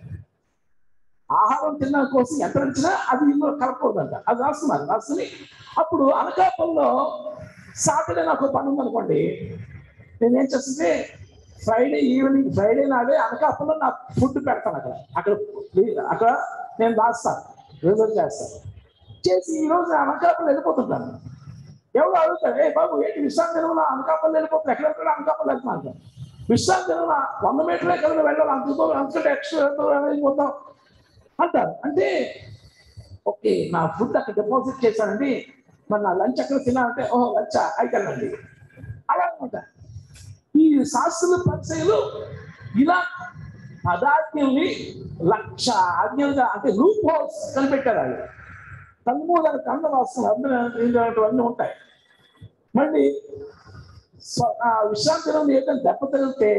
ఆహారం తిన్న కోసం ఎంత నడిచినా అది ఇందులో కలపకూడదంట అది రాస్తున్నారు రాసుకుని అప్పుడు అనకాపల్లో సాటర్డే నాకు పని ఉందనుకోండి నేనేం చేస్తుంటే ఫ్రైడే ఈవినింగ్ ఫ్రైడే నాడే అనకాపల్లో నాకు ఫుడ్ పెడతాను అక్కడ అక్కడ అక్కడ నేను రాస్తాను రిజర్వ్ చేస్తాను చేసి ఈ రోజు అనకాపల్లి వెళ్ళిపోతుంటాను ఎవరు అడుగుతారు ఏ బాబు ఏంటి విశ్రాంతి దినంలో అనకాపల్లి వెళ్ళిపోతుంది ఎక్కడ వెళ్తాడు అనకాపల్లి వెళ్తున్నాను విశ్రాంతి దినంలో వంద మీటర్లు ఎక్కడ వెళ్ళాలి అంత దూరం అంతకంటే ఎక్స్ట్రా వెళ్ళిపోతాం అంటారు అంటే ఓకే నా ఫుడ్ అక్కడ డిపాజిట్ చేశానండి మరి నా లంచ్ అక్కడ తినాలంటే ఓహో లంచ్ అయితే వెళ్ళండి అలా అనమాట ఈ శాస్త్రుల పరిచయలు ఇలా పదాజ్ఞల్ని లక్ష ఆజ్ఞలుగా అంటే రూప్ హోల్స్ కనిపెట్టారు అది తల్మూలని కన్న రాస్తున్నారు అందులో ఇలాంటివన్నీ ఉంటాయి మళ్ళీ స్వ- ఆ విశ్రాంతి దినం ఏదైనా దెబ్బ తగిలితే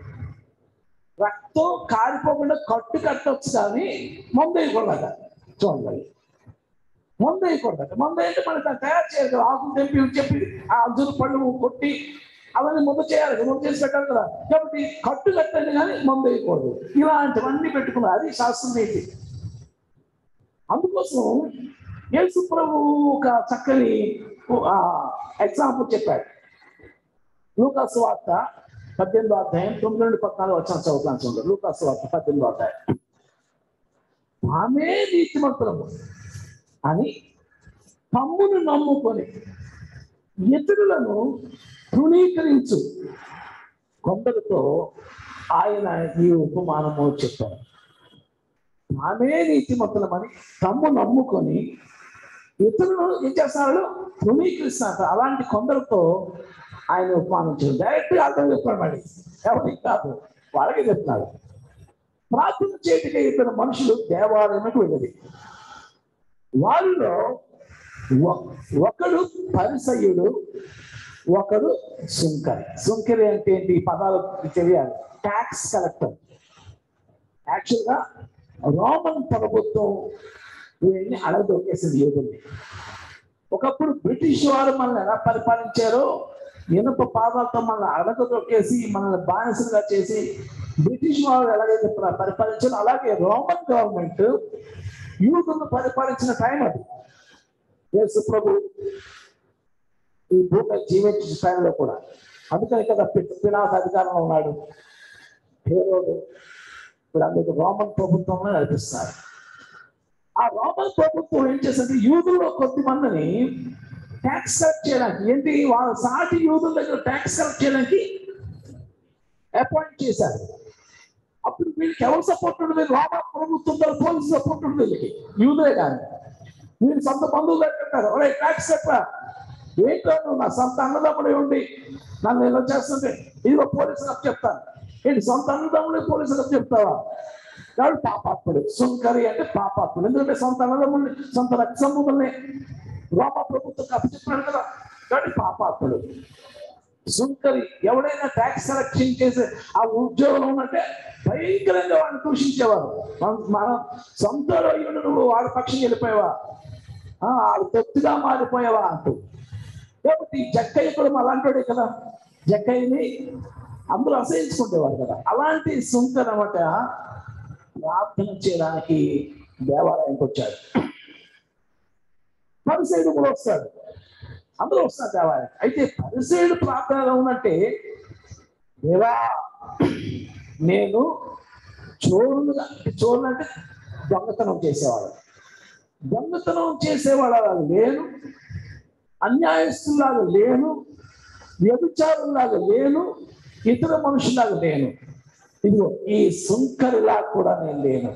రక్తం కారిపోకుండా కట్టు కట్టొచ్చు కానీ మందు వేయకూడదట చూడండి మందు వేయకూడదట మందు అయితే మనకి దాన్ని తయారు చేయాలి కదా ఆకులు తెంపి ఇవి చెప్పి ఆ అంజురు పళ్ళు కొట్టి అవన్నీ ముందు చేయాలి కదా, ముందు చేసి పెట్టాలి కదా కాబట్టి కట్టు కట్టండి కానీ మందు వేయకూడదు ఇలాంటివన్నీ పెట్టుకున్నారు అది శాస్త్రం నీతి అందుకోసం యేసు ప్రభు ఒక చక్కని ఎగ్జాంపుల్ చెప్పాడు లూకాసు వార్త పద్దెనిమిదో అధ్యాయం తొమ్మిది నుండి పద్నాలుగు వచ్చిన చదువుతాను చూడండి లూకాసు వార్త పద్దెనిమిదో అధ్యాయం ఆమె నీతిమంతులము అని తమ్మును నమ్ముకొని ఇతరులను తృణీకరించు కొందరితో ఆయన ఈ ఉపమానము చెప్పారు ఆమె నీతిమంతులమని తమ్ము నమ్ముకొని ఇతరులు ఏం చేస్తున్నారు తృణీకరిస్తున్నారు అలాంటి కొందరితో ఆయన ఉపమానం చేయాలి డైరెక్ట్గా అర్థం చెప్పాడు మరి ఎవరికి కాదు వాళ్ళకే చెప్తున్నాడు ప్రార్థన చేయటకే ఇద్దరు మనుషులు దేవాలయంకు వెళ్ళేది వారిలో ఒ- ఒకడు పరిసయుడు ఒకడు సుంకరి సుంకరి అంటే ఏంటి ఈ పదాలు తెలియాలి ట్యాక్స్ కలెక్టర్ యాక్చువల్గా రోమన్ ప్రభుత్వం వీళ్ళని అడగదొక్కేసింది యోగుల్ని ఒకప్పుడు బ్రిటిష్ వారు మనల్ని ఎలా పరిపాలించారో ఇనుప పాదాలతో మనల్ని అడగదొక్కేసి మనల్ని బానిసలుగా చేసి బ్రిటిష్ వారు ఎలాగైతే ప్ర- పరిపాలించారో అలాగే రోమన్ గవర్నమెంట్ యూదులను పరిపాలించిన టైం అది యేసు ప్రభు ఈ భూమి జీవించిన టైంలో కూడా అందుకని కదా పి- పినాక అధికారంలో ఉన్నాడు హేరోడు ఇప్పుడు అందుకు రోమన్ ప్రభుత్వంలో నడిపిస్తారు ఆ రోమన్ ప్రభుత్వం ఏం చేసింది యూదుల్లో కొద్ది మందిని ట్యాక్స్ కలెక్ట్ చేయడానికి ఏంటి వాళ్ళ సాటి యూదుల దగ్గర ట్యాక్స్ కలెక్ట్ చేయడానికి అపాయింట్ చేశారు అప్పుడు వీళ్ళకి ఎవరు సపోర్ట్ ఉండదు రోమన్ ప్రభుత్వం ద్వారా పోలీసు సపోర్ట్ ఉండదు వీళ్ళకి యూదులే కానీ వీళ్ళు సొంత బంధువులు పెట్టారు ఒరే ట్యాక్స్ కట్టరా ఏంటో నువ్వు నా సొంత అన్నదమ్ముడే ఉండి నన్ను ఇలా చేస్తుంటే ఇదిగో పోలీసులకు చెప్తాను ఏంటి సొంత అన్నదమ్ముడే పోలీసులకు చెప్తావా కాబట్టి పాపాత్ముడు సుంకరి అంటే పాపాత్ముడు ఎందుకంటే సొంత అన్నదమ్ముల్ని సొంత రక్త సంబంధుల్ని రోమ ప్రభుత్వం అప్పచెప్పాడు కదా కాబట్టి పాపాత్ముడు సుంకరి ఎవడైనా ట్యాక్స్ కలెక్షన్ చేసే ఆ ఉద్యోగంలో ఉన్నట్టే భయంకరంగా వాడిని దూషించేవారు మన- మన సొంత అయ్యుండి నువ్వు వాడి పక్షం వెళ్ళిపోయావా ఆ, వాడు తొత్తుగా మారిపోయావా అంటూ కాబట్టి ఈ జక్కయ్య కూడా అలాంటి కదా జక్కయ్యని అందరూ అసహించుకుంటేవాడు కదా అలాంటి సుంకర్ అన్నమాట ప్రార్థన చేయడానికి దేవాలయానికి వచ్చాడు పరిసైడు కూడా వస్తాడు అందరూ వస్తారు దేవాలయం అయితే పరిసైడు ప్రార్థన ఎలా ఉందంటే దేవా నేను చోరులుగా చోరులు అంటే దొంగతనం చేసేవాడు దొంగతనం చేసేవాళ్ళ లేను అన్యాయస్తులాగా లేను వ్యభిచారులాగా లేను ఇతర మనుషులాగా లేను ఇదిగో ఈ సుంకరిలా కూడా నేను లేను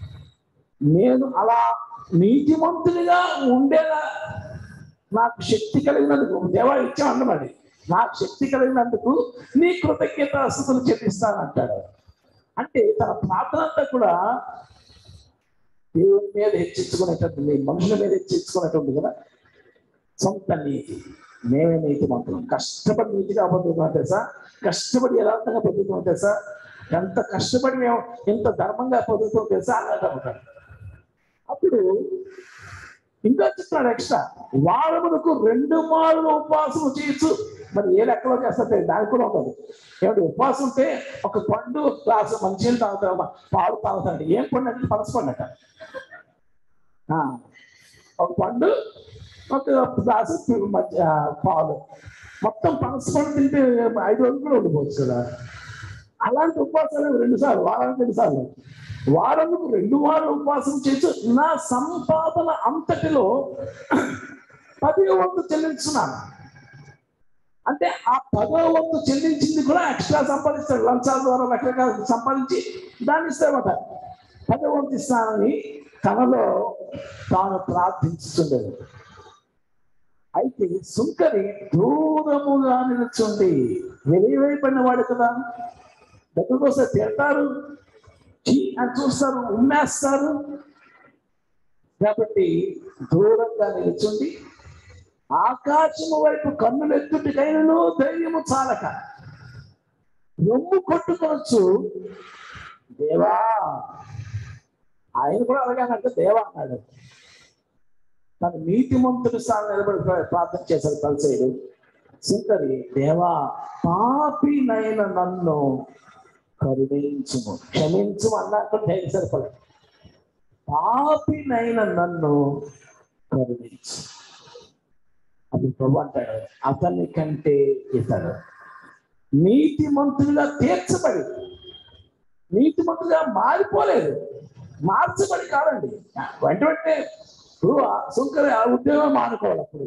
నేను అలా నీతిమంతునిగా ఉండేలా నాకు శక్తి కలిగినందుకు దేవా ఇచ్చా అన్నమాట నాకు శక్తి కలిగినందుకు నీ కృతజ్ఞత స్థుతులు చెప్పిస్తానంటాడు అంటే తన ప్రార్థన అంతా కూడా దేవుని మీద హెచ్చించుకునేటట్టుంది మనుషుల మీద హెచ్చించుకునేటట్టుంది కదా సొంత నీతి మేమే నీతి మంత్రం కష్టపడి నీతిగా బతుకుతాం తెలుసా కష్టపడి యథార్థంగా బతుకుతాం తెలుసా ఎంత కష్టపడి మేము ఎంత ధర్మంగా బతుకుతాం తెలుసా అన్నట్టు అనుకుంటారు అప్పుడు ఇంకా చెప్తున్నాడు ఎక్స్ట్రా వారమునకు రెండు మార్లు ఉపవాసం చేయొచ్చు మరి ఏ లెక్కలో చేస్తే దానికి కూడా ఉండదు ఏమంటే ఉపవాసం ఉంటే ఒక పండు ఒక గ్లాసు మంచినీళ్ళు తాగుతారు పాలు తాగుతాడు ఏం పండు అంటే పనస పండు అట ఆ, ఒక పండు ఒక గ్లాసు పి- మధ్య ఆ, పాలు మొత్తం పనస పండు తింటే ఐదు రోజులు కూడా ఉండిపోవచ్చు కదా అలాంటి ఉపవాసాలు రెండు సార్లు వారానికి రెండు సార్లు వారానికి రెండు వారాలు ఉపవాసం చేసి నా సంపాదన అంతటిలో పది వంతు చెల్లించున్నాను అంటే ఆ పదో వంతు చెల్లించింది కూడా ఎక్స్ట్రా సంపాదిస్తాడు లంచాల ద్వారా రకరకాల సంపాదించి దాన్ని ఇస్తాడట పదో వంతు ఇస్తానని తనలో తాను ప్రార్థించుతుండేది అయితే సుంకరి దూరముగా నిలుచుండి వెలివైపడిన వాడు కదా దగ్గరకు వస్తే తిడతారు చీ అని చూస్తారు ఉమ్మేస్తారు కాబట్టి దూరంగా నిలుచుండి ఆకాశము వైపు కన్నులు ఎత్తుటికైనను ధైర్యము చాలక రొమ్ము కొట్టుకోవచ్చు దేవా ఆయన కూడా అలాగే అన్నట్టు దేవా అన్నాడు తన నీతిమంతుడి స్థానం నిలబడి ప్రార్థన చేశాడు కలిసేడు సుంకరి దేవా పాపినైన నన్ను కరుణించుము క్షమించుము అన్నాక ధైర్యం సరిపడదు పాపినైన నన్ను కరుణించు అది ప్రభు అంటాడు అతని కంటే ఇతడు నీతిమంతుడిగా తీర్చబడి నీతిమంతుడిగా మారిపోలేదు మార్చబడి కాదండి వెంట వెంటనే ఇప్పుడు ఆ సుంకరి ఆ ఉద్యోగం మానుకోవాలి అప్పుడు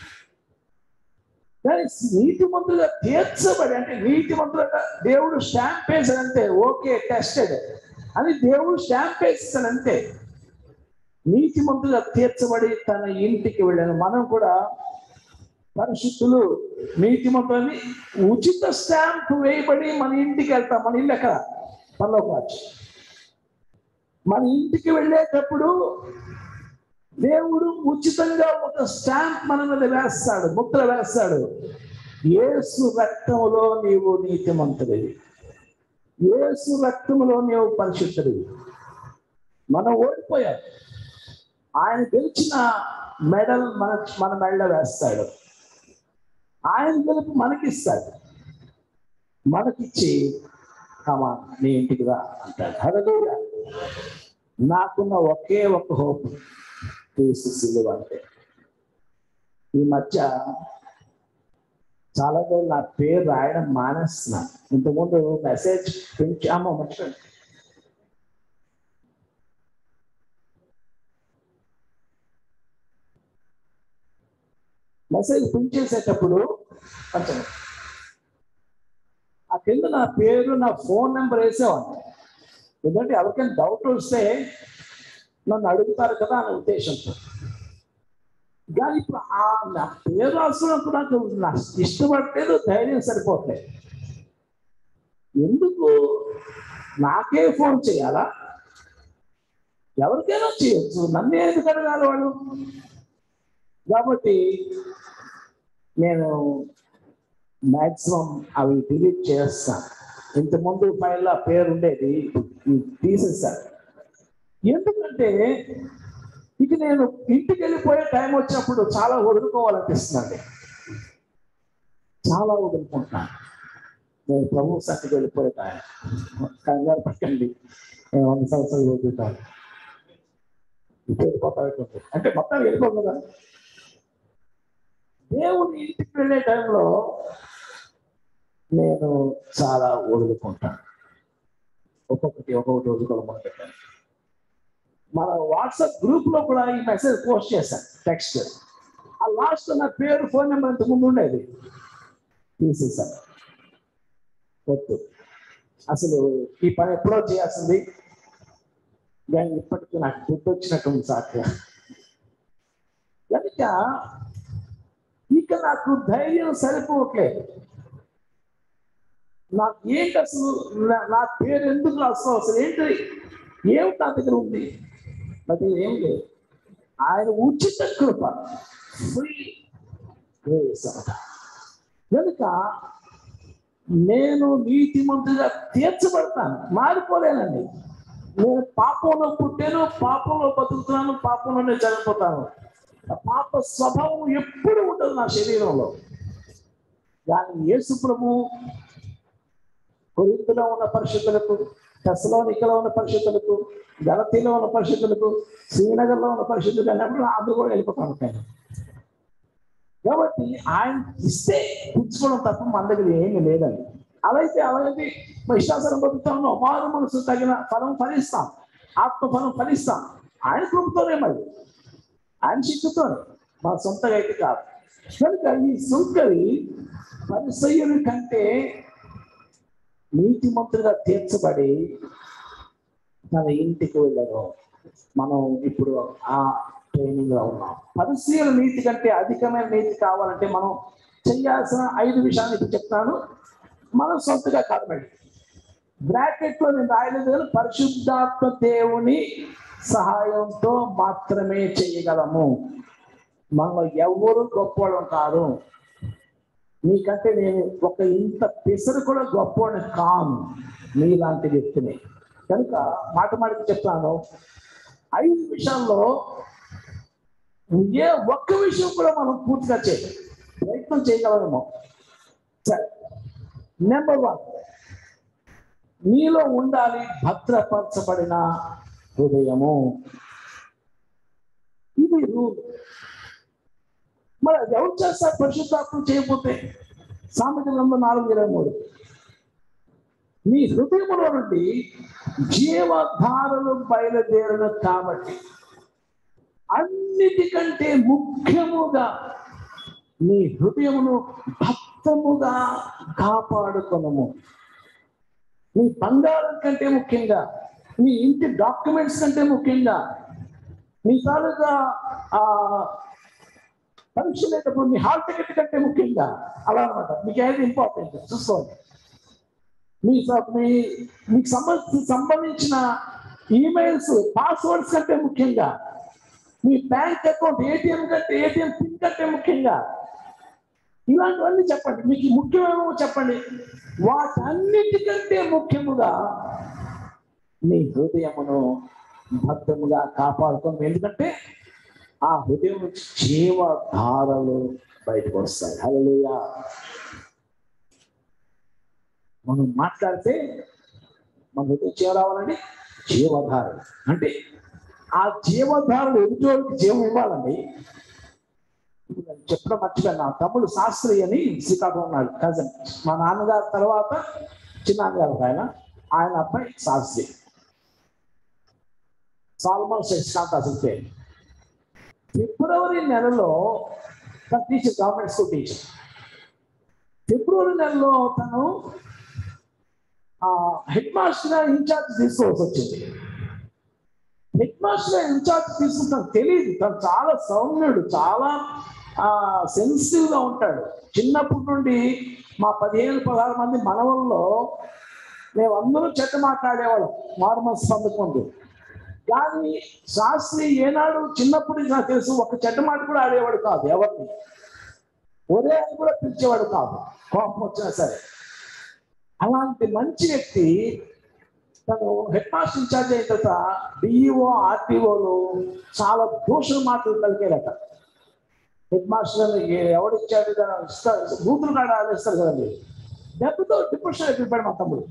కానీ నీతిమంతులుగా తీర్చబడి అంటే నీతిమంతులుగా దేవుడు స్టాంప్ వేసాడంటే ఓకే టెస్టెడ్ అని దేవుడు స్టాంప్ వేస్తాడంతే నీతిమంతుగా తీర్చబడి తన ఇంటికి వెళ్ళాను మనం కూడా పరిశుద్ధులు నీతిమంతులని ఉచిత స్టాంప్ వేయబడి మన ఇంటికి వెళ్తాం మన ఇల్లు ఎక్కడ పల్లవరాజు మన ఇంటికి వెళ్ళేటప్పుడు దేవుడు ఉచితంగా ఒక స్టాంప్ మన మీద వేస్తాడు ముద్ర వేస్తాడు యేసు రక్తములో నీవు నీతిమంతుడివి యేసు రక్తములో నీవు పరిశుద్ధుడివి మనం ఓడిపోయాం ఆయన గెలిచిన మెడల్ మన మన మెడలో వేస్తాడు ఆయన గెలుపు మనకిస్తాడు మనకిచ్చి కమా నీ ఇంటికి రా అంటాడు హల్లెలూయా నాకున్న ఒకే ఒక హోప్ క్రీస్తు సిలువ అంటే ఈ మధ్య చాలా రోజులు నా పేరు రాయడం మానేస్తున్నా ఇంతకుముందు మెసేజ్ పెంచామో మర్చిపోయింది మెసేజ్ ప్రింట్ చేసేటప్పుడు కొంచెం ఆ కింద నా పేరు నా ఫోన్ నెంబర్ వేసేవాడిని ఎందుకంటే ఎవరికైనా డౌట్ వస్తే నన్ను అడుగుతారు కదా అనే ఉద్దేశంతో కానీ ఇప్పుడు ఆ నా పేరు రాస్తున్నప్పుడు నాకు నాకు ఇష్టపడలేదు ధైర్యం సరిపోవట్లేదు ఎందుకు నాకే ఫోన్ చేయాలా ఎవరికైనా చేయొచ్చు నన్ను ఎందుకు అడగాలి వాళ్ళు కాబట్టి నేను మాక్సిమం అవి డిలీట్ చేస్తాను ఇంతకుముందు ఫైల్లో ఆ పేరు ఉండేది ఇప్పుడు తీసేస్తాను ఎందుకంటే ఇక నేను ఇంటికి వెళ్ళిపోయే టైం వచ్చినప్పుడు చాలా వదులుకోవాలనిపిస్తుందండి చాలా వదులుకుంటున్నాను నేను ప్రభు సన్నిధికి వెళ్ళిపోయే టైం కంగారు పట్టండి నేను వంద సంవత్సరాలు వదులుతాను ఇప్పుడు వెళ్ళిపోతా అంటే మొత్తం వెళ్ళిపోదు కదా దేవుని ఇంటికి వెళ్ళే టైంలో నేను చాలా వదులుకుంటాను ఒక్కొక్కటి ఒక్కొక్కటి వదులుకోవడం మొదలుపెట్టాను మన వాట్సాప్ గ్రూప్ లో కూడా ఈ మెసేజ్ పోస్ట్ చేశాను టెక్స్ట్ ఆ లాస్ట్ నా పేరు ఫోన్ నెంబర్ ఇంత ముందు ఉండేది తీసేసాను వద్దు అసలు ఈ పని ఎప్పుడో చేయాల్సింది కానీ ఇప్పటికీ నాకు గుర్తు వచ్చినట్టుంది సాక్షి కనుక ఇక నాకు ధైర్యం సరిపోవట్లేదు నాకు ఏంటి అసలు నా- నా పేరు ఎందుకు రాస్తావు అసలు ఏంటి ఏమిటి నా దగ్గర ఉంది నా దగ్గర ఏం లేదు ఆయన ఉచిత కృప ఫ్రీ గ్రేస్ అన్నమాట కనుక నేను నీతిమంతుగా తీర్చబడతాను మారిపోలేనండి నేను పాపంలో పుట్టాను పాపంలో బతుకుతున్నాను పాపంలోనే చనిపోతాను ఆ పాప స్వభావం ఎప్పుడు ఉండదు నా శరీరంలో కానీ యేసు ప్రభు కొరింతలో ఉన్న పరిశుద్ధులకు టెస్లోనికలో ఉన్న పరిశుద్ధులకు గలతీలో ఉన్న పరిశుద్ధులకు శ్రీనగర్లో ఉన్న పరిశుద్ధులు అన్నప్పుడు అందరూ కూడా వెళ్ళిపోతా ఉంటాయి కాబట్టి ఆయన ఇస్తే పుచ్చుకోవడం తప్ప మన దగ్గర ఏమీ లేదండి అలాగే అలాగే మా ఇష్టాసనం బతుకుతాము మారు మనసు తగిన ఫలం ఫలిస్తాం ఆత్మ ఫలం ఫలిస్తాం ఆయన కృపతోనే మరి ఆయన శక్తితోనే మన సొంతగా అయితే కాదు కనుక ఈ సుంకరి పరిసయ్యుని కంటే నీతిమంతుడిగా తీర్చబడి తన ఇంటికి వెళ్ళారు మనం ఇప్పుడు ఆ ట్రైనింగ్ లో ఉన్నాం పరిశీలన నీతి కంటే అధికమైన నీతి కావాలంటే మనం చేయాల్సిన ఐదు విషయాలు ఇప్పుడు చెప్తాను మనం సొంతగా కాదమండి బ్రాకెట్ లో నేను రాయలేదు కానీ పరిశుద్ధాత్మ దేవుని సహాయంతో మాత్రమే చేయగలము మనలో ఎవరు గొప్పవాళ్ళం కాదు నీకంటే నేను ఒక ఇంత పెసరు కూడా గొప్పవాడిని కాను నీలాంటి వ్యక్తిని కనుక మాట మాటకి చెప్తాను ఐదు విషయాల్లో ఏ ఒక్క విషయం కూడా మనం పూర్తిగా చేయాలి ప్రయత్నం చేయగలమేమో సరే నెంబర్ వన్ నీలో ఉండాలి భద్రపరచబడిన హృదయము ఇది రూల్ మరి అది ఎవరు చేస్తారు పరిశుద్ధాత్మ చేయకపోతే సామెతలంలో నాలుగు ఇరవై మూడు నీ హృదయములో నుండి జీవధారలు బయలుదేరను కాబట్టి అన్నిటికంటే ముఖ్యముగా నీ హృదయమును భక్తముగా కాపాడుకొనము నీ బంగారం కంటే ముఖ్యంగా నీ ఇంటి డాక్యుమెంట్స్ కంటే ముఖ్యంగా మీ తాలూకా ఆ, పరీక్ష లేనప్పుడు మీ హాల్ టికెట్ కంటే ముఖ్యంగా అలా అనమాట మీకు ఏది ఇంపార్టెంట్ చూసుకోండి మీ స- మీ మీకు సంబంధించి సంబంధించిన ఈమెయిల్స్ పాస్వర్డ్స్ కంటే ముఖ్యంగా మీ బ్యాంక్ అకౌంట్ ఏటీఎం కంటే ఏటీఎం పిన్ కంటే ముఖ్యంగా ఇలాంటివన్నీ చెప్పండి మీకు ముఖ్యమేమో చెప్పండి వాటన్నిటికంటే ముఖ్యముగా నీ హృదయమును భద్రముగా కాపాడుకోండి ఎందుకంటే ఆ హృదయం నుంచి జీవధారలు బయటకు వస్తాయి హల్లెలూయా మనం మాట్లాడితే మన హృదయం జీవ రావాలండి జీవధారలు అంటే ఆ జీవధారలు ఎదుటివాడికి జీవం ఇవ్వాలండి ఇప్పుడు నేను చెప్పడం మర్చిపోయాను నా తమ్ముడు శాస్త్రి అని శ్రీకాకుళం ఉన్నాడు కజన్ మా నాన్నగారి తర్వాత చిన్నాన్నగారు ఒక ఆయన ఆయన అబ్బాయి శాస్త్రి సాల్మన్ శశికాంత్ అసలు పేరు ఫిబ్రవరి నెలలో తన టీచర్ గవర్నమెంట్ స్కూల్ టీచర్ ఫిబ్రవరి నెలలో తను హెడ్ మాస్టర్ ఇన్ఛార్జ్ తీసుకోవాల్సి వచ్చింది హెడ్ మాస్టర్ ఇన్ఛార్జ్ తీసుకుంటాను తెలియదు తను చాలా సౌమ్యుడు చాలా సెన్సిటివ్ గా ఉంటాడు చిన్నప్పటి నుండి మా పదిహేను పదహారు మంది మనవల్లో మేము అందరూ చెట్టు మాట్లాడేవాళ్ళం మార్మల్స్ పొందుకుంది కానీ శాస్త్రి ఏనాడు చిన్నప్పటి నుంచి నాకు తెలుసు ఒక చెట్ట మాట కూడా ఆడేవాడు కాదు ఎవరిని ఒరే అని కూడా పిలిచేవాడు కాదు కోపం వచ్చినా సరే అలాంటి మంచి వ్యక్తి తను హెడ్ మాస్టర్ ఇన్ఛార్జ్ అయిన తర్వాత డిఈఓ ఆర్టీఓలు చాలా దూషణ మాటలు కలిగేదట హెడ్ మాస్టర్ ఎవడు ఇచ్చాడు దాన్ని ఇస్తారు బూతులు కాడ ఆడేస్తారు కదండి దెబ్బతో డిప్రెషన్ వెళ్ళిపోయాడు మా తమ్ముడు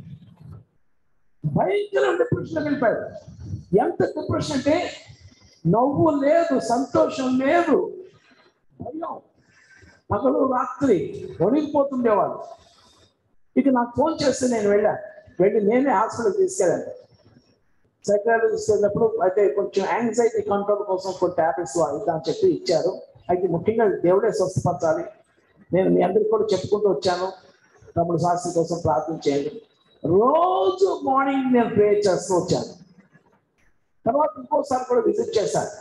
భయంకర డిప్రెషన్ వెళ్ళిపోయాడు ఎంత డిప్రెషన్ అంటే నవ్వు లేదు సంతోషం లేదు భయం పగలు రాత్రి వణిగిపోతుండేవాడు ఇక నాకు ఫోన్ చేస్తే నేను వెళ్ళా వెళ్ళి నేనే హాస్పిటల్ తీసుకెళ్ళాను సైకాలజీ తీసుకెళ్ళినప్పుడు అయితే కొంచెం యాంగ్జైటీ కంట్రోల్ కోసం కొన్ని టాబ్లెట్స్ ఇద్దాం అని చెప్పి ఇచ్చారు అయితే ముఖ్యంగా దేవుడే స్వస్థపరచాలి నేను మీ అందరికి కూడా చెప్పుకుంటూ వచ్చాను తమ్ముడు శాస్త్రి కోసం ప్రార్థించేయండి రోజు మార్నింగ్ నేను ప్రే చేస్తూ వచ్చాను తర్వాత ఇంకోసారి కూడా విజిట్ చేశాను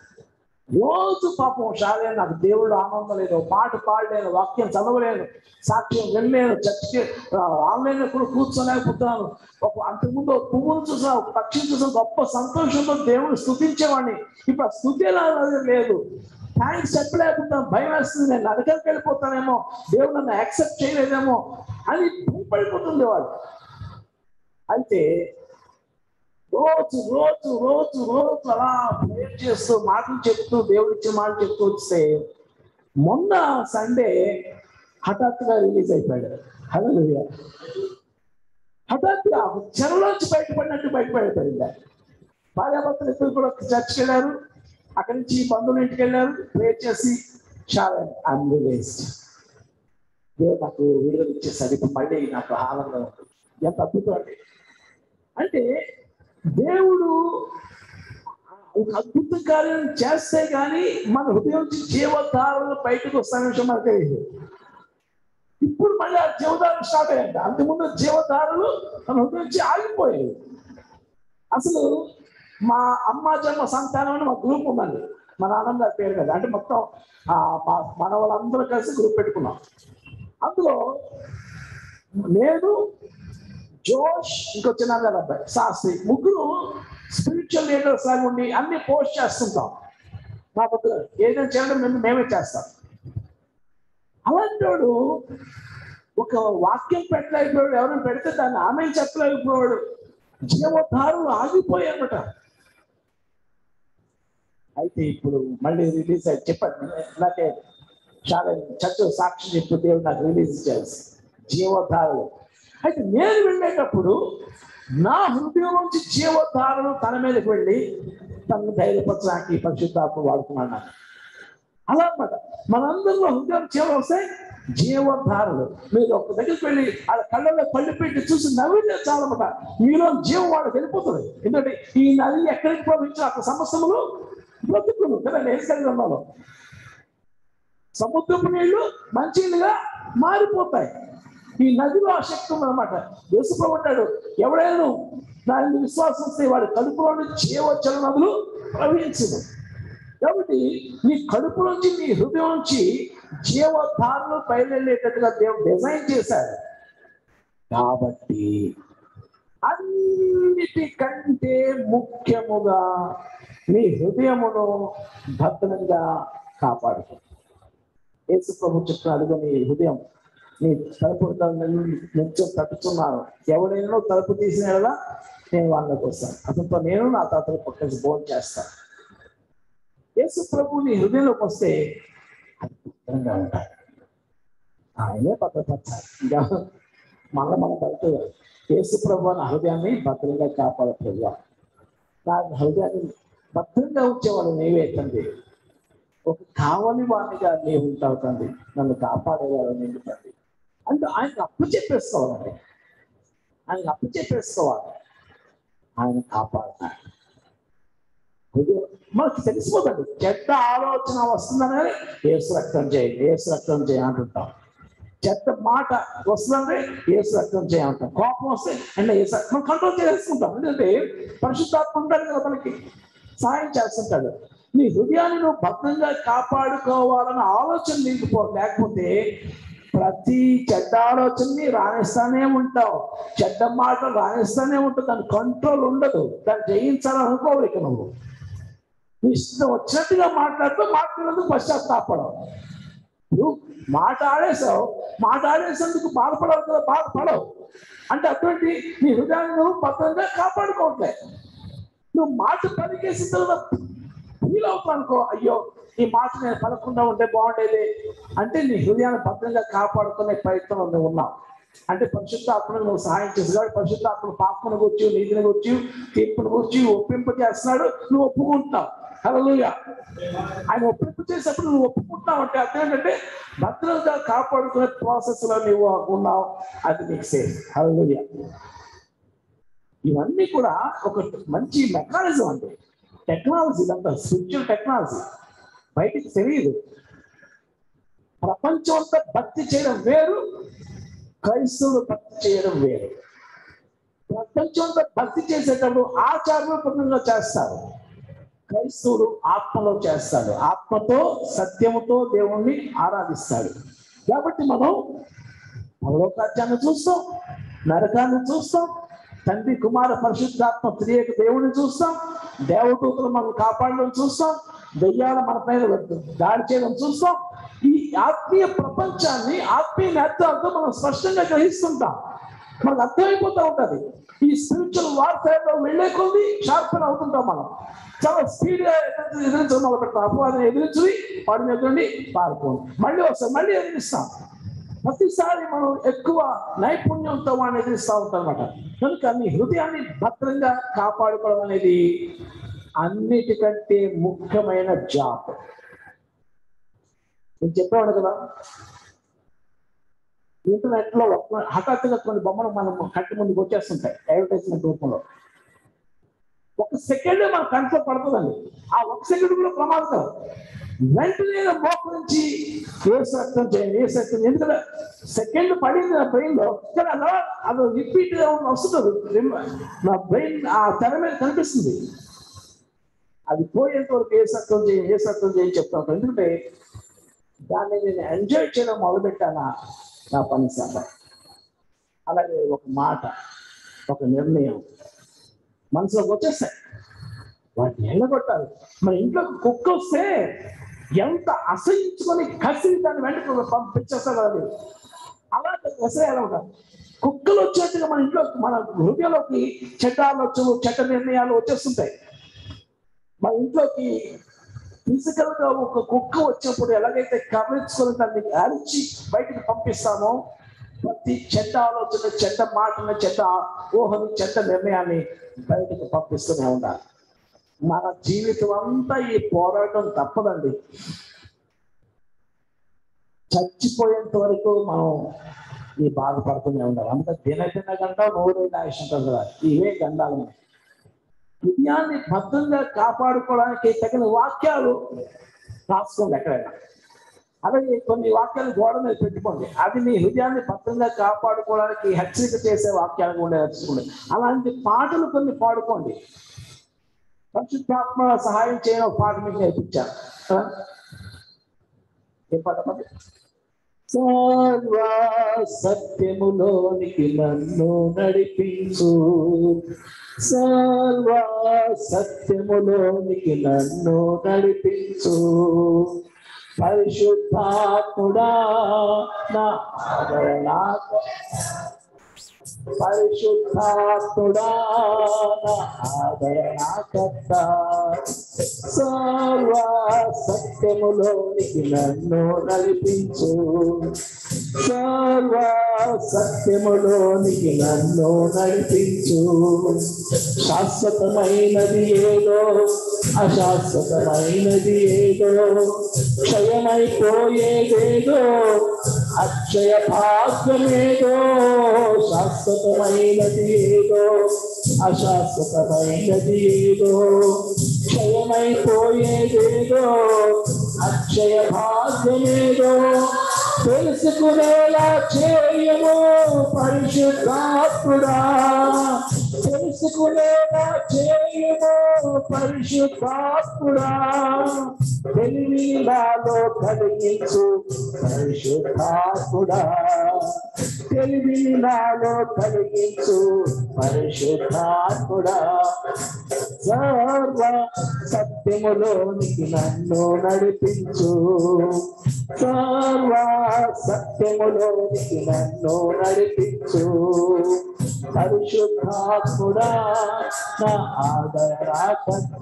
రోజు పాపం షాలే నాకు దేవుడు ఆనందం లేదు పాట పాడలేను వాక్యం చదవలేను సాక్ష్యం వెళ్ళలేను చర్చకి ఆన్లైన్ కూడా కూర్చోలేకపోతున్నాను ఒక అంతకుముందు ఒక పువ్వును చూసా ఒక పక్షిని చూసా గొప్ప సంతోషంతో దేవుడు స్థుతించేవాడిని ఇప్పుడు ఆ స్థుతి ఎలా అనేది లేదు థ్యాంక్స్ చెప్పలేకపోతున్నాను భయం వేస్తుంది నేను నరకరికి వెళ్ళిపోతానేమో దేవుడు నన్ను యాక్సెప్ట్ చేయలేదేమో అని భయపడిపోతుండేవాడు అయితే రోజు రోజు రోజు రోజు అలా ప్రేయర్ చేస్తూ మాటలు చెప్తూ దేవుడు ఇచ్చిన మాటలు చెప్తూ వస్తే మొన్న సండే హఠాత్తుగా రిలీజ్ అయిపోయాడు హల్లెలూయా హఠాత్తుగా చెరలోంచి బయటపడినట్టు బయటపడిపోయింది భార్యాభర్తలు ఇద్దరు కూడా చర్చ్కి వెళ్ళారు అక్కడి నుంచి బంధువుల ఇంటికి వెళ్ళారు ప్రేయర్ చేసి చాలా అన్రిలీజ్డ్ దేవుడు నాకు విడుదల ఇచ్చేసాడు ఇప్పుడు మళ్ళీ నాకు ఆనందం ఉంది ఎంత అద్భుతం అండి అంటే దేవుడు ఒక అద్భుత కార్యం చేస్తే గాని మన హృదయం నుంచి జీవధారలు బయటకు వస్తాన విషయం మనకు తెలియదు ఇప్పుడు మళ్ళీ ఆ జీవధారలు స్టార్ట్ అయ్యాయంట అంతకుముందు జీవధారలు మన హృదయం నుంచి ఆగిపోయాయి అసలు మా అమ్మ జన్మ సంతానం అని మా గ్రూప్ ఉందండి మా నాన్నమ్మ గారి పేరు కదా అంటే మొత్తం ఆ, మా- మన వాళ్ళందరూ కలిసి గ్రూప్ పెట్టుకున్నాం అందులో నేను జోష్ ఇంకో చిన్న గారు అబ్బాయి శాస్త్రి ముగ్గురు స్పిరిచువల్ లీడర్స్ లాగా ఉండి అన్ని పోస్ట్ చేస్తుంటాం మా పొద్దు ఏదైనా చేయడం మేము మేమే చేస్తాం అలాంటి వాడు ఒక వాక్యం పెట్టలేకపోయాడు ఎవరైనా పెడితే దాన్ని ఆమె చెప్పలేకపోయాడు జీవధారులు ఆగిపోయాయన్నమాట అయితే ఇప్పుడు మళ్ళీ రిలీజ్ అయ్యి చెప్పండి నాకే చాలా చర్చ సాక్షి చెప్పు దేవుడు నాకు రిలీజ్ చేయాల్సి జీవధారలు అయితే నేను వెళ్ళేటప్పుడు నా హృదయం నుంచి జీవధారలు తన మీదకి వెళ్ళి తనను ధైర్యపరచడానికి పరిశుద్ధాత్మ వాడుతున్నాను నాకు. అలా అన్నమాట మనందరిలో హృదయం జీవం వస్తే జీవధారలు మీరు ఒక దగ్గరికి వెళ్ళి వాళ్ళ కళ్ళలో కళ్ళు పెట్టి చూసి నవ్వితే చాలన్నమాట మీలో జీవం వాళ్ళకి వెళ్ళిపోతుంది ఎందుకంటే ఈ నది ఎక్కడికి ప్రవహించిన అక్కడ సమస్యలు బ్రతుకులు కదా నేను ఉన్నాను సముద్రపు నీళ్లు మంచినీళ్ళుగా మారిపోతాయి ఈ నదిలో ఆ శక్తి ఉందన్నమాట యేసుప్రభుంటాడు ఎవడైనా దాని విశ్వాసం వస్తే వాడి కడుపులో నుంచి జీవచల నదులు ప్రవహించదు కాబట్టి నీ కడుపు నుంచి నీ హృదయం నుంచి జీవధారలు బయలుదేరేటట్టుగా దేవుడు డిజైన్ చేశాడు కాబట్టి అన్నిటికంటే ముఖ్యముగా నీ హృదయమును భద్రంగా కాపాడుకో యేసు ప్రభు చెప్తున్నాడు నీ హృదయం నీ తలుపు నిత్యం తట్టుతున్నాను ఎవడైనా తలుపు తీసిన యెడల నేను వాళ్ళకి వస్తాను అతనితో నేను నా తాతలు పక్కకి భోజనం చేస్తాను యేసు ప్రభు నీ హృదయంలోకి వస్తే అది భద్రంగా ఉంటాయి ఆయనే భద్రపరచాలి ఇంకా మళ్ళీ మన బయట యేసు ప్రభు నా హృదయాన్ని భద్రంగా కాపాడు ప్రభు నా హృదయాన్ని భద్రంగా ఉంచేవాడు నీవే తండ్రి ఒక కావలి వాడిగా నీవు ఉంటావు తండ్రి నన్ను కాపాడేవాడు నీవు తండ్రి అంటే ఆయనకు అప్పు చెప్పేసుకోవాలండి ఆయనకు అప్పు చెప్పేసుకోవాలి ఆయన కాపాడుతాడు హృదయం మనకు తెలిసిపోతుంది చెడ్డ ఆలోచన వస్తుందని ఏసు రక్తం చేయండి ఏసు రక్తం చేయి అంటుంటాం చెత్త మాట వస్తుందంటే ఏసు రక్తం చేయాలంటాం కోపం వస్తే అంటే ఏసు రక్తం మనం కంట్రోల్ చేసుకుంటాం ఎందుకంటే పరిశుద్ధాత్మ ఉంటాడు కదా మనకి సహాయం చేస్తుంటాడు నీ హృదయాన్ని నువ్వు భద్రంగా కాపాడుకోవాలన్న ఆలోచన నీకు పో- లేకపోతే ప్రతి చెడ్డ ఆలోచనని రాణిస్తానే ఉంటావు చెడ్డ మాట రాణిస్తానే ఉంటావు దాని కంట్రోల్ ఉండదు దాన్ని జయించాలని అనుకోవాలి ఇక నువ్వు నీ ఇష్టం వచ్చినట్టుగా మాట్లాడుతూ మాట్లాడేందుకు పశ్చాత్తాపడం నువ్వు మాట ఆడేసావు మాట ఆడేసేందుకు బాధపడవు కదా బాధపడవు అంటే అటువంటి నీ హృదయాన్ని నువ్వు భద్రంగా కాపాడుకోవట్లే నువ్వు మాట పలికేసిన తర్వాత ఫీల్ అవుతావు అనుకో అయ్యో ఈ మాట నేను పలకుండా ఉంటే బాగుండేది అంటే నీ హృదయాన్ని భద్రంగా కాపాడుకునే ప్రయత్నంలో నువ్వు ఉన్నావు అంటే పరిశుద్ధాత్మను నువ్వు సహాయం చేసి కాబట్టి పరిశుద్ధాత్మను పాపను గుర్చి నీతిని గుర్చి తీర్పును గుర్చి ఒప్పింప చేస్తున్నాడు నువ్వు ఒప్పుకుంటున్నావు హల్లెలూయా ఆయన ఒప్పింపు చేసేటప్పుడు నువ్వు ఒప్పుకుంటున్నావు అంటే అర్థం ఏంటంటే భద్రంగా కాపాడుకునే ప్రాసెస్ లో నువ్వు ఉన్నావు అది నీకు సేఫ్ హల్లెలూయా ఇవన్నీ కూడా ఒక మంచి మెకానిజం అండి టెక్నాలజీ ఇదంతా స్పిరిచువల్ టెక్నాలజీ బయటికి తెలియదు ప్రపంచం అంతా భక్తి చేయడం వేరు క్రైస్తవులు భక్తి చేయడం వేరు ప్రపంచం అంతా భక్తి చేసేటప్పుడు ఆచారపూర్వకంగా చేస్తారు క్రైస్తవుడు ఆత్మలో చేస్తాడు ఆత్మతో సత్యముతో దేవుణ్ణి ఆరాధిస్తాడు కాబట్టి మనం పరలోకాత్యాన్ని చూస్తాం నరకాన్ని చూస్తాం తండ్రి కుమార పరిశుద్ధాత్మ త్రియేక దేవుడిని చూస్తాం దేవదూతలు మనం కాపాడడం చూస్తాం దెయ్యాల మన పైన దాడి చేయడం చూస్తాం ఈ ఆత్మీయ ప్రపంచాన్ని ఆత్మీయ నేత్రాలతో మనం స్పష్టంగా గ్రహిస్తుంటాం మనకు అర్థమైపోతూ ఉంటది ఈ స్పిరిచువల్ వార్ఫేర్ లో వెళ్లే కొద్ది షార్పన్ అవుతుంటాం మనం చాలా స్పీడ్ గా ఎదిరించడం మొదలు పెడతాం అపవాదం ఎదిరించి వాడిని ఎదురండి పారిపోండి మళ్ళీ వస్తాం మళ్ళీ ఎదిరిస్తాం ప్రతిసారి మనం ఎక్కువ నైపుణ్యంతో వాడిని ఎదిరిస్తూ ఉంటాం అనమాట కనుక నీ హృదయాన్ని భద్రంగా కాపాడుకోవడం అనేది అన్నిటికంటే ముఖ్యమైన జాబ్ నేను చెప్పేవాడు కదా ఇంటర్నెట్ లో ఒక్క- హఠాత్తుగా కొన్ని బొమ్మలు మనం కంటి ముందుకు వచ్చేస్తుంటాయి అడ్వర్టైజ్మెంట్ రూపంలో ఒక సెకండ్ మన కంట్లో పడుతుందండి ఆ ఒక సెకండ్ కూడా ప్రమాదకరం వెంటనే మోకరించి ఏసు రక్తం చేయండి ఏసు రక్తం చేయండి. ఎందుకంటే సెకండ్ పడింది నా బ్రెయిన్ లో కానీ అలా అది రిపీట్ గా వస్తుంది రిమ్- నా బ్రెయిన్ ఆ తెర మీద కనిపిస్తుంది అది పోయేంత వరకు ఏ సత్వం చేయండి ఏ సత్వం చేయండి చెప్తా ఉంటాను ఎందుకంటే దాన్ని నేను ఎంజాయ్ చేయడం మొదలుపెట్టానా నా పని సభ అలాగే ఒక మాట ఒక నిర్ణయం మనసులోకి వచ్చేస్తాయి వాటిని ఎండగొట్టాలి మన ఇంట్లో కుక్క వస్తే ఎంత అసహించుకొని కసి దాన్ని వెంటనే పంపించేస్తారు కదా అది. అలాంటి వసేయాలి ఉంటారు కుక్కలు వచ్చేట్టుగా మన ఇంట్లో మన హృదయంలోకి చెడ్డ ఆలోచనలు చెడ్డ నిర్ణయాలు వచ్చేస్తుంటాయి మన ఇంట్లోకి ఫిజికల్ గా ఒక కుక్క వచ్చినప్పుడు ఎలాగైతే కవరించుకొని దాన్ని అరిచి బయటికి పంపిస్తామో ప్రతి చెడ్డ ఆలోచన చెడ్డ మాటని చెడ్డ ఊహని చెడ్డ నిర్ణయాన్ని బయటికి పంపిస్తూనే ఉండాలి మన జీవితం అంతా ఈ పోరాటం తప్పదండి చచ్చిపోయేంత వరకు మనం ఈ బాధపడుతూనే ఉండాలి అంత దినదిన గంట నూరైన ఆయుష్ ఉంటుంది కదా ఇవే గండాలు మనకి. హృదయాన్ని భద్రంగా కాపాడుకోవడానికి తగిన వాక్యాలు రాసుకోండి ఎక్కడైనా అలాగే కొన్ని వాక్యాలు గోడ మీద పెట్టుకోండి అది మీ హృదయాన్ని భద్రంగా కాపాడుకోవడానికి హెచ్చరిక చేసే వాక్యాలు కూడా నేర్చుకోండి అలాంటి పాటలు కొన్ని పాడుకోండి పరిశుద్ధాత్మ సహాయం చేయడం ఒక పాట మీకు నేర్పించాను ఆ? ఏం పాట మరి సర్వ సత్యములోనికి నన్ను నడిపించు సర్వ సత్యములోనికి నన్ను నడిపించు పరిశుద్ధాత్ముడా నా ఆదరణ పరిశుద్ధాత్ముడా నా ఆదరణకర్త సర్వ సత్యములోనికి నన్ను నడిపించు సర్వ సత్యములోనికి నన్ను నడిపించు శాశ్వతమైనది ఏదో అశాశ్వతమైనది ఏదో క్షయమైపోయేదేదో అక్షయ భాగ్యమేదో శాశ్వతమైనది ఏదో అశాశ్వతమైనది ఏదో క్షయమైపోయేదేదో అక్షయ భాగ్యమేదో తెలుసుకునేలా చేయము పరిశుద్ధాత్ముడా తెలుసుకునేలా చేయము పరిశుద్ధాత్ముడా తెలివి నాలో కలిగించు పరిశుద్ధాత్ముడా తెలివి నాలో కలిగించు పరిశుద్ధాత్ముడా సర్వ సత్యములోనికి నన్ను నడిపించు సర్వ సత్యములోనికి నన్ను నడిపించు పరిశుద్ధాత్ముడా నా ఆదరణకర్త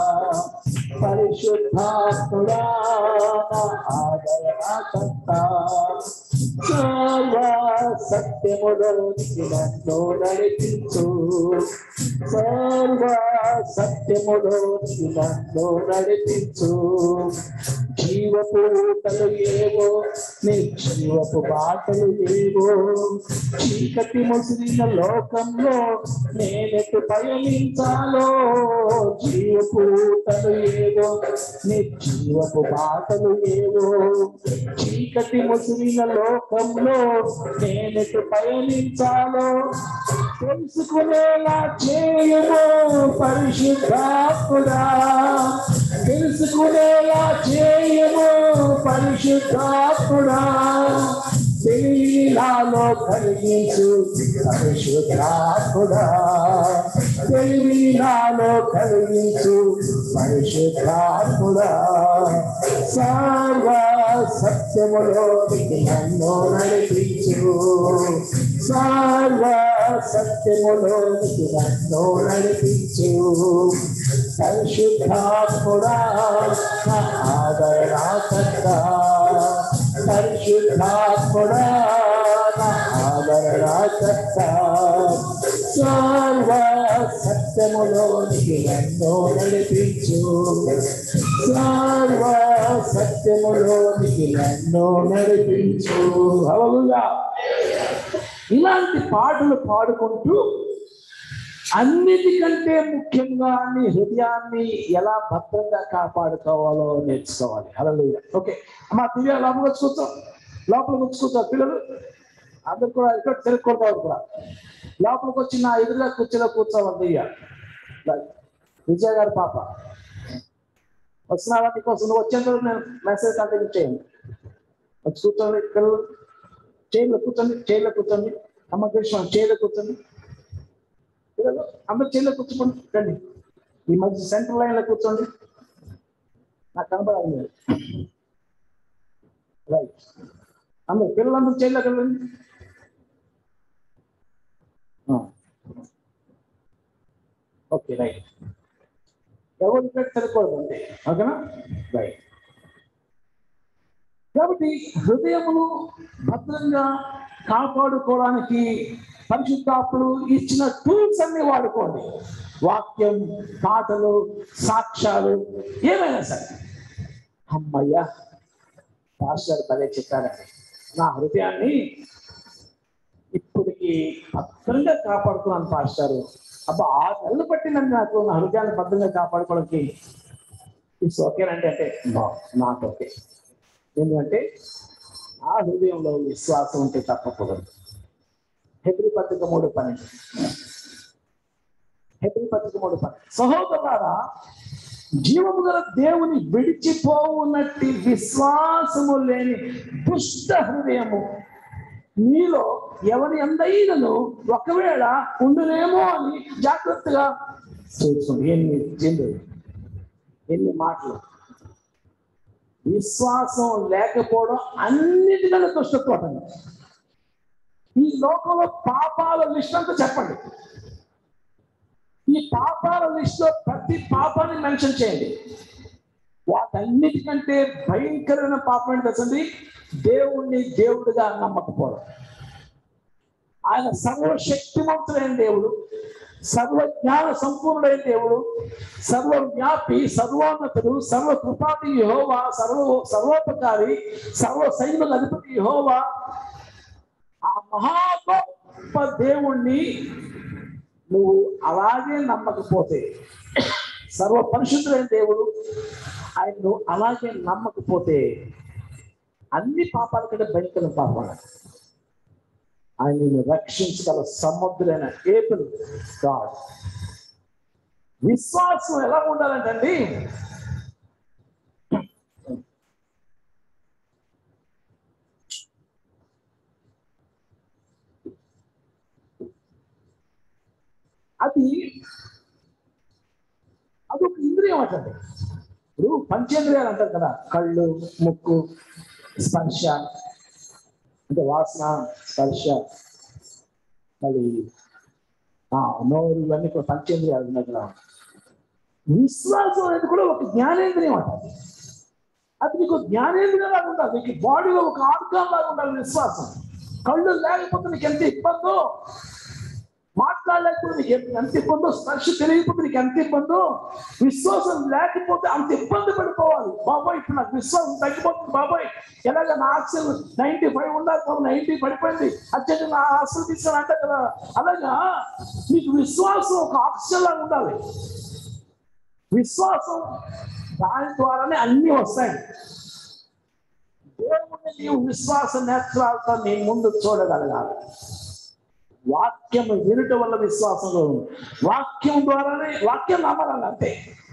పరిశుద్ధాత్ముడా నా ఆదరణకర్త సర్వ సత్యములోనికి నన్ను నడిపించు సర్వ సత్యములోనికి నన్ను నడిపించు జీవపు ఊటలు ఏవో నీ జీవపు బాటలు ఏవో చీకటి ముసిరిన లోకంలో నేనెటు పయనించాలో జీవపు ఊటలు ఏవో నీ జీవపు బాటలు ఏవో చీకటి ముసిరిన లోకంలో నేనెటు పయనించాలో తెలుసుకునేలా చేయము పరిశుద్ధాత్ముడా తెలుసుకునేలా చేయము పరిశుద్ధాత్ముడా తెలివి నాలో కలిగించు పరిశుద్ధాత్ముడా తెలివి నాలో కలిగించు పరిశుద్ధాత్ముడా సర్వ సత్యములోనికి నన్ను నడిపించు సర్వ సత్యములోనికి నన్ను నడిపించు పరిశుద్ధాత్ముడా నా ఆదరణకర్త పరిశుద్ధాత్ముడా నా ఆదరణకర్త సర్వ సత్యములోనికి నన్ను నడిపించు సర్వ సత్యములోనికి నన్ను నడిపించు హల్లెలూయా ఇలాంటి పాటలు పాడుకుంటూ అన్నిటికంటే ముఖ్యంగా నీ హృదయాన్ని ఎలా భద్రంగా కాపాడుకోవాలో నేర్చుకోవాలి హల్లెలూయా ఓకే అమ్మా దివ్య లోపలికి వచ్చి కూర్చో లోపలికి వచ్చి కూర్చో పిల్లలు అందరు కూడా ఇక్కడ తిరగకూడదు కూడా లోపలికి వచ్చి నా ఎదురుగా కూర్చోలో కూర్చోవాలి దివ్య విజయ గారి పాప వస్తున్నావా నీకోసం నువ్వు వచ్చేంత వరకు నేను మెసేజ్ కంటిన్యూ చేయండి వచ్చి కూర్చోండి పిల్లలు చైర్లో కూర్చోండి చైర్లో కూర్చోండి అమ్మ కృష్ణ చైర్లో కూర్చోండి పిల్లలు అందరు చైర్లో కూర్చోండి రండి ఈ మధ్య సెంటర్ లైన్ లో కూర్చోండి నాకు కనబడాలి మీరు రైట్ అందరు పిల్లలందరూ చైర్లోకి వెళ్ళండి ఓకే రైట్ ఎవరు ఇక్కడ సరిపోదు అంతే ఓకేనా రైట్ కాబట్టి హృదయమును భద్రంగా కాపాడుకోవడానికి పరిశుద్ధాత్ములు ఇచ్చిన టూల్స్ అన్ని వాడుకోండి వాక్యం పాటలు సాక్ష్యాలు ఏమైనా సరే అమ్మయ్యా పాస్టర్ భలే చెప్పారండి నా హృదయాన్ని ఇప్పటికి భద్రంగా కాపాడుకున్నాను పాస్టర్ అబ్బా ఆరు నెలలు పట్టిందండి నాకు నా హృదయాన్ని భద్రంగా కాపాడుకోవడానికి ఇట్స్ ఓకేనండి అంటే నాట్ ఓకే ఎందుకంటే ఆ హృదయంలో విశ్వాసం ఉంటే తప్పకూడదు హెబ్రి పత్రిక మూడు పన్నెండు హెబ్రి పత్రిక మూడు పది. సహోదరులారా జీవము గల దేవుని విడిచిపోవున్నట్టి విశ్వాసము లేని దుష్ట హృదయము మీలో ఎవరి ఎందైనను ఒకవేళ ఉండునేమో అని జాగ్రత్తగా చూసుకోండి ఎన్ని ఎన్ని ఎన్ని మాటలు విశ్వాసం లేకపోవడం అన్నిటికన్నా దుష్టత్వం ఈ లోకంలో పాపాల లిస్ట్ అంతా చెప్పండి ఈ పాపాల లిస్ట్ లో ప్రతి పాపాన్ని మెన్షన్ చేయండి వాటన్నిటికంటే భయంకరమైన పాపం ఏంటి తెలుసండి దేవుణ్ణి దేవుడిగా నమ్మకపోవడం ఆయన సర్వశక్తిమంతుడైన దేవుడు సర్వజ్ఞాన సంపూర్ణుడైన దేవుడు సర్వవ్యాపి సర్వోన్నతుడు సర్వ కృపాటి యహోవా సర్వ సర్వోపకారి సర్వ సైన్యుల అధిపతి యహోవా ఆ మహా గొప్ప దేవుణ్ణి నువ్వు అలాగే నమ్మకపోతే సర్వ పరిశుద్ధులైన దేవుడు ఆయన నువ్వు అలాగే నమ్మకపోతే అన్ని పాపాల కంటే భయంకర పాపం ఆయన నిన్ను రక్షించగల సముద్రైన ఏపులు గాడ్ విశ్వాసం ఎలా ఉండాలంటండి అది అదొక ఇంద్రియం అంటండి ఇప్పుడు పంచేంద్రియాలు అంటారు కదా కళ్ళు ముక్కు స్పర్శ అంటే వాసన స్పర్శ మళ్ళీ ఆ, నోరు ఇవన్నీ కూడా పంచేంద్రియాలు ఉన్నాయి కదా విశ్వాసం అనేది కూడా ఒక జ్ఞానేంద్రియం అంట అది నీకు జ్ఞానేంద్రియం లాగా ఉండాలి నీకు బాడీలో ఒక ఆర్గాన్ లాగా ఉండాలి విశ్వాసం కళ్ళు లేకపోతే నీకు ఎంత ఇబ్బందో మాట్లాడలేకపోతే నీకు ఎంత- ఎంత ఇబ్బందో స్పర్శ తెలియకపోతే నీకు ఎంత ఇబ్బందో విశ్వాసం లేకపోతే అంత ఇబ్బంది పడిపోవాలి బాబాయ్ ఇప్పుడు నాకు విశ్వాసం తగ్గిపోతుంది బాబాయ్ ఎలాగ నా ఆక్సిజన్ నైన్టీ ఫైవ్ ఉండాలి బాబు నైన్టీ పడిపోయింది అత్యంత నా ఆక్సిజన్ తీసుకొని అంటే కదా అలాగా నీకు విశ్వాసం ఒక ఆక్సిజన్ లాగా ఉండాలి విశ్వాసం దాని ద్వారానే అన్ని వస్తాయి దేవుని నీవు విశ్వాస నేత్రాలతో నీ ముందు చూడగలగాలి వాక్యం వినుట వల్ల విశ్వాసంలో ఉంది వాక్యం ద్వారానే వాక్యం నమ్మాలని అంతే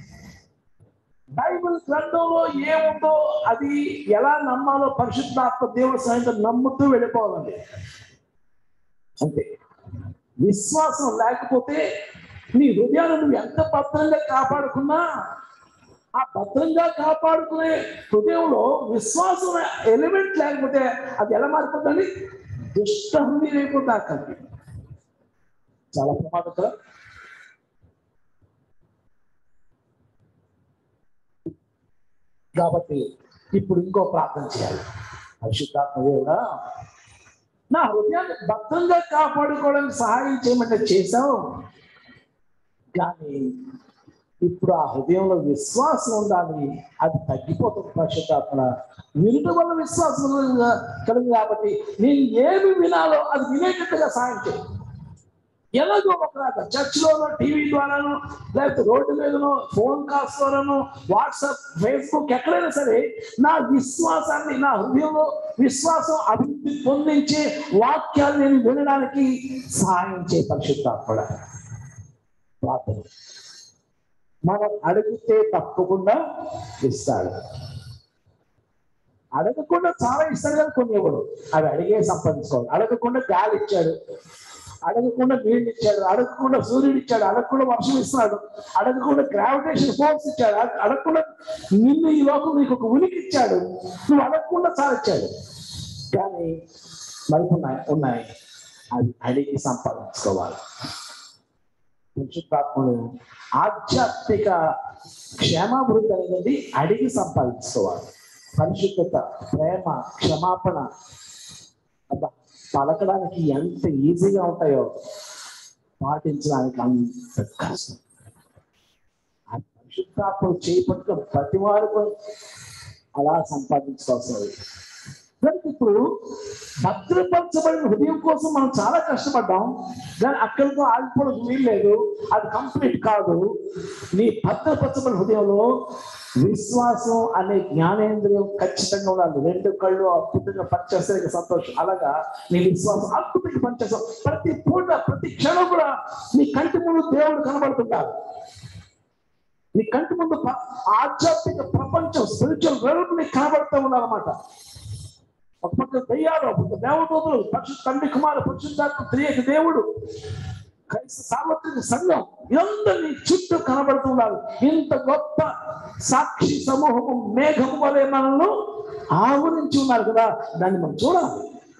బైబిల్ గ్రంథంలో ఏముందో అది ఎలా నమ్మాలో పరిశుద్ధాత్మ దేవుడి సాయంత్రం నమ్ముతూ వెళ్ళిపోవాలండి అంతే విశ్వాసం లేకపోతే నీ హృదయాన్ని నువ్వు ఎంత భద్రంగా కాపాడుకున్నా ఆ భద్రంగా కాపాడుకునే హృదయంలో విశ్వాసం ఎలిమెంట్ లేకపోతే అది ఎలా మారిపోతుంది దుష్ట హృదయం అయిపోతుంది అక్కడికి చాలా ప్రమాదకరం కాబట్టి ఇప్పుడు ఇంకో ప్రార్థన చేయాలి పరిశుద్ధాత్మ దేవుడా నా హృదయాన్ని భద్రంగా కాపాడుకోవడానికి సహాయం చేయమంటే చేశావు కానీ ఇప్పుడు ఆ హృదయంలో విశ్వాసం ఉండాలి అది తగ్గిపోతుంది పరిశుద్ధాత్మ వినుట వల్ల విశ్వాసం కలిగింది కాబట్టి నేను ఏమి వినాలో అది వినేటట్టుగా సహాయం చేయి ఎలాగో ఒక చర్చ్లోనో టీవీ ద్వారానో లేకపోతే రోడ్డు మీదనో ఫోన్ కాల్స్ ద్వారానో వాట్సాప్ ఫేస్బుక్ ఎక్కడైనా సరే నా విశ్వాసాన్ని నా హృదయంలో విశ్వాసం అభివృద్ధి పొందించే వాక్యాలు నేను వినడానికి సహాయం చే పరిశుద్ధాత్మడ ప్రార్థన మనం అడిగితే తప్పకుండా ఇస్తాడు అడగకుండా చాలా ఇస్తాడు కానీ కొన్ని ఇవ్వడు అవి అడిగే సంపాదించుకోవాలి అడగకుండా గాలి ఇచ్చాడు అడగకుండా నీళ్ళు ఇచ్చాడు అడగకుండా సూర్యుడు ఇచ్చాడు అడగకుండా వర్షం ఇస్తున్నాడు అడగకుండా గ్రావిటేషన్ ఫోర్స్ ఇచ్చాడు అడ- అడగకుండా నిన్ను ఈ లోకం నీకు ఒక ఉనికి ఇచ్చాడు నువ్వు అడగకుండా చాలా ఇచ్చాడు కానీ మరి ఉన్నాయి ఉన్నాయి అవి అడిగి సంపాదించుకోవాలి పరిశుద్ధాత్ముడు ఆధ్యాత్మిక క్షేమాభివృద్ధి అనేది అడిగి సంపాదించుకోవాలి పరిశుద్ధత ప్రేమ క్షమాపణ అబ్బా పలకడానికి ఎంత ఈజీగా ఉంటాయో పాటించడానికి అంత కష్టం ఆ పరిశుద్ధాత్మలు చేపట్టుకుని ప్రతి వారు కూడా అలా సంపాదించుకోవాల్సినది కనుక ఇప్పుడు భద్రపరచబడిన హృదయం కోసం మనం చాలా కష్టపడ్డాం కానీ అక్కడితో ఆగిపోవడం వీల్లేదు అది కంప్లీట్ కాదు నీ భద్రపరచబడిన హృదయంలో విశ్వాసం అనే జ్ఞానేంద్రియం ఖచ్చితంగా ఉండాలి రెండు కళ్ళు అద్భుతంగా పనిచేస్తే సంతోషం అలాగా నీ విశ్వాసం అద్భుతంగా పనిచేస్తాం ప్రతి పూట ప్రతి క్షణం కూడా నీ కంటి ముందు దేవుడు కనబడుతుంటారు నీ కంటి ముందు ప- ఆధ్యాత్మిక ప్రపంచం స్పిరిచువల్ వరల్డ్ నీకు కనబడుతూ ఉండాలన్నమాట ఒక పక్క దయ్యాలు ఒక పక్క దేవదూతలు పరిశుద్ధ తండ్రి కుమారు పరిశుద్ధాత్మ త్రియక దేవుడు క్రైస్త సార్వత్రిక సంఘం ఇదంతా నీ చుట్టూ కనబడుతున్నారు ఇంత గొప్ప సాక్షి సమూహము మేఘము వలె మనల్ని ఆవరించి ఉన్నారు కదా దాన్ని మనం చూడాలి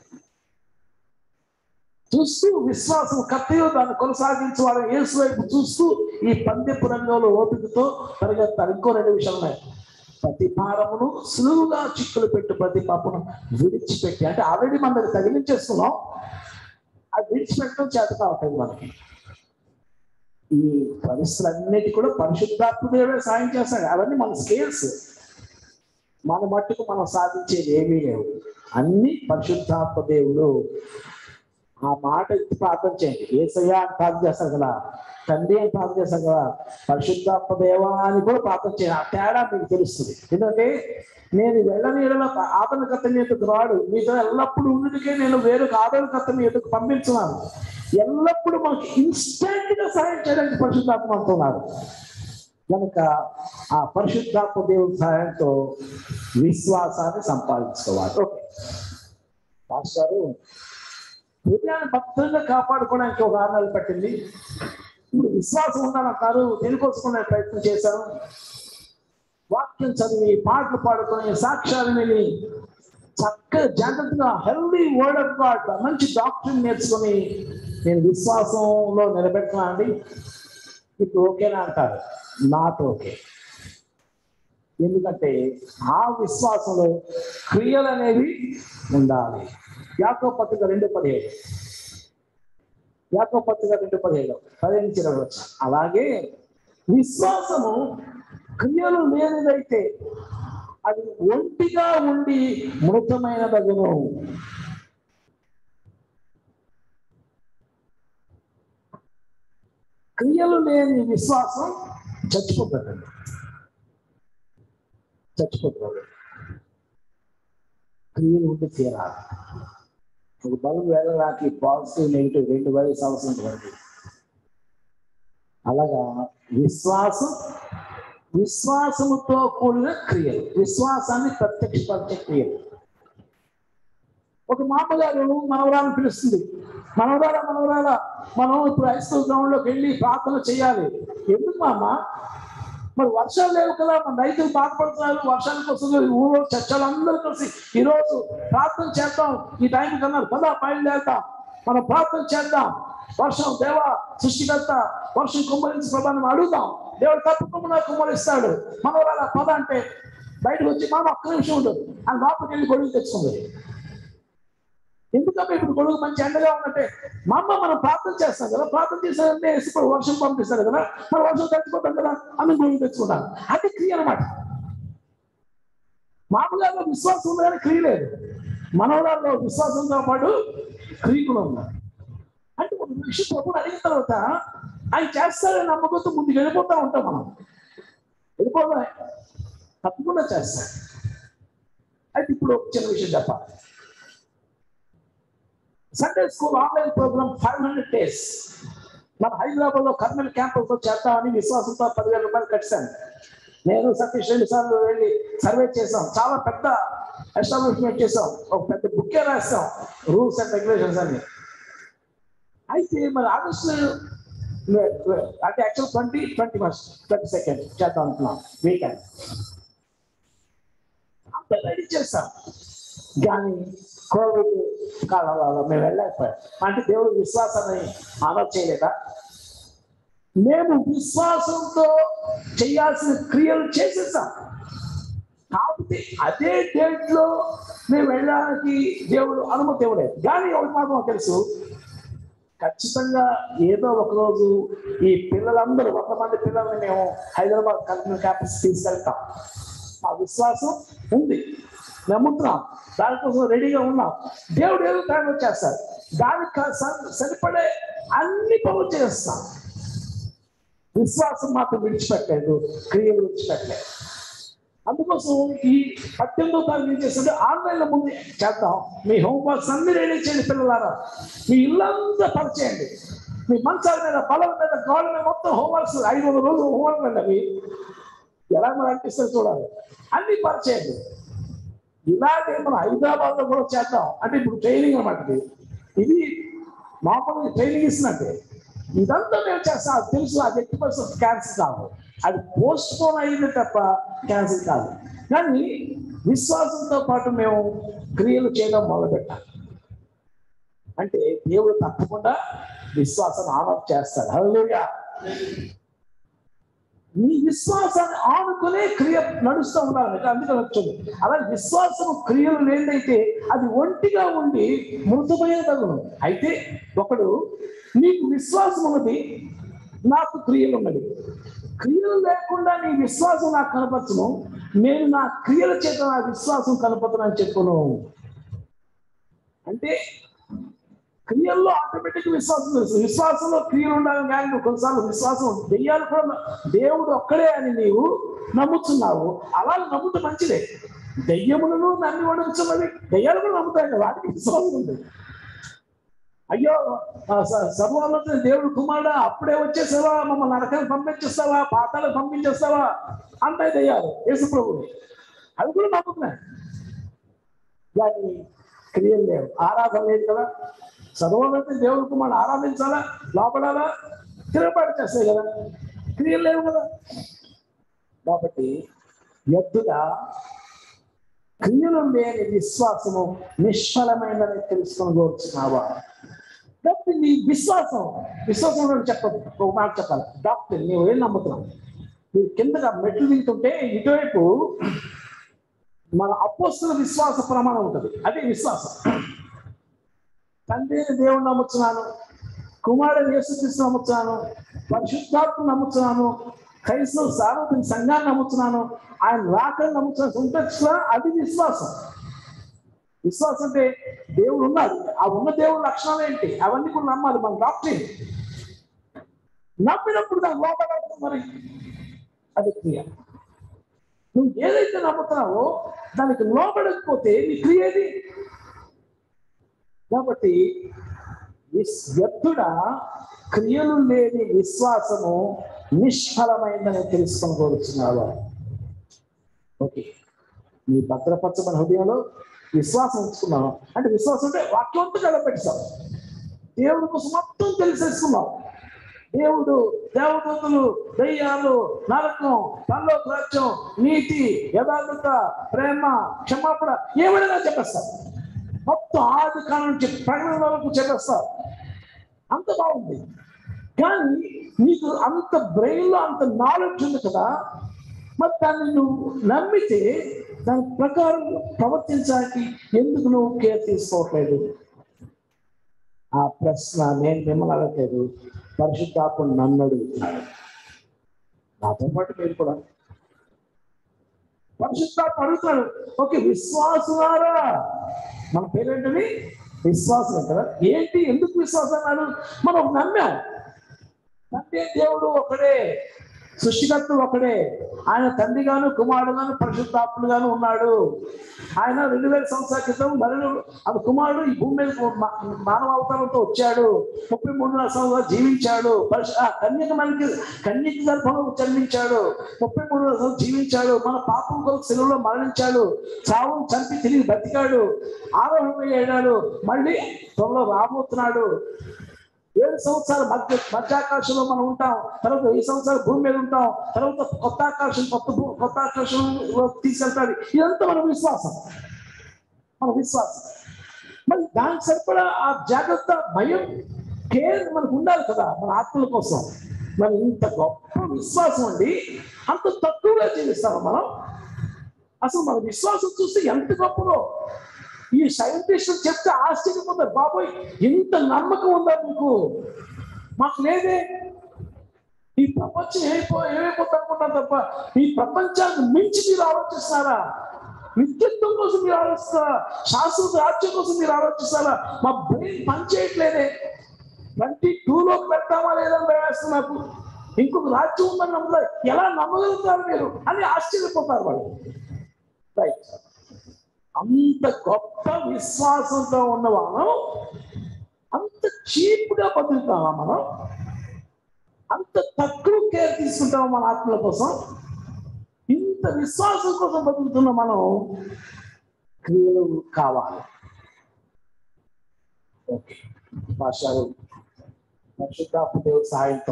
చూస్తూ విశ్వాసం కత్తిలో దాన్ని కొనసాగించి వాడు యేసు వైపు చూస్తూ ఈ పందెపు రంగంలో ఓపికతో పరిగెత్తారు ఇంకో రెండు విషయాలు ఉన్నాయి ప్రతి భారమును సులువుగా చిక్కులు పెట్టు ప్రతి పాపను విడిచిపెట్టి అంటే ఆల్రెడీ మన దగ్గర తగిలించేస్తున్నాం అది విడిచిపెట్టడం చేత కావట్లేదు మనకి ఈ పరిస్థితులన్నిటి కూడా పరిశుద్ధాత్మ దేవుడే సాయం చేస్తాడు అవన్నీ మన స్కేల్స్ మన మట్టుకు మనం సాధించేది ఏమీ లేవు అన్ని పరిశుద్ధాత్మ దేవుడు ఆ మాట ఇచ్చి ప్రార్థన చేయండి ఏసయ్యా అని ప్రార్థన చేస్తారు కదా తండ్రి అని ప్రార్థన చేస్తారు కదా పరిశుద్ధాత్మ దేవా అని కూడా ప్రార్థన చేయండి ఆ తేడా మీకు తెలుస్తుంది ఎందుకంటే నేను వెళ్ళనీడల ఆదరణకర్త మీ ఎదుకు రాడు మీతో ఎల్లప్పుడూ ఉన్నటికే నేను వేరొక ఆదరణకర్త మీ ఎదుకు పంపించున్నాను ఎల్లప్పుడూ మనకి ఇన్స్టెంట్ గా సహాయం చేయడానికి పరిశుద్ధాత్మ అంటున్నారు కనుక ఆ పరిశుద్ధాత్మ దేవుడి సహాయంతో విశ్వాసాన్ని సంపాదించుకోవాలి ఓకే మాస్టారు హృదయాన్ని భద్రంగా కాపాడుకోవడానికి ఒక ఆరు నెలలు పట్టింది ఇప్పుడు విశ్వాసం ఉండాలంటారు దేనికోసం నేను ప్రయత్నం చేశాను వాక్యం చదివి పాటలు పాడుకొని సాక్ష్యాలు విని చక్కగా జాగ్రత్తగా హెల్దీ వర్డ్ ఆఫ్ గాడ్ మంచి డాక్టర్ నేర్చుకొని నేను విశ్వాసంలో నిలబెట్టినా అండి ఇప్పుడు ఓకేనా అంటారు నాట్ ఓకే ఎందుకంటే ఆ విశ్వాసంలో క్రియలు అనేవి ఉండాలి యాకో పత్రిక రెండు పదిహేడు యాకో పత్రిక రెండు పదిహేడు పదిహేను నుంచి ఇరవై వచ్చి అలాగే విశ్వాసము క్రియలు లేనిదైతే అది ఒంటిగా ఉండి మృతమైన దగును క్రియలు లేని విశ్వాసం చచ్చిపోతుందండి చచ్చిపోతుంది క్రియలు ఉండి తీరాలి ఒక బలం వెళ్ళడానికి పాజిటివ్ నెగిటివ్ రెండు వైస్ అవసరం ఉంటుంది అలాగా విశ్వాసం విశ్వాసముతో కూడిన క్రియలు విశ్వాసాన్ని ప్రత్యక్షపరిచే క్రియలు ఒక మామగారు మనవరాలను పిలుస్తుంది మనవరాల మనవరాల మనం ఇప్పుడు హైస్కూల్ గ్రౌండ్ లోకి వెళ్ళి ప్రార్థన చేయాలి ఎందుకు మామ మరి వర్షాలు లేవు కదా మన రైతులు బాధపడుతున్నారు వర్షాల కోసం ఊళ్ళో చర్చలందరూ కలిసి ఈ రోజు ప్రార్థన చేద్దాం ఈ టైంకి అన్నారు పదా బయలుదేరుతాం మనం ప్రార్థన చేద్దాం వర్షం దేవ సృష్టికర్త వర్షం కుమ్మరించి ప్రభావం అడుగుదాం దేవుడు తప్పకుండా కుమ్మరిస్తాడు మనవరాల పద అంటే బయటకు వచ్చి మామ ఒక్క నిమిషం ఉండదు అని లోపలికి వెళ్ళి గొడుగు తెచ్చుకుంది ఎందుకంటే ఇప్పుడు గొడుగు మంచి ఎండగా ఉందంటే మా అమ్మ మనం ప్రార్థన చేస్తాం కదా ప్రార్థన చేస్తారంటే ఇప్పుడు వర్షం పంపిస్తారు కదా మరి వర్షం తెచ్చుకుంటాం కదా అని గొడుగు తెచ్చుకుంటాం అది క్రియ అనమాట మామూలుగా విశ్వాసం ఉంది కానీ క్రియ లేదు మనవరాల్లో విశ్వాసంతో పాటు క్రియ కూడా ఉన్నారు అంటే ఒక విషయం ప్రభుత్వం అడిగిన తర్వాత ఆయన చేస్తారని నమ్మకంతో ముందుకు వెళ్ళిపోతా ఉంటాం మనం వెళ్ళిపోదా తప్పకుండా చేస్తాం అయితే ఇప్పుడు ఒక చిన్న విషయం చెప్పాలి Sunday school online program five hundred days మన హైదరాబాద్ లో కర్నూలు క్యాంపస్ లో చేద్దామని విశ్వాసంతో పదివేల రూపాయలు కట్టాను నేను సతీష్ రెండు సార్లు వెళ్ళి సర్వే చేసాం చాలా పెద్ద ఎస్టాబ్లిష్మెంట్ చేసాం ఒక పెద్ద బుక్కే రాస్తాం రూల్స్ అండ్ రెగ్యులేషన్స్ అన్ని అయితే మరి ఆగస్టు అంటే actual twenty twenty first twenty second చేద్దాం అనుకున్నాం వీకెండ్ అంత రెడీ చేస్తాం కానీ కోవిడ్ కాలంలో మేము వెళ్ళలేకపోయాం అంటే దేవుడు విశ్వాసాన్ని అమలు చేయలేదా మేము విశ్వాసంతో చేయాల్సిన క్రియలు చేసేసాం కాబట్టి అదే డేట్ లో మేము వెళ్ళడానికి దేవుడు అనుమతి ఇవ్వలేదు కానీ ఒకటి మాత్రం తెలుసు ఖచ్చితంగా ఏదో ఒక రోజు ఈ పిల్లలందరూ వంద మంది పిల్లల్ని మేము హైదరాబాద్ కల్పన క్యాంపస్ తీసుకెళ్తాం మా విశ్వాసం ఉంది నమ్ముతున్నాం దానికోసం రెడీగా ఉన్నాం దేవుడు ఏదో టైం వచ్చేస్తాడు దానికి కా- స- సరిపడే అన్ని పనులు చేస్తాం విశ్వాసం మాత్రం విడిచిపెట్టలేదు క్రియలు విడిచిపెట్టలేదు అందుకోసం ఈ పద్దెనిమిదో తారీఖు ఏం చేస్తుంటే ఆన్లైన్లో ముందు చేద్దాం మీ హోంవర్క్స్ అన్ని రెడీ చేయండి పిల్లలారా మీ ఇల్లంతా పరిచేయండి మీ మంచాల మీద బలం మీద గోడ మీద మొత్తం హోంవర్క్స్ ఐదు వందల రోజులు హోంవర్క్ అండి అవి ఎలా మరి అనిపిస్తుంది చూడాలి అన్ని పరిచేయండి ఇలాగే మనం హైదరాబాద్ లో కూడా చేద్దాం అంటే ఇప్పుడు ట్రైనింగ్ అనమాట ఇది ఇది మామూలుగా ట్రైనింగ్ ఇస్తున్నట్టే ఇదంతా మేము చేస్తాం అది తెలుసు అది ఎట్టి పర్సెంట్ క్యాన్సిల్ కాదు అది పోస్ట్ పోన్ అయింది తప్ప క్యాన్సిల్ కాదు కానీ విశ్వాసంతో పాటు మేము క్రియలు చేయడం మొదలుపెట్టాలి అంటే దేవుడు తప్పకుండా విశ్వాసాన్ని ఆనర్ చేస్తాడు హల్లెలూయా నీ విశ్వాసాన్ని ఆనుకునే క్రియ నడుస్తూ ఉండాలి మీకు అందుకని వచ్చింది అలాగే విశ్వాసం క్రియలు లేదైతే అది ఒంటిగా ఉండి మృతమైన తగును అయితే ఒకడు నీకు విశ్వాసం ఉన్నది నాకు క్రియలు ఉన్నది క్రియలు లేకుండా నీ విశ్వాసం నాకు కనపరచును నేను నా క్రియల చేత నా విశ్వాసం కనపడుతున్నాను చెప్పును అంటే క్రియల్లో ఆటోమేటిక్ విశ్వాసం తెలుసు విశ్వాసంలో క్రియలు ఉండాలి కానీ నువ్వు కొన్నిసార్లు విశ్వాసం దెయ్యాలు కూడా న- దేవుడు ఒక్కడే అని నీవు నమ్ముతున్నావు అలా నమ్ముతే మంచిదే దెయ్యములను నమ్మి వడుచున్నది దెయ్యాలు కూడా నమ్ముతాయి కదా వాటికి విశ్వాసం ఉంది అయ్యో ఆ స- సర్వోన్నత దేవుడు కుమారుడా అప్పుడే వచ్చేసావా మమ్మల్ని నరకాన్ని పంపించేస్తావా పాతాలకు పంపించేస్తావా అంటాయి దెయ్యాలు యేసు ప్రభువు అవి కూడా నమ్ముతున్నాయి కానీ క్రియలు లేవు ఆరాధన లేదు కదా సర్వోన్నత దేవుడు కుమారుడు ఆరాధించాలా లోపడాలా తిరగబాటు చేస్తాయి కదా క్రియలు లేవు కదా కాబట్టి ఎద్దుగా క్రియలు లేని విశ్వాసము నిష్ఫలమైనదని తెలుసుకొని కోరుచున్నావా కాబట్టి నీ విశ్వాసం విశ్వాసం కూడా చెప్పదు ఒక మాట చెప్పాలి డాక్టర్ నీవు ఏం నమ్ముతున్నావు మీరు కిందగా మెట్లు దిగుతుంటే ఇటువైపు మన అపోస్తుల విశ్వాస ప్రమాణం ఉంటుంది అదే విశ్వాసం తండ్రిని దేవుడు నమ్ముతున్నాను కుమారుడు యేసుక్రీస్తు నమ్ముతున్నాను పరిశుద్ధాత్మ నమ్ముతున్నాను క్రైస్తవ సార్వత్రిక సంఘాన్ని నమ్ముతున్నాను ఆయన రాకని నమ్ముతున్నాను ఉంటుందా అది విశ్వాసం విశ్వాసం అంటే దేవుడు ఉన్నాడు ఆ ఉన్న దేవుడు లక్షణాలు ఏంటి అవన్నీ కూడా నమ్మాలి మన డాక్టరీ నమ్మినప్పుడు దాని లోపల మరి అది క్రియ నువ్వు ఏదైతే నమ్ముతున్నావో దానికి లోపడకపోతే నీ క్రియ ఏది కాబట్టి విస్- వ్యర్థుడ క్రియలు లేని విశ్వాసము నిష్ఫలమైందని తెలుసుకొని కోరుచున్నావా ఓకే నీ భద్రపరచమైన హృదయంలో విశ్వాసం ఉంచుకున్నావు అంటే విశ్వాసం అంటే వాక్యంతో కలపెట్టావు దేవుడి కోసం మొత్తం తెలిసేసుకున్నావు దేవుడు దేవదూతలు దయ్యాలు నరకం పల్లో రాజ్యం నీతి యథార్థత ప్రేమ క్షమాపణ ఏమైనా చెప్పేస్తారు మొత్తం ఆది కాలం నుంచి ప్రకటన వరకు చెప్పేస్తారు అంత బాగుంది కానీ నీకు అంత బ్రెయిన్లో అంత నాలెడ్జ్ ఉంది కదా మరి దాన్ని నువ్వు నమ్మితే దాని ప్రకారం ప్రవర్తించడానికి ఎందుకు నువ్వు కేర్ తీసుకోవట్లేదు ఆ ప్రశ్న నేను మిమ్మల్ని అడగలేదు పరిశుద్ధాత్మ నన్ను అడుగుతున్నాడు నాతో పాటు మీరు కూడా పరిశుద్ధాత్మ అడుగుతున్నాడు ఓకే విశ్వాసులారా మన పేరేంటిది విశ్వాసం కదా ఏంటి ఎందుకు విశ్వాసం అన్నాడు మనం నమ్మాం తండ్రి దేవుడు ఒకడే సృష్టికర్త ఒకడే ఆయన తండ్రి గాను కుమారుడు గాను పరిశుద్ధాత్ముడు గాను ఉన్నాడు ఆయన రెండు వేల సంవత్సరాల క్రితం మరణం అది కుమారుడు ఈ భూమి మీద మా- మానవ అవతారంతో వచ్చాడు ముప్పై మూడున్నర సంవత్సరాలు జీవించాడు పరిశు ఆ కన్యక మనకి కన్యక గర్భంలో జన్మించాడు ముప్పై మూడున్నర సంవత్సరాలు జీవించాడు మన పాపం కొరకు సెలవులో మరణించాడు చావును చంపి తిరిగి బతికాడు ఆరోహణమయ్యాడు మళ్ళీ త్వరలో రాబోతున్నాడు ఏడు సంవత్సరాలు మధ్య మధ్యాకాశంలో మనం ఉంటాం తర్వాత ఈ సంవత్సరాలు భూమి మీద ఉంటాం తర్వాత కొత్త ఆకాశం కొత్త భూ- కొత్త ఆకాశంలో తీసుకెళ్తాడు ఇదంతా మన విశ్వాసం మన విశ్వాసం మరి దానికి సరిపడా ఆ జాగ్రత్త భయం కేర్ మనకు ఉండాలి కదా మన ఆత్మల కోసం మరి ఇంత గొప్ప విశ్వాసం అండి అంత తక్కువగా జీవిస్తాం మనం అసలు మన విశ్వాసం చూస్తే ఎంత గొప్పదో ఈ సైంటిస్టులు చెప్తే ఆశ్చర్యపోతారు బాబోయ్ ఇంత నమ్మకం ఉందా మీకు మాకు లేదే ఈ ప్రపంచం ఏమైపో ఏమైపోతుంది అనుకుంటాం తప్ప ఈ ప్రపంచాన్ని మించి మీరు ఆలోచిస్తున్నారా నిత్యత్వం కోసం మీరు ఆలోచిస్తారా శాశ్వత రాజ్యం కోసం మీరు ఆలోచిస్తారా మా బ్రెయిన్ పనిచేయట్లేదే ట్వంటీ టూలోకి పెడతామా లేదని భయవేస్తుంది నాకు ఇంకొక రాజ్యం ఉందని నమ్ముతారు ఎలా నమ్మగలుగుతారు మీరు అని ఆశ్చర్యపోతారు వాళ్ళు రైట్ అంత గొప్ప విశ్వాసంతో ఉన్న వాళ్ళం అంత చీప్గా బతుకుతామా మనం అంత తక్కువ కేర్ తీసుకుంటామా మన ఆత్మల కోసం ఇంత విశ్వాసం కోసం బతుకుతున్న మనం క్రియలు కావాలి ఓకే భాషలు పరిశుద్ధాత్మ దేవుడి సహాయంతో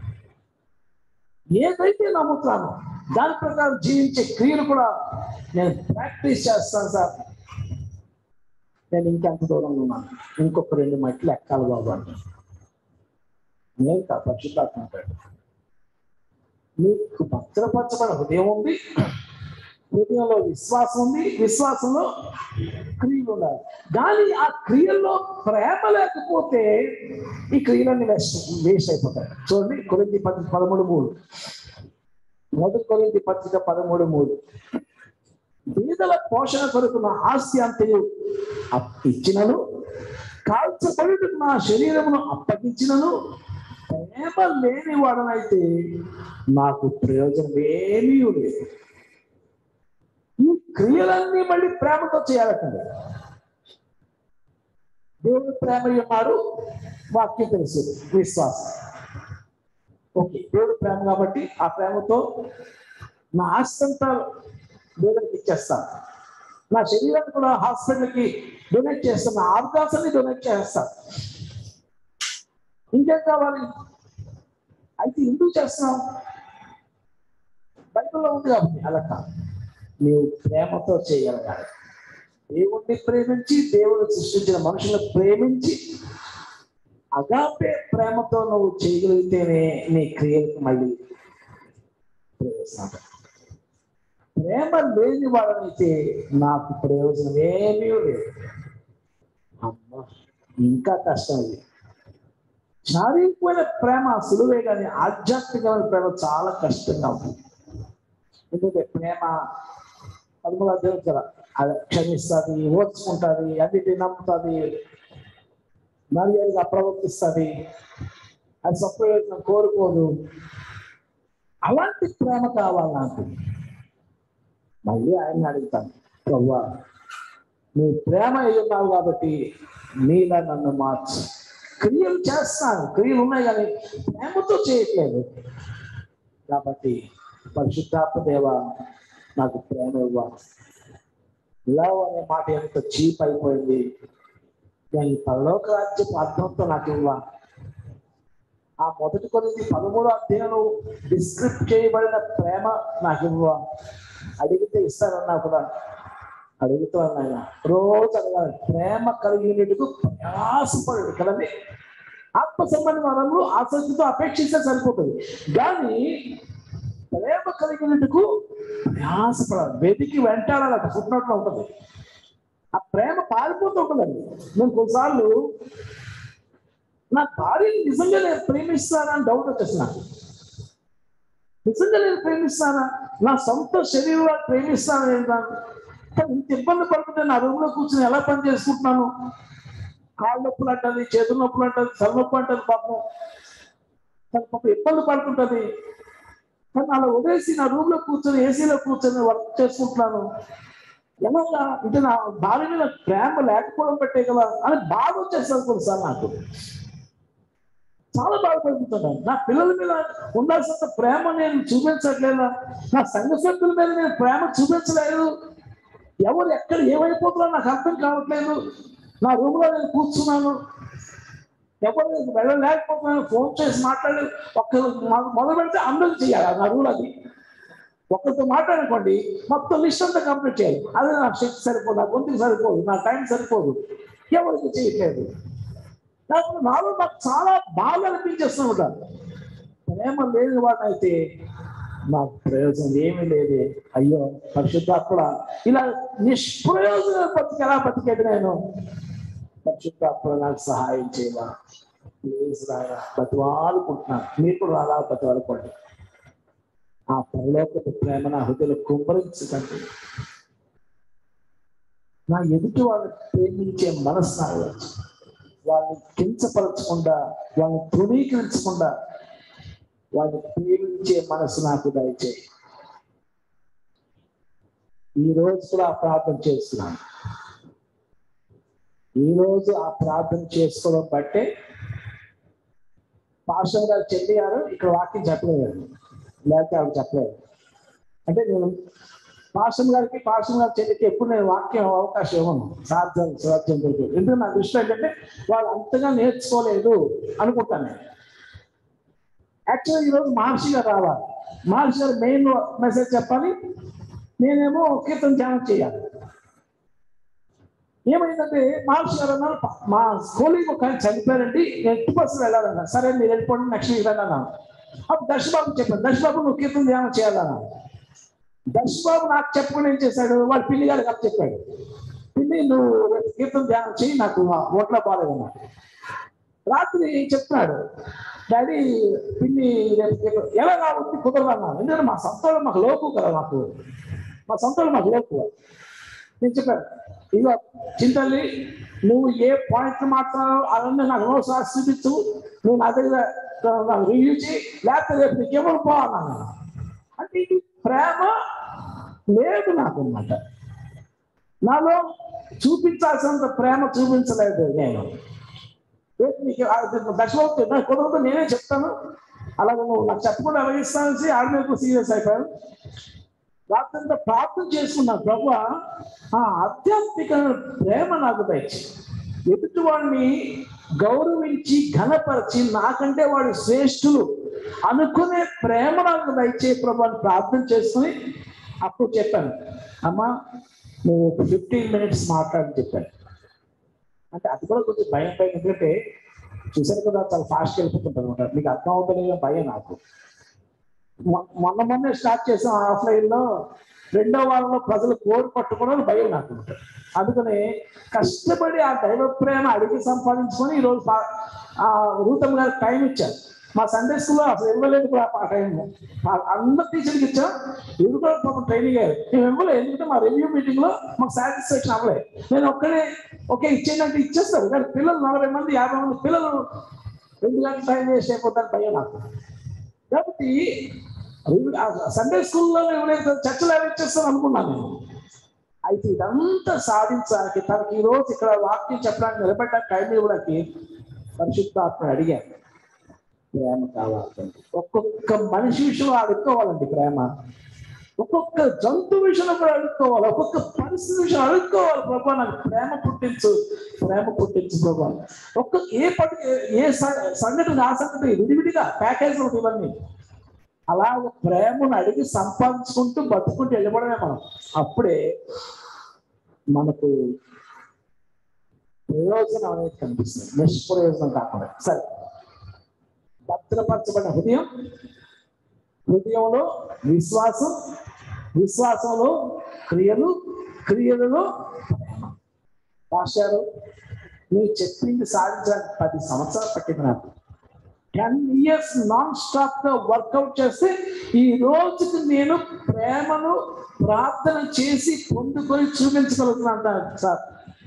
ఏదైతే నమ్ముతానో దాని ప్రకారం జీవించే క్రియలు కూడా నేను ప్రాక్టీస్ చేస్తాను సార్ నేను ఇంకెంత దూరంలో ఉన్నాను ఇంకొక రెండు మట్లు ఎక్కాలి బాబు అంటే నేను కాదు పరిశుద్ధాత్మ అంటాడు నీకు భద్రపరచబడిన హృదయం ఉంది హృదయంలో విశ్వాసం ఉంది విశ్వాసంలో క్రియలు ఉన్నాయి కానీ ఆ క్రియల్లో ప్రేమ లేకపోతే ఈ క్రియలన్నీ వేస్ట్ వేస్ట్ అయిపోతాయి చూడండి కొరింది పది పదమూడు మూడు మొదటి కొరింది పత్రిక పదమూడు మూడు బీదల పోషణ కొరకు నా ఆస్తి అంతయు అప్- ఇచ్చినను కాల్చబడుటకు నా శరీరమును అప్పగించినను ప్రేమ లేని వాడనైతే నాకు ప్రయోజనం ఏమీ లేదు ఈ క్రియలన్నీ మళ్ళీ ప్రేమతో చేయాలండి దేవుడు ప్రేమ ఉన్నాడు వాక్యం తెలుసు విశ్వాసం ఓకే దేవుడు ప్రేమ కాబట్టి ఆ ప్రేమతో నా ఆస్తి అంతా దేవుడికి ఇచ్చేస్తాను నా శరీరాన్ని కూడా హాస్పిటల్కి డొనేట్ చేస్తాను నా ఆర్గాన్స్ అన్ని డొనేట్ చేస్తాను ఇంకేం కావాలి అయితే ఎందుకు చేస్తున్నాం బైబిల్లో ఉంది కాబట్టి అలా కాదు నీవు ప్రేమతో చేయగలగాలి దేవుణ్ణి ప్రేమించి దేవుడు సృష్టించిన మనుషులను ప్రేమించి అగాపే ప్రేమతో నువ్వు చేయగలిగితేనే నీ క్రియలకు మళ్ళీ ప్రయోజనం ప్రేమ లేని వాడనైతే నాకు ప్రయోజనం ఏమీ లేదు అమ్మ ఇంకా కష్టం ఇది శారీరకమైన ప్రేమ సులువే కానీ ఆధ్యాత్మికమైన ప్రేమ చాలా కష్టంగా ఉంది ఎందుకంటే ప్రేమ పదమూడు అధ్యాయం కదా అది క్షమిస్తుంది ఓర్చుకుంటుంది అన్నిటి నమ్ముతుంది మర్యాదగా ప్రవర్తిస్తుంది అది సప్రయోజనం కోరుకోదు అలాంటి ప్రేమ కావాలి నాకు మళ్ళీ ఆయన అడుగుతాను ప్రవ్వా నువ్వు ప్రేమ అయి ఉన్నావు కాబట్టి నీలా నన్ను మార్చు క్రియలు చేస్తాను క్రియలు ఉన్నాయి కానీ ప్రేమతో చేయట్లేదు కాబట్టి పరిశుద్ధాత్మ దేవ నాకు ప్రేమ ఇవ్వాలి లవ్ అనే మాట ఎంత చీప్ అయిపోయింది దాని పరలోక రాజ్యపు అర్థంతో నాకు ఇవ్వాలి ఆ మొదటి కొద్ది పదమూడో అధ్యాయంలో డిస్క్రిప్ట్ చేయబడిన ప్రేమ నాకు ఇవ్వ అడిగితే ఇస్తానన్నా కూడా అడుగుతాను ఆయన రోజు అడగాలి ప్రేమ కలిగినట్టుకు ప్రయాసపడు కదండి ఆత్మ సంబంధ వరములు ఆసక్తితో అపేక్షిస్తే సరిపోతుంది కానీ ప్రేమ కలిగినట్టుకు ప్రయాసపడాలి వెతికి వెంటాడాలి ఫుట్నోట్లో ఉంటుంది ఆ ప్రేమ పారిపోతూ ఉంటుందండి నేను కొన్నిసార్లు నా భార్యని నిజంగా నేను ప్రేమిస్తానా అని డౌట్ వచ్చేసి నాకు నిజంగా నేను ప్రేమిస్తానా నా సొంత శరీరం ప్రేమిస్తాను నేను నాకు కానీ ఇంత ఇబ్బంది పడుతుంటే నా రూమ్ లో కూర్చొని ఎలా పని చేసుకుంటున్నాను కాళ్ళ నొప్పులు అంటది చేతుల నొప్పులు అంటది తలనొప్పి అంటది పాపం తన పాపం ఇబ్బంది పడుతుంటది కానీ అలా వదిలేసి నా రూమ్ లో కూర్చొని ఏసీలో కూర్చొని వర్క్ చేసుకుంటున్నాను ఎలాగా అంటే నా భార్య మీద ప్రేమ లేకపోవడం పెట్టే కదా అని బాధ వచ్చేస్తుంది కొన్నిసార్లు నాకు చాలా బాధపడుతున్నాను నా పిల్లల మీద ఉండాల్సిన ప్రేమ నేను చూపించట్లేదా నా సంఘ సభ్యుల మీద నేను ప్రేమ చూపించలేదు ఎవరు ఎక్కడ ఏమైపోతున్నారో నాకు అర్థం కావట్లేదు నా రూమ్ లో నేను కూర్చున్నాను ఎవరు నేను వెళ్ళలేకపోతున్నాను ఫోన్ చేసి మాట్లాడి ఒక్క మొ- మొదలు పెడితే అందరూ చేయాలి నా రూల్ అది ఒక్కరితో మాట్లాడుకోండి మొత్తం లిస్ట్ అంతా కంప్లీట్ చేయాలి అది నా శక్తి సరిపోదు నా గొంతుకు సరిపోదు నా టైం సరిపోదు ఎవరికి చేయట్లేదు నాకు నాలో నాకు చాలా బాగా అనిపించేస్తూ ఉంటాను ప్రేమ లేని వాడినైతే నాకు ప్రయోజనం ఏమీ లేదే అయ్యో పరిశుద్ధాత్మ ఇలా నిష్ప్రయోజన బతికి ఎలా బతికేది నేను పరిశుద్ధాత్మ నాకు సహాయం చేయాల ప్లీజ్ రాగా బతివాలుకుంటున్నాను మీరు కూడా అలా బతివాలుకోండి ఆ పరలోకపు ప్రేమ నా హృదయంలో కుమ్మరించకండి నా ఎదుటి వాళ్ళని ప్రేమించే మనసు నాకు వచ్చు వాళ్ళని కించపరచకుండా వాళ్ళని తృణీకరించకుండా వాళ్ళని ప్రేమించే మనసు నాకు దయచేయి ఈ రోజు కూడా ఆ ప్రార్థన చేస్తున్నాను ఈ రోజు ఆ ప్రార్థన చేసుకోవడం బట్టే పాస్టర్ గారు చెల్లి గారు ఇక్కడ వాక్యం చెప్పలేదు లేకపోతే ఆవిడ చెప్పలేదు అంటే నేను పాస్టర్ గారికి పాస్టర్ గారి చెల్లికి ఎప్పుడు నేను వాక్యం అవకాశం ఇవ్వను సాధ్యం సాధ్యం దొరికి ఎందుకంటే నా దృష్టిలో ఏంటంటే వాళ్ళు అంతగా నేర్చుకోలేదు అనుకుంటాను నేను యాక్చువల్గా ఈరోజు మహర్షి గారు రావాలి మహర్షి గారు మెయిన్ మెసేజ్ చెప్పాలి నేనేమో కీర్తన ధ్యానం చేయాలి ఏమైందంటే మహర్షి గారు అన్నారు మా స్కూలింగ్ ఒక ఆయన చనిపోయారండి నేను ఎట్టి బస్సు వెళ్ళాలన్నా సరే మీరు వెళ్ళిపోండి నెక్స్ట్ వీక్ అన్నాను అప్పుడు దర్శబాబు చెప్పాను దర్శబాబు నువ్వు కీర్తన ధ్యానం చేయాలన్నా దర్శబాబు నాకు చెప్పకుండా ఏం చేశాడు వాడు పిల్లి గారికి అప్పు చెప్పాడు పిల్లి నువ్వు రేపు కీర్తన ధ్యానం చేయి నాకు ఓట్ల బాగాలేదన్నా రాత్రి చెప్తున్నాడు డాడీ పిన్ని రేపు కీర్తన ఎలా కాబట్టి కుదరదు అన్నాను ఎందుకంటే మా సొంతలో మాకు లోకు కదా మాకు మా సొంతలో మాకు లోకు నేను చెప్పాను ఇదిగో చింతల్లి నువ్వు ఏ పాయింట్లు మాట్లాడాలో అవన్నీ నాకు నోట్స్ రాసి చూపించు నువ్వు నా దగ్గర నాకు రివ్యూ చేయి లేకపోతే రేపు నీకు ఎవరు పోవాలన్నా అంటే ఇది ప్రేమ లేదు నాకు అన్నమాట నాలో చూపించాల్సినంత ప్రేమ చూపించలేదు నేను రేపు నీకు దశమవుతుంది నాకు కుదరదు నేనే చెప్తాను అలాగే నువ్వు నాకు చెప్పకుండా అలగిస్తాను ఆడ మీద సీరియస్ అయిపోయాను రాత్రంతా ప్రార్థన చేసుకున్నా ప్రభు ఆ ఆధ్యాత్మిక ప్రేమ నాకు దయచి ఎదుటి వాడిని గౌరవించి ఘనపరిచి నాకంటే వాడు శ్రేష్ఠులు అనుకునే ప్రేమ నాకు దయచే ప్రభు అని ప్రార్థన చేసుకుని అప్పుడు చెప్పాను అమ్మా నువ్వు ఫిఫ్టీన్ మినిట్స్ మాట్లాడి చెప్పాను అంటే అది కూడా కొంచెం భయం భయం ఎందుకంటే చూసారు కదా చాలా ఫాస్ట్ వెళ్ళిపోతుంటారు అనమాట మీకు అర్థం అవుతుందో భయం నాకు మొ- మొన్న మొన్నే స్టార్ట్ చేసాం ఆఫ్లైన్ లో రెండో వారంలో ప్రజలు కోరి పట్టుకోవడం భయం నాకు అందుకని కష్టపడి ఆ దైవ ప్రేమ అడిగి సంపాదించుకొని ఈరోజు పా- ఆ రూతం గారికి టైం ఇచ్చారు మా సండే స్కూల్లో అసలు ఇవ్వలేదు కూడా ఆ టైం అందరు టీచర్కి ఇచ్చాం ఇది కూడా పాపం ట్రైనింగ్ అయ్యారు మేము ఇవ్వలేదు ఎందుకంటే మా రివ్యూ మీటింగ్ లో మాకు సాటిస్ఫాక్షన్ అవ్వలేదు నేను ఒక్కడే ఓకే ఇచ్చేయండి అంటే ఇచ్చేస్తారు కానీ పిల్లలు నలభై మంది యాభై మంది పిల్లలు రెండు గంటల టైం వేస్ట్ అయిపోతారు భయం నాకు కాబట్టి సండే స్కూల్లో ఇవ్వలేదు చర్చలు ఎలా ఇచ్చేస్తాను అనుకున్నాను నేను అయితే ఇదంతా సాధించడానికి తనకి ఈ రోజు ఇక్కడ వాక్యం చెప్పడానికి నిలబెట్టడానికి టైం ఇవ్వడానికి పరిశుద్ధాత్మ అడిగాను ప్రేమ కావాలి ఒక్కొక్క మనిషి విషయంలో అడుక్కోవాలండి ప్రేమ ఒక్కొక్క జంతు విషయంలో కూడా అడుక్కోవాలి ఒక్కొక్క పరిస్థితి విషయం అడుక్కోవాలి ప్రభా నాకు ప్రేమ పుట్టించు ప్రేమ పుట్టించు ప్రభా ఒక్క ఏ పడి ఏ స- సంఘటన ఆ సంఘటన విడివిడిగా ప్యాకేజ్ ఇవన్నీ అలా ప్రేమను అడిగి సంపాదించుకుంటూ బతుకుంటూ వెళ్ళిపోవడమే మనం అప్పుడే మనకు ప్రయోజనం అనేది కనిపిస్తుంది నిష్ప్రయోజనం కాకుండా సరే భద్రపరచబడిన హృదయం హృదయంలో విశ్వాసం విశ్వాసంలో క్రియలు క్రియలలో ప్రేమ రాశారు మీరు చెప్పింది సాధించడానికి పది సంవత్సరాలు పట్టింది నాకు టెన్ ఇయర్స్ నాన్ స్టాప్ గా వర్కౌట్ చేస్తే ఈ రోజుకి నేను ప్రేమను ప్రార్థన చేసి పొందుకొని చూపించగలుగుతున్నాను సార్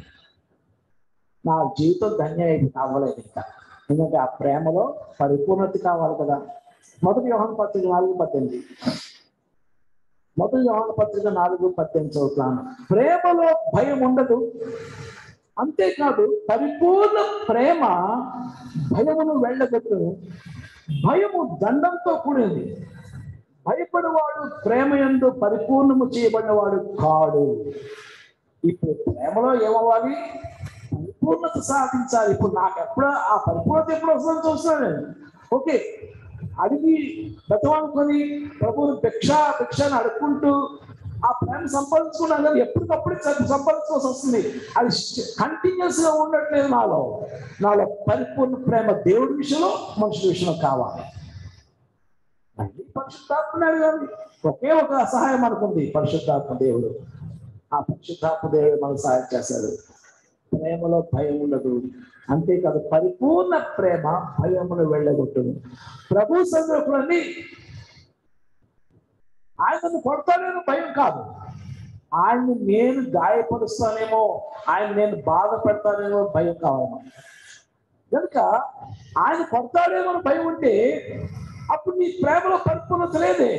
నా జీవితం ధన్యమైంది అవ్వలేదు ఇంకా ఎందుకంటే ఆ ప్రేమలో పరిపూర్ణత కావాలి కదా మొదటి యోహన పత్రిక నాలుగు పద్దెనిమిది మొదటి యోహన పత్రిక నాలుగు పద్దెనిమిది చదువుతున్నాను ప్రేమలో భయం ఉండదు అంతేకాదు పరిపూర్ణ ప్రేమ భయమును వెళ్ళగొట్టును భయము దండంతో కూడింది భయపడేవాడు ప్రేమ ఎందు పరిపూర్ణము చేయబడినవాడు కాడు ఇప్పుడు ప్రేమలో ఏమవ్వాలి పరిపూర్ణత సాధించాలి ఇప్పుడు నాకు ఎప్పుడు ఆ పరిపూర్ణత ఎప్పుడు వస్తుందని చూస్తున్నాను నేను ఓకే అడిగి బతవానుకొని ప్రభువుని భిక్ష భిక్ష అని అడుక్కుంటూ ఆ ప్రేమ సంపాదించుకున్నాను కానీ ఎప్పటికప్పుడు సంప- సంపాదించుకోవాల్సి వస్తుంది అది కంటిన్యూస్ గా ఉండట్లేదు నాలో నాలో పరిపూర్ణ ప్రేమ దేవుడి విషయంలో మనుషుల విషయంలో కావాలి మళ్ళీ పరిశుద్ధాత్మని అడగాలి ఒకే ఒక సహాయం అనుకుంది పరిశుద్ధాత్మ దేవుడు ఆ పరిశుద్ధాత్మ దేవుడు మనకు సహాయం చేశాడు ప్రేమలో భయం ఉండదు అంతేకాదు పరిపూర్ణ ప్రేమ భయమును వెళ్ళగొట్టును ప్రభు సందర్భంలోని ఆయనను కొడతాడని భయం కాదు ఆయన్ని నేను గాయపరుస్తానేమో ఆయన నేను బాధ పెడతానేమో భయం కావాలి మనకు. కనుక ఆయన కొడతాడేమో అని భయం ఉంటే అప్పుడు నీ ప్రేమలో పరిపూర్ణత లేదే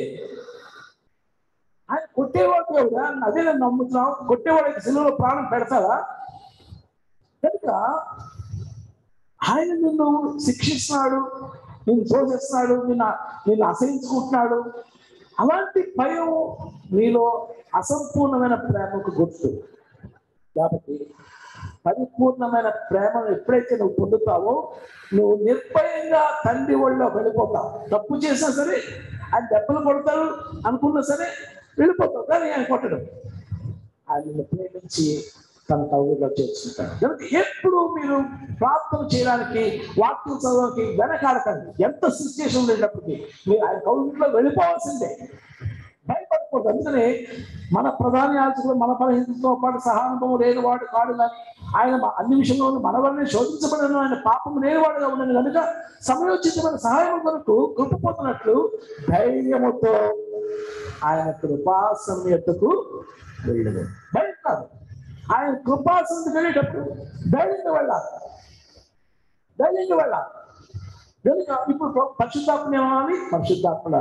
ఆయన కొట్టేవాడు దేవుడా అదే నేను నమ్ముతున్నావు కొట్టేవాడికి సిలువలో ప్రాణం పెడతాడా కనుక ఆయన నిన్ను శిక్షిస్తున్నాడు నిన్ను శోషిస్తున్నాడు నిన్ను నిన్ను అసహించుకుంటున్నాడు అలాంటి భయం నీలో అసంపూర్ణమైన ప్రేమకు గుర్తు కాబట్టి పరిపూర్ణమైన ప్రేమను ఎప్పుడైతే నువ్వు పొందుతావో నువ్వు నిర్భయంగా తండ్రి ఒళ్ళో వెళ్ళిపోతావు తప్పు చేసినా సరే ఆయన దెబ్బలు కొడతారు అనుకున్నా సరే వెళ్ళిపోతావు కానీ ఆయన కొట్టడం ఆయన నిన్ను ప్రేమించి తన కవులుగా చేర్చుకుంటాడు కనుక ఎప్పుడు మీరు ప్రార్థన చేయడానికి వాక్యం చదవడానికి వెనకాడకండి ఎంత సిచ్యుయేషన్ ఉండేటప్పటికీ మీరు ఆయన కవుల్లో వెళ్ళిపోవాల్సిందే భయపడకూడదు అందుకనే మన ప్రధాన యాజకులు మన బలహీనతతో పాటు సహానుభవం లేని వాడు కాడు కానీ ఆయన మ- అన్ని విషయంలో మన వల్లనే శోధించబడిన ఆయన పాపం లేనివాడుగా ఉండను కనుక సమయోచితమైన సహాయం కొరకు కృపపోతున్నట్లు ధైర్యముతో ఆయన కృపా సమయతకు వెళ్ళదు భయం కాదు ఆయన కృపాసనకు వెళ్ళేటప్పుడు ధైర్యంగా వెళ్ళాలి ధైర్యంగా వెళ్ళాలి కనుక ఇప్పుడు పరిశుద్ధాత్మ ఏమనాలి పరిశుద్ధాత్మల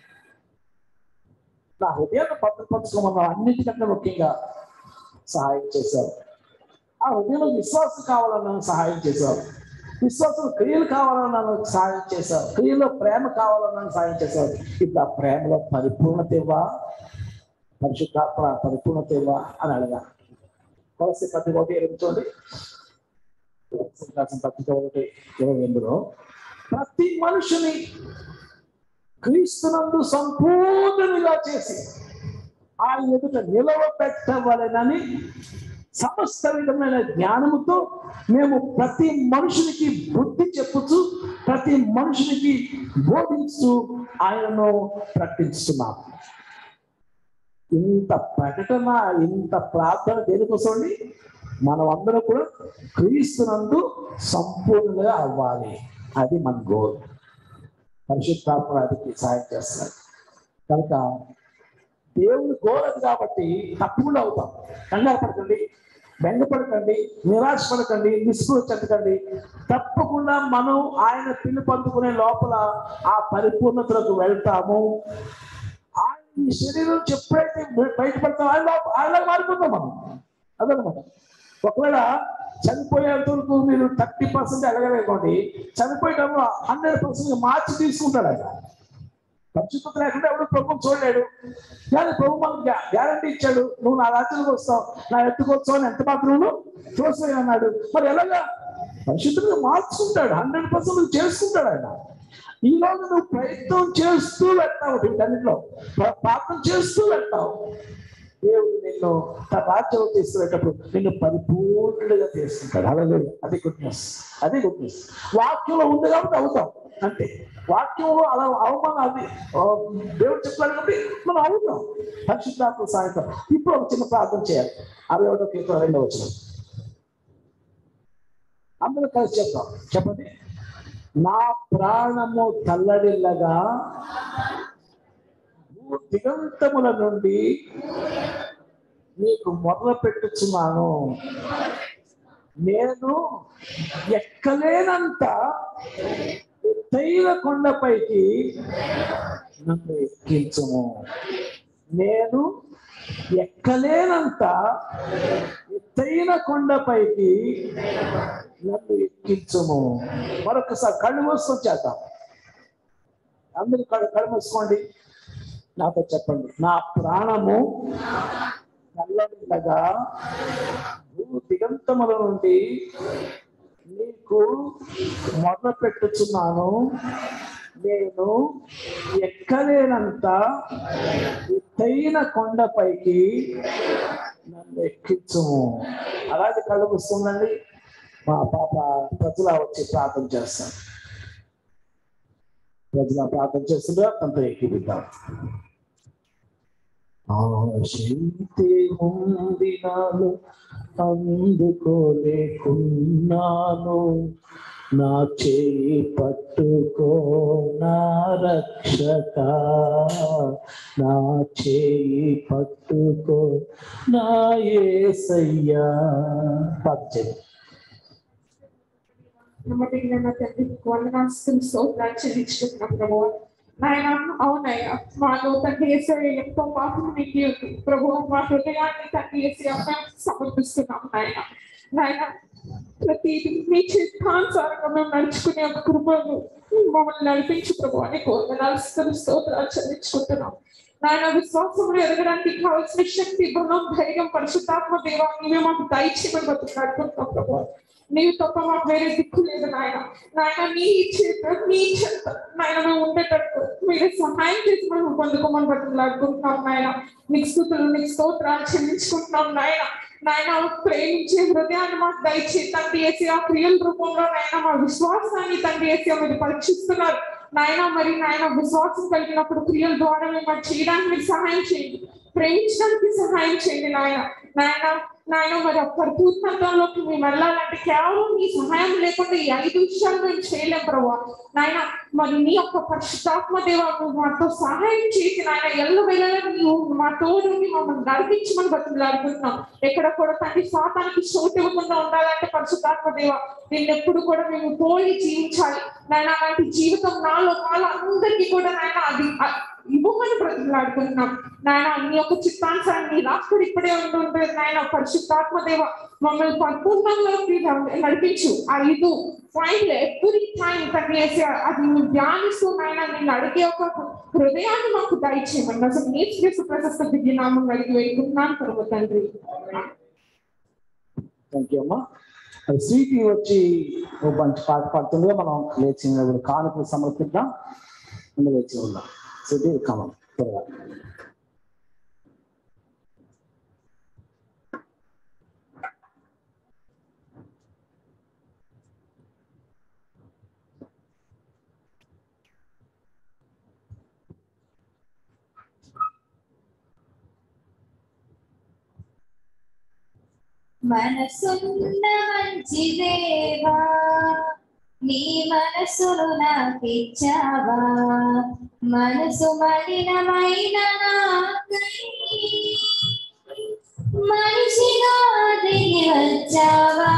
నా హృదయాన్ని భద్రపరచుకోమన్న అన్నిటికంటే ముఖ్యంగా సహాయం చేశారు ఆ హృదయంలో విశ్వాసం కావాలని నన్ను సహాయం చేశారు విశ్వాసం క్రియలు కావాలని నన్ను సహాయం చేశారు క్రియలో ప్రేమ కావాలని నన్ను సహాయం చేశారు ఇప్పుడు ఆ ప్రేమలో పరిపూర్ణత ఇవ్వా పరిశుద్ధాత్మ పరిపూర్ణత ఇవ్వా అని అడగాలి కొలసి పత్రిక ఒకటి ఇరవై చూడండి కొలసి రాసిన పత్రిక ఒకటి ఇరవై ఎనిమిదిలో ప్రతి మనుషుని క్రీస్తునందు సంపూర్ణునిగా చేసి ఆయన ఎదుట నిలవబెట్టవలెనని సమస్త విధమైన జ్ఞానముతో మేము ప్రతి మనుషునికి బుద్ధి చెప్పుచు ప్రతి మనుషునికి బోధించు ఆయనను ప్రకటిస్తున్నాం ఇంత ప్రకటన ఇంత ప్రార్థన దేనికోసండి మనం అందరం కూడా క్రీస్తునందు సంపూర్ణంగా అవ్వాలి అది మన గోల్ పరిశుద్ధాత్మ అదికి సహాయం చేస్తారు కనుక దేవుని గోల్ అది కాబట్టి తప్పకుండా అవుతాం కంగారు పడకండి బెంగపడకండి నిరాశపడకండి నిస్పృహ చెందకండి తప్పకుండా మనం ఆయన పిలుపు అందుకునే లోపల ఆ పరిపూర్ణతలకు వెళ్తాము ఆయన ఈ శరీరం నుంచి ఎప్పుడైతే బయటపడతాం ఆయన లోప- ఆయన మారిపోతాం మనం అదనమాట ఒకవేళ చనిపోయేంత వరకు మీరు థర్టీ పర్సెంట్ ఎలగలేకోండి చనిపోయేటప్పుడు హండ్రెడ్ పర్సెంట్ మార్చి తీసుకుంటాడు ఆయన పరిశుద్ధత లేకుండా ఎవడు ప్రభుత్వం చూడలేడు కానీ ప్రభు మనకు గ్యారంటీ ఇచ్చాడు నువ్వు నా రాజ్యంలోకి వస్తావు నా ఎత్తుకు వస్తావు అని ఎంత మాత్రం చూస్తాయి అన్నాడు మరి ఎలాగా పరిశుద్ధంగా మార్చుకుంటాడు హండ్రెడ్ పర్సెంట్ చేసుకుంటాడు ఆయన ఈ రోజు నువ్వు ప్రయత్నం చేస్తూ వెళ్తావు వీటన్నిటిలో ప్ర- ప్రార్థన చేస్తూ వెళ్తావు దేవుడు నిన్ను తన రాజ్యం తీసుకునేటప్పుడు నిన్ను పరిపూర్ణుడిగా తీసుకుంటాడు అలాగే అది గుడ్ న్యూస్ అది గుడ్ న్యూస్ వాక్యంలో ఉంది కాబట్టి అవుతాం అంతే వాక్యంలో అలా అవమానం అది ఆ, దేవుడు చెప్పాడు కాబట్టి మనం అవుతాం పరిశుద్ధాత్మ సాయంత్రం ఇప్పుడు ఒక చిన్న ప్రార్థన చేయాలి అరవై ఒకటో కీర్తన రెండో వచ్చిన అందరూ కలిసి చెప్తాం చెప్పండి నా ప్రాణము తల్లడిల్లగా భూ దిగంతముల నుండి నీకు మొదలు పెట్టుచున్నాను నేను ఎక్కలేనంత ఎత్తైన కొండపైకి నన్ను ఎక్కించుము నేను ఎక్కలేనంత ఎత్తైన కొండపైకి నన్ను ఎక్కించుము మరొకసారి కళ్ళు మూసుకొని చేద్దాం అందరూ కళ్ళు కళ్ళు మూసుకోండి నాతో చెప్పండి నా ప్రాణము నల్లగా భూ దిగంతముల నుండి నీకు మొదలు పెట్టుచున్నాను నేను ఎక్కలేనంత ఎత్తైన కొండపైకి నన్ను ఎక్కించుము అలాగే కళ్ళు మూస్తుందండి మా పాప ప్రజల వచ్చి ప్రార్థన చేస్తాను ప్రజల ప్రార్థన చేస్తుంటే తనతో ఎక్కిపిద్దాం ఆశైతే ఉంది నాలో అందుకోలేకున్నాను నా చేయి పట్టుకో నా రక్షక నా చేయి పట్టుకో నా ఏసయ్యా పచ్చని నమ్మదగిన నా తండ్రి వందనాస్తులు స్తోత్రాలు చెల్లించుకుంటున్నాం ప్రభు నాయన అవునయ్యా మాలో తండ్రి వేసే ఎంతో పాపం నీకు ప్రభు మా హృదయాన్ని తండ్రి వేసి సమర్పిస్తున్నాం నాయన నాయన ప్రతి మీ చిత్తానుసారంగా మేము నడుచుకునే ఒక కృపను మమ్మల్ని నడిపించు ప్రభు అని వందనాలు స్తోత్రాలు చెల్లించుకుంటున్నాం నాయన విశ్వాసంలో ఎదగడానికి కావాల్సిన శక్తి బలం ధైర్యం పరిశుద్ధాత్మ దేవా నీవే మాకు దయచేయమని బతుకుతున్నాడుకుంటున్నాం ప్రభు నీవు తప్ప మాకు వేరే దిక్కు లేదు నాయన నాయన నీ చేత నీ చేత నాయన మేము ఉండేటట్టు మీరే సహాయం చేసి మేము పొందుకోమని బతుకులాడుకుంటున్నాం నాయన నీకు స్థుతులు నీకు స్తోత్రాలు చెల్లించుకుంటున్నాం నాయన నాయన ప్రేమించే హృదయాన్ని మాకు దయచే తండ్రి వేసి ఆ క్రియల రూపంలో నాయన మా విశ్వాసాన్ని తండ్రి వేసి మీరు పరీక్షిస్తున్నారు నాయన మరి నాయన విశ్వాసం కలిగినప్పుడు క్రియల ద్వారా మేము చేయడానికి మీరు సహాయం చేయండి ప్రేమించడానికి సహాయం చేయండి నాయన నాయన నాయన మరి ఆ పరిపూర్ణతలోకి మేము వెళ్ళాలంటే కేవలం నీ సహాయం లేకుండా ఈ ఐదు విషయాలు మేము చేయలేం ప్రభా నాయన మరి నీ యొక్క పరిశుద్ధాత్మ దేవ నువ్వు మాతో సహాయం చేసి నాయన ఎల్ల వెళ్ళాలని నువ్వు మా తోడు మమ్మల్ని నడిపించమని బతులాడుకుంటున్నాం ఎక్కడ కూడా తండ్రి శాతానికి చోటు ఇవ్వకుండా ఉండాలంటే పరిశుద్ధాత్మ దేవ నిన్ను ఎప్పుడు కూడా మేము పోయి జీవించాలి నాయన అలాంటి జీవితం నాలో నాలో అందరికీ కూడా నాయన అది అ- ఇవ్వమని బ్రతిలాడుకుంటున్నాం నాయన నీ యొక్క చిత్తానుసారం నీ రాష్ట్రుడు ఇప్పుడే ఉంటుంటుంది నాయన పరిశుద్ధాత్మ దేవ మమ్మల్ని పరిపూర్ణంలోకి నడిపించు ఆ ఇది ఫైన్ ఎవ్రీ టైం తను వేసి అది నువ్వు ధ్యానిస్తూ నాయన నేను అడిగే ఒక హృదయాన్ని మాకు దయచేయమని అసలు నీ చేసి ప్రశస్త దిగి నామం అడిగి వేడుకుంటున్నాను ప్రభు తండ్రి థ్యాంక్ యూ అమ్మా అది స్వీటీ వచ్చి ఓ మంచి పాట పాడుతుండగా మనం లేచి నిలబడి కానుకలు సమర్పిద్దాం ముందు లేచి ఉందాం స్వీటీ కమం త్వరగా మనసున్న మంచి దేవా నీ మనసును నాకిచ్చావా మనసు మలినమైన నాకై మనిషిగా దిగి వచ్చావా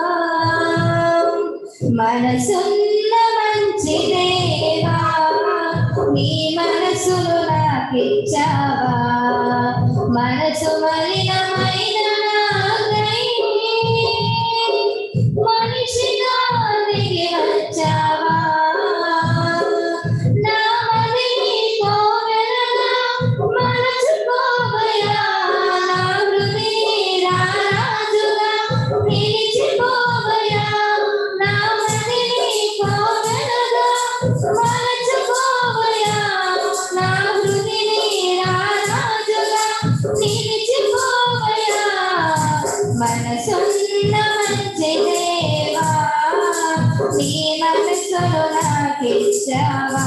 మనసున్న మంచి దేవా నీ మనసును నాకిచ్చావా మనసు మలినమైన నాకై మనిషిగా దిగి వచ్చావా నా మదిని కోవెలగా మలచుకోవయా నా హృదయ రారాజుగా నిలిచిపోవయా నా మదిని కోవెలగా మలచుకోవయా నా హృదయ రారాజుగా నిలిచిపోవయా మనసున్న మంచి దేవా నీ మనసును నాకిచ్చావా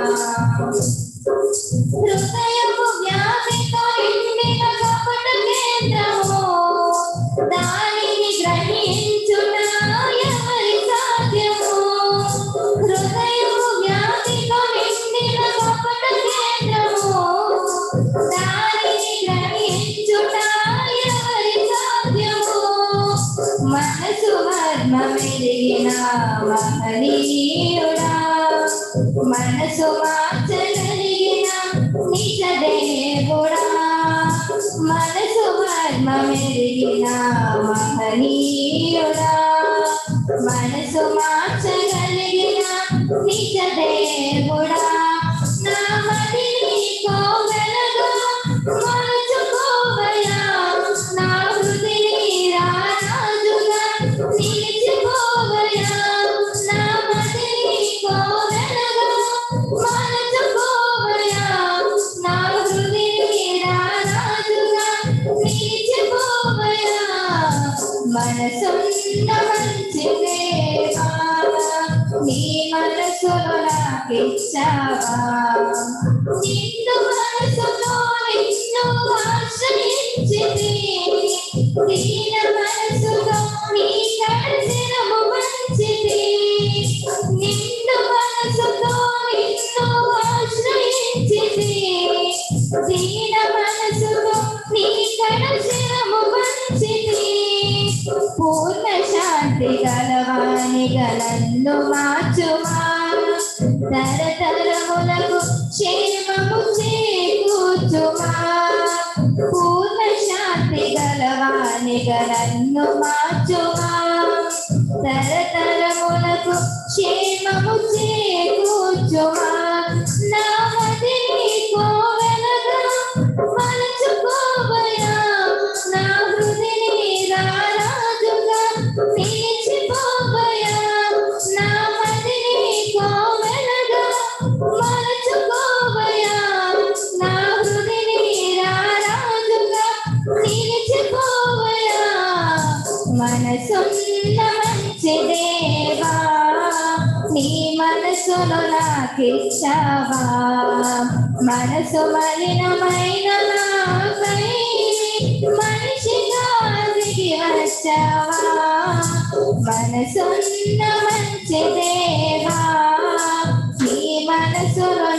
హృదయము వ్యాధితో నిండిన కపట కేంద్రము దానిని గ్రహించుట ఎవరి సాధ్యము హృదయము వ్యాధితో నిండిన కపట కేంద్రము దానిని గ్రహించుట ఎవరి సాధ్యము మనసు మర్మమెరిగిన మహనీయుడా మనసు మార్చగలిగిన నిజ దేవుడా మనసు మర్మమెరిగిన మహనీయుడా మనసు మార్చగలిగిన నిజ దేవుడా నా మదిని కోవెలగా మలుచుకోవయా నా హృదయ రారాజుగా నిలిచిపోవయా నా మదిని కోవెలగా మలుచుకోవయా నా హృదయ రారాజుగా నిలిచిపోవయా మనసున్న మంచి దేవా నీ మనసును నాకిచ్చావా నిన్ను మనసులో నిన్ను ఆశ్రయించింది దీన మనసుతో నీ దర్శనము మంచిది నిన్ను మనసుతో నిన్ను తరతరములకు క్షేమము చేకూర్చుమా పూర్ణ శాంతి గలవానిగా నన్ను మార్చుమా తరతరములకు క్షేమము చేకూర్చుమా నా మదిని కోవెలగా మలచుకోవయా నా హృదయని రారాజుగా నిలిచిపోవయా నా మదిని కోవెలగా మలచుకోవయా నా హృదయని రారాజుగా నిలిచిపోవయా మనసున్న మంచి దేవా నీ మనసును నాకిచ్చావా మనసు మలినమైన నాకై మనిషిగా దిగి వచ్చావా మనసున్న మంచి దేవా నీ మనసును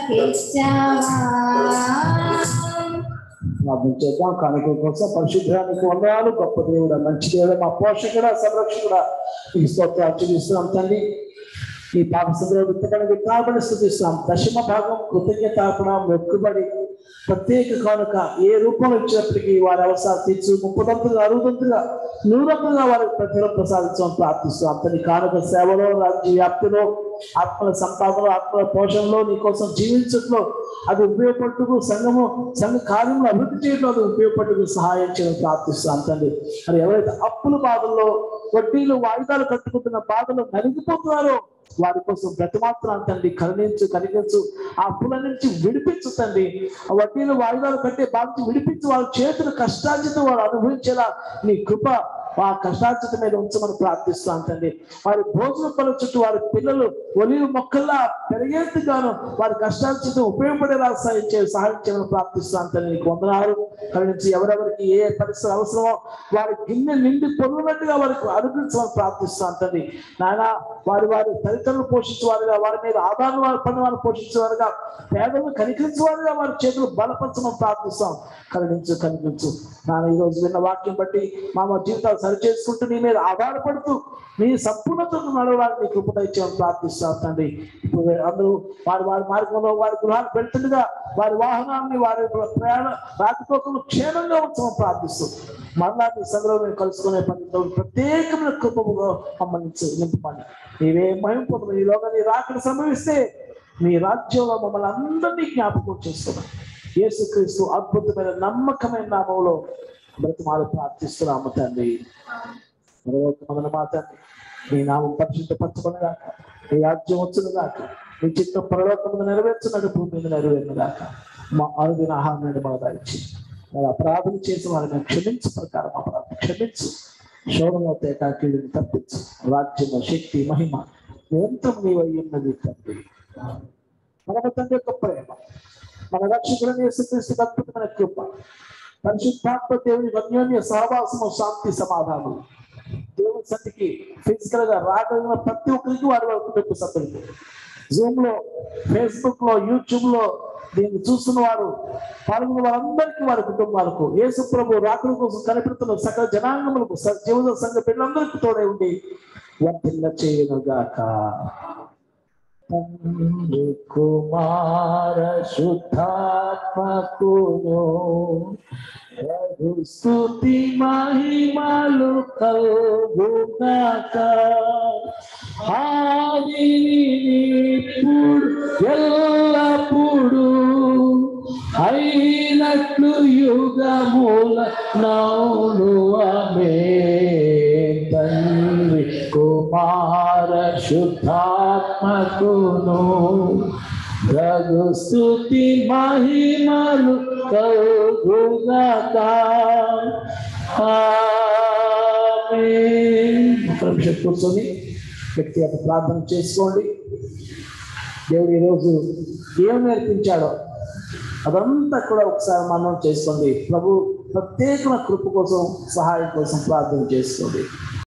నాకిచ్చావా ప్రార్థన చేద్దాం కానుక కోసం పరిశుద్ధానికి వందనాలు గొప్ప దేవుడు మంచి దేవుడు మా పోషకుడ సంరక్షకుడ ఈ స్తోత్రాలు చెల్లిస్తున్నాం తండ్రి ఈ పాప సంద్రంలో విత్తడానికి కాబడి స్థుతిస్తున్నాం దశమ భాగం కృతజ్ఞత అర్పణ మొక్కుబడి ప్రత్యేక కానుక ఏ రూపంలో ఇచ్చినప్పటికీ వారి అవసరాలు తీర్చు ముప్పదంతులుగా అరుగుదంతులుగా నూరంతులుగా వారికి ప్రతిలో ప్రసాదించడం ప్రార్థిస్తున్నాం తన కానుక సేవలో రాజ్య వ్యాప్తిలో ఆత్మల సంపాదనలో ఆత్మల పోషణలో నీ కోసం జీవించట్లో అది ఉపయోగపడుటకు సంఘము సంఘ కార్యములు అభివృద్ధి చేయడం అది ఉపయోగపడుటకు సహాయం చేయడం ప్రార్థిస్తున్నాం తండ్రి మరి ఎవరైతే అప్పుల బాధల్లో వడ్డీలు వాయిదాలు కట్టుకుంటున్న బాధలు నలిగిపోతున్నారో వారి కోసం బ్రతమాత్రాన్ని తండ్రి కరుణించు కనిగించు ఆ అప్పుల నుంచి విడిపించు తండ్రి ఆ వడ్డీలు వాయిదాలు కట్టే బాధ నుంచి విడిపించి వాళ్ళ చేతులు కష్టార్జితం వారు అనుభవించేలా నీ కృప ఆ కష్టార్జిత మీద ఉంచమని ప్రార్థిస్తాం తండ్రి వారి భోజన పనుల చుట్టూ వారి పిల్లలు ఒలివు మొక్కల్లా పెరిగేందుగాను వారి కష్టార్జితం ఉపయోగపడేలా సహాయం చే సహాయం చేయమని ప్రార్థిస్తాం తండ్రి నీకు వందనాలు కరుణించి ఎవరెవరికి ఏ పరిస్థితి అవసరమో వారి గిన్నె నిండి పొందినట్టుగా వారికి అనుగ్రహించమని ప్రార్థిస్తాం తండ్రి నాయన వారి వారి తల్లిదండ్రులు పోషించేవారుగా వారి మీద ఆధారం వారి పని వారు పోషించేవారుగా పేదలను కనికరించేవారుగా వారి చేతులు బలపరచమని ప్రార్థిస్తాం కరుణించు కనిపించు నాన్న ఈ రోజు విన్న వాక్యం బట్టి మా మా జీవితాలు సరిచేసుకుంటూ నీ మీద ఆధారపడుతూ నీ సంపూర్ణతను నడవడానికి నీ కృప ఇచ్చామని ప్రార్థిస్తాం తండ్రి ఇప్పుడు అందరూ వారి వారి మార్గంలో వారి గృహాలు వెళ్తుండగా వారి వాహనాన్ని వారి ప్రయాణ రాకపోకలు క్షేమంగా ఉంచమని ప్రార్థిస్తూ మరలా నీ సందులో మేము కలుసుకునే పనితో ప్రత్యేకమైన కృపముగా మమ్మల్ని నింపమని నీవే మహిమ పొందమని ఈలోగా నీ రాకడ సంభవిస్తే నీ రాజ్యంలో మమ్మల్ని అందరినీ జ్ఞాపకం చేస్తున్నాం యేసుక్రీస్తు అద్భుతమైన నమ్మకమైన నామంలో బ్రతిమాలు ప్రార్థిస్తున్నాము తండ్రి మరొక మాట నీ నామం పరిశుద్ధపరచబడగాక నీ రాజ్యం వచ్చునుగాక నీ చిత్తం పరలోకమును నెరవేర్చున్నట్టు భూమి మీద నెరవేరునుగాక మా అరుదిన ఆహారాన్ని మా దాచి మరి అపరాధం చేసి వారిని క్షమించు ప్రకారం అపరాధం క్షమించు శోభలో తేకాకీడిని తప్పించు రాజ్యము శక్తి మహిమ నిరంతరం నీ ఉన్నది తండ్రి మన తండ్రి యొక్క ప్రేమ మన రక్షకులను యేసుక్రీస్తు అద్భుతమైన కృప పరిశుద్ధాత్మ దేవుని అన్యోన్య సహవాసము శాంతి సమాధానం దేవుని సన్నిధికి ఫిజికల్ గా రాగలిగిన ప్రతి ఒక్కరికి వారి వారి కుటుంబ సభ్యులకి జూమ్ లో ఫేస్బుక్ లో యూట్యూబ్ లో దీన్ని చూస్తున్న వారు పాల్గొన్న వారందరికీ వారి కుటుంబాలకు యేసు ప్రభు రాకుల కోసం కనిపెడుతున్న సకల జనాంగములకు స- జీవన సంఘ పిల్లలందరికీ తోడే ఉండి వర్తిల్ల చేయనుగాక తండ్రి కుమార శుద్ధాత్మకును ప్రభు స్తుతి మహిమలు కలుగుగాక ఆదినిప్పుడు ఎల్లప్పుడు అయినట్లు యుగముల నౌను ఆమె తండ్రి కుమార శుద్ధాత్మకును రఘు స్తుతి మహిమలు కలుగుగాక ఆమేన్. ఒక నిమిషం కూర్చొని వ్యక్తిగత ప్రార్థన చేసుకోండి దేవుడు ఈరోజు ఏం నేర్పించాడో అదంతా కూడా ఒకసారి మనం చేసుకోండి ప్రభు ప్రత్యేకమైన కృప కోసం సహాయం కోసం ప్రార్థన చేసుకోండి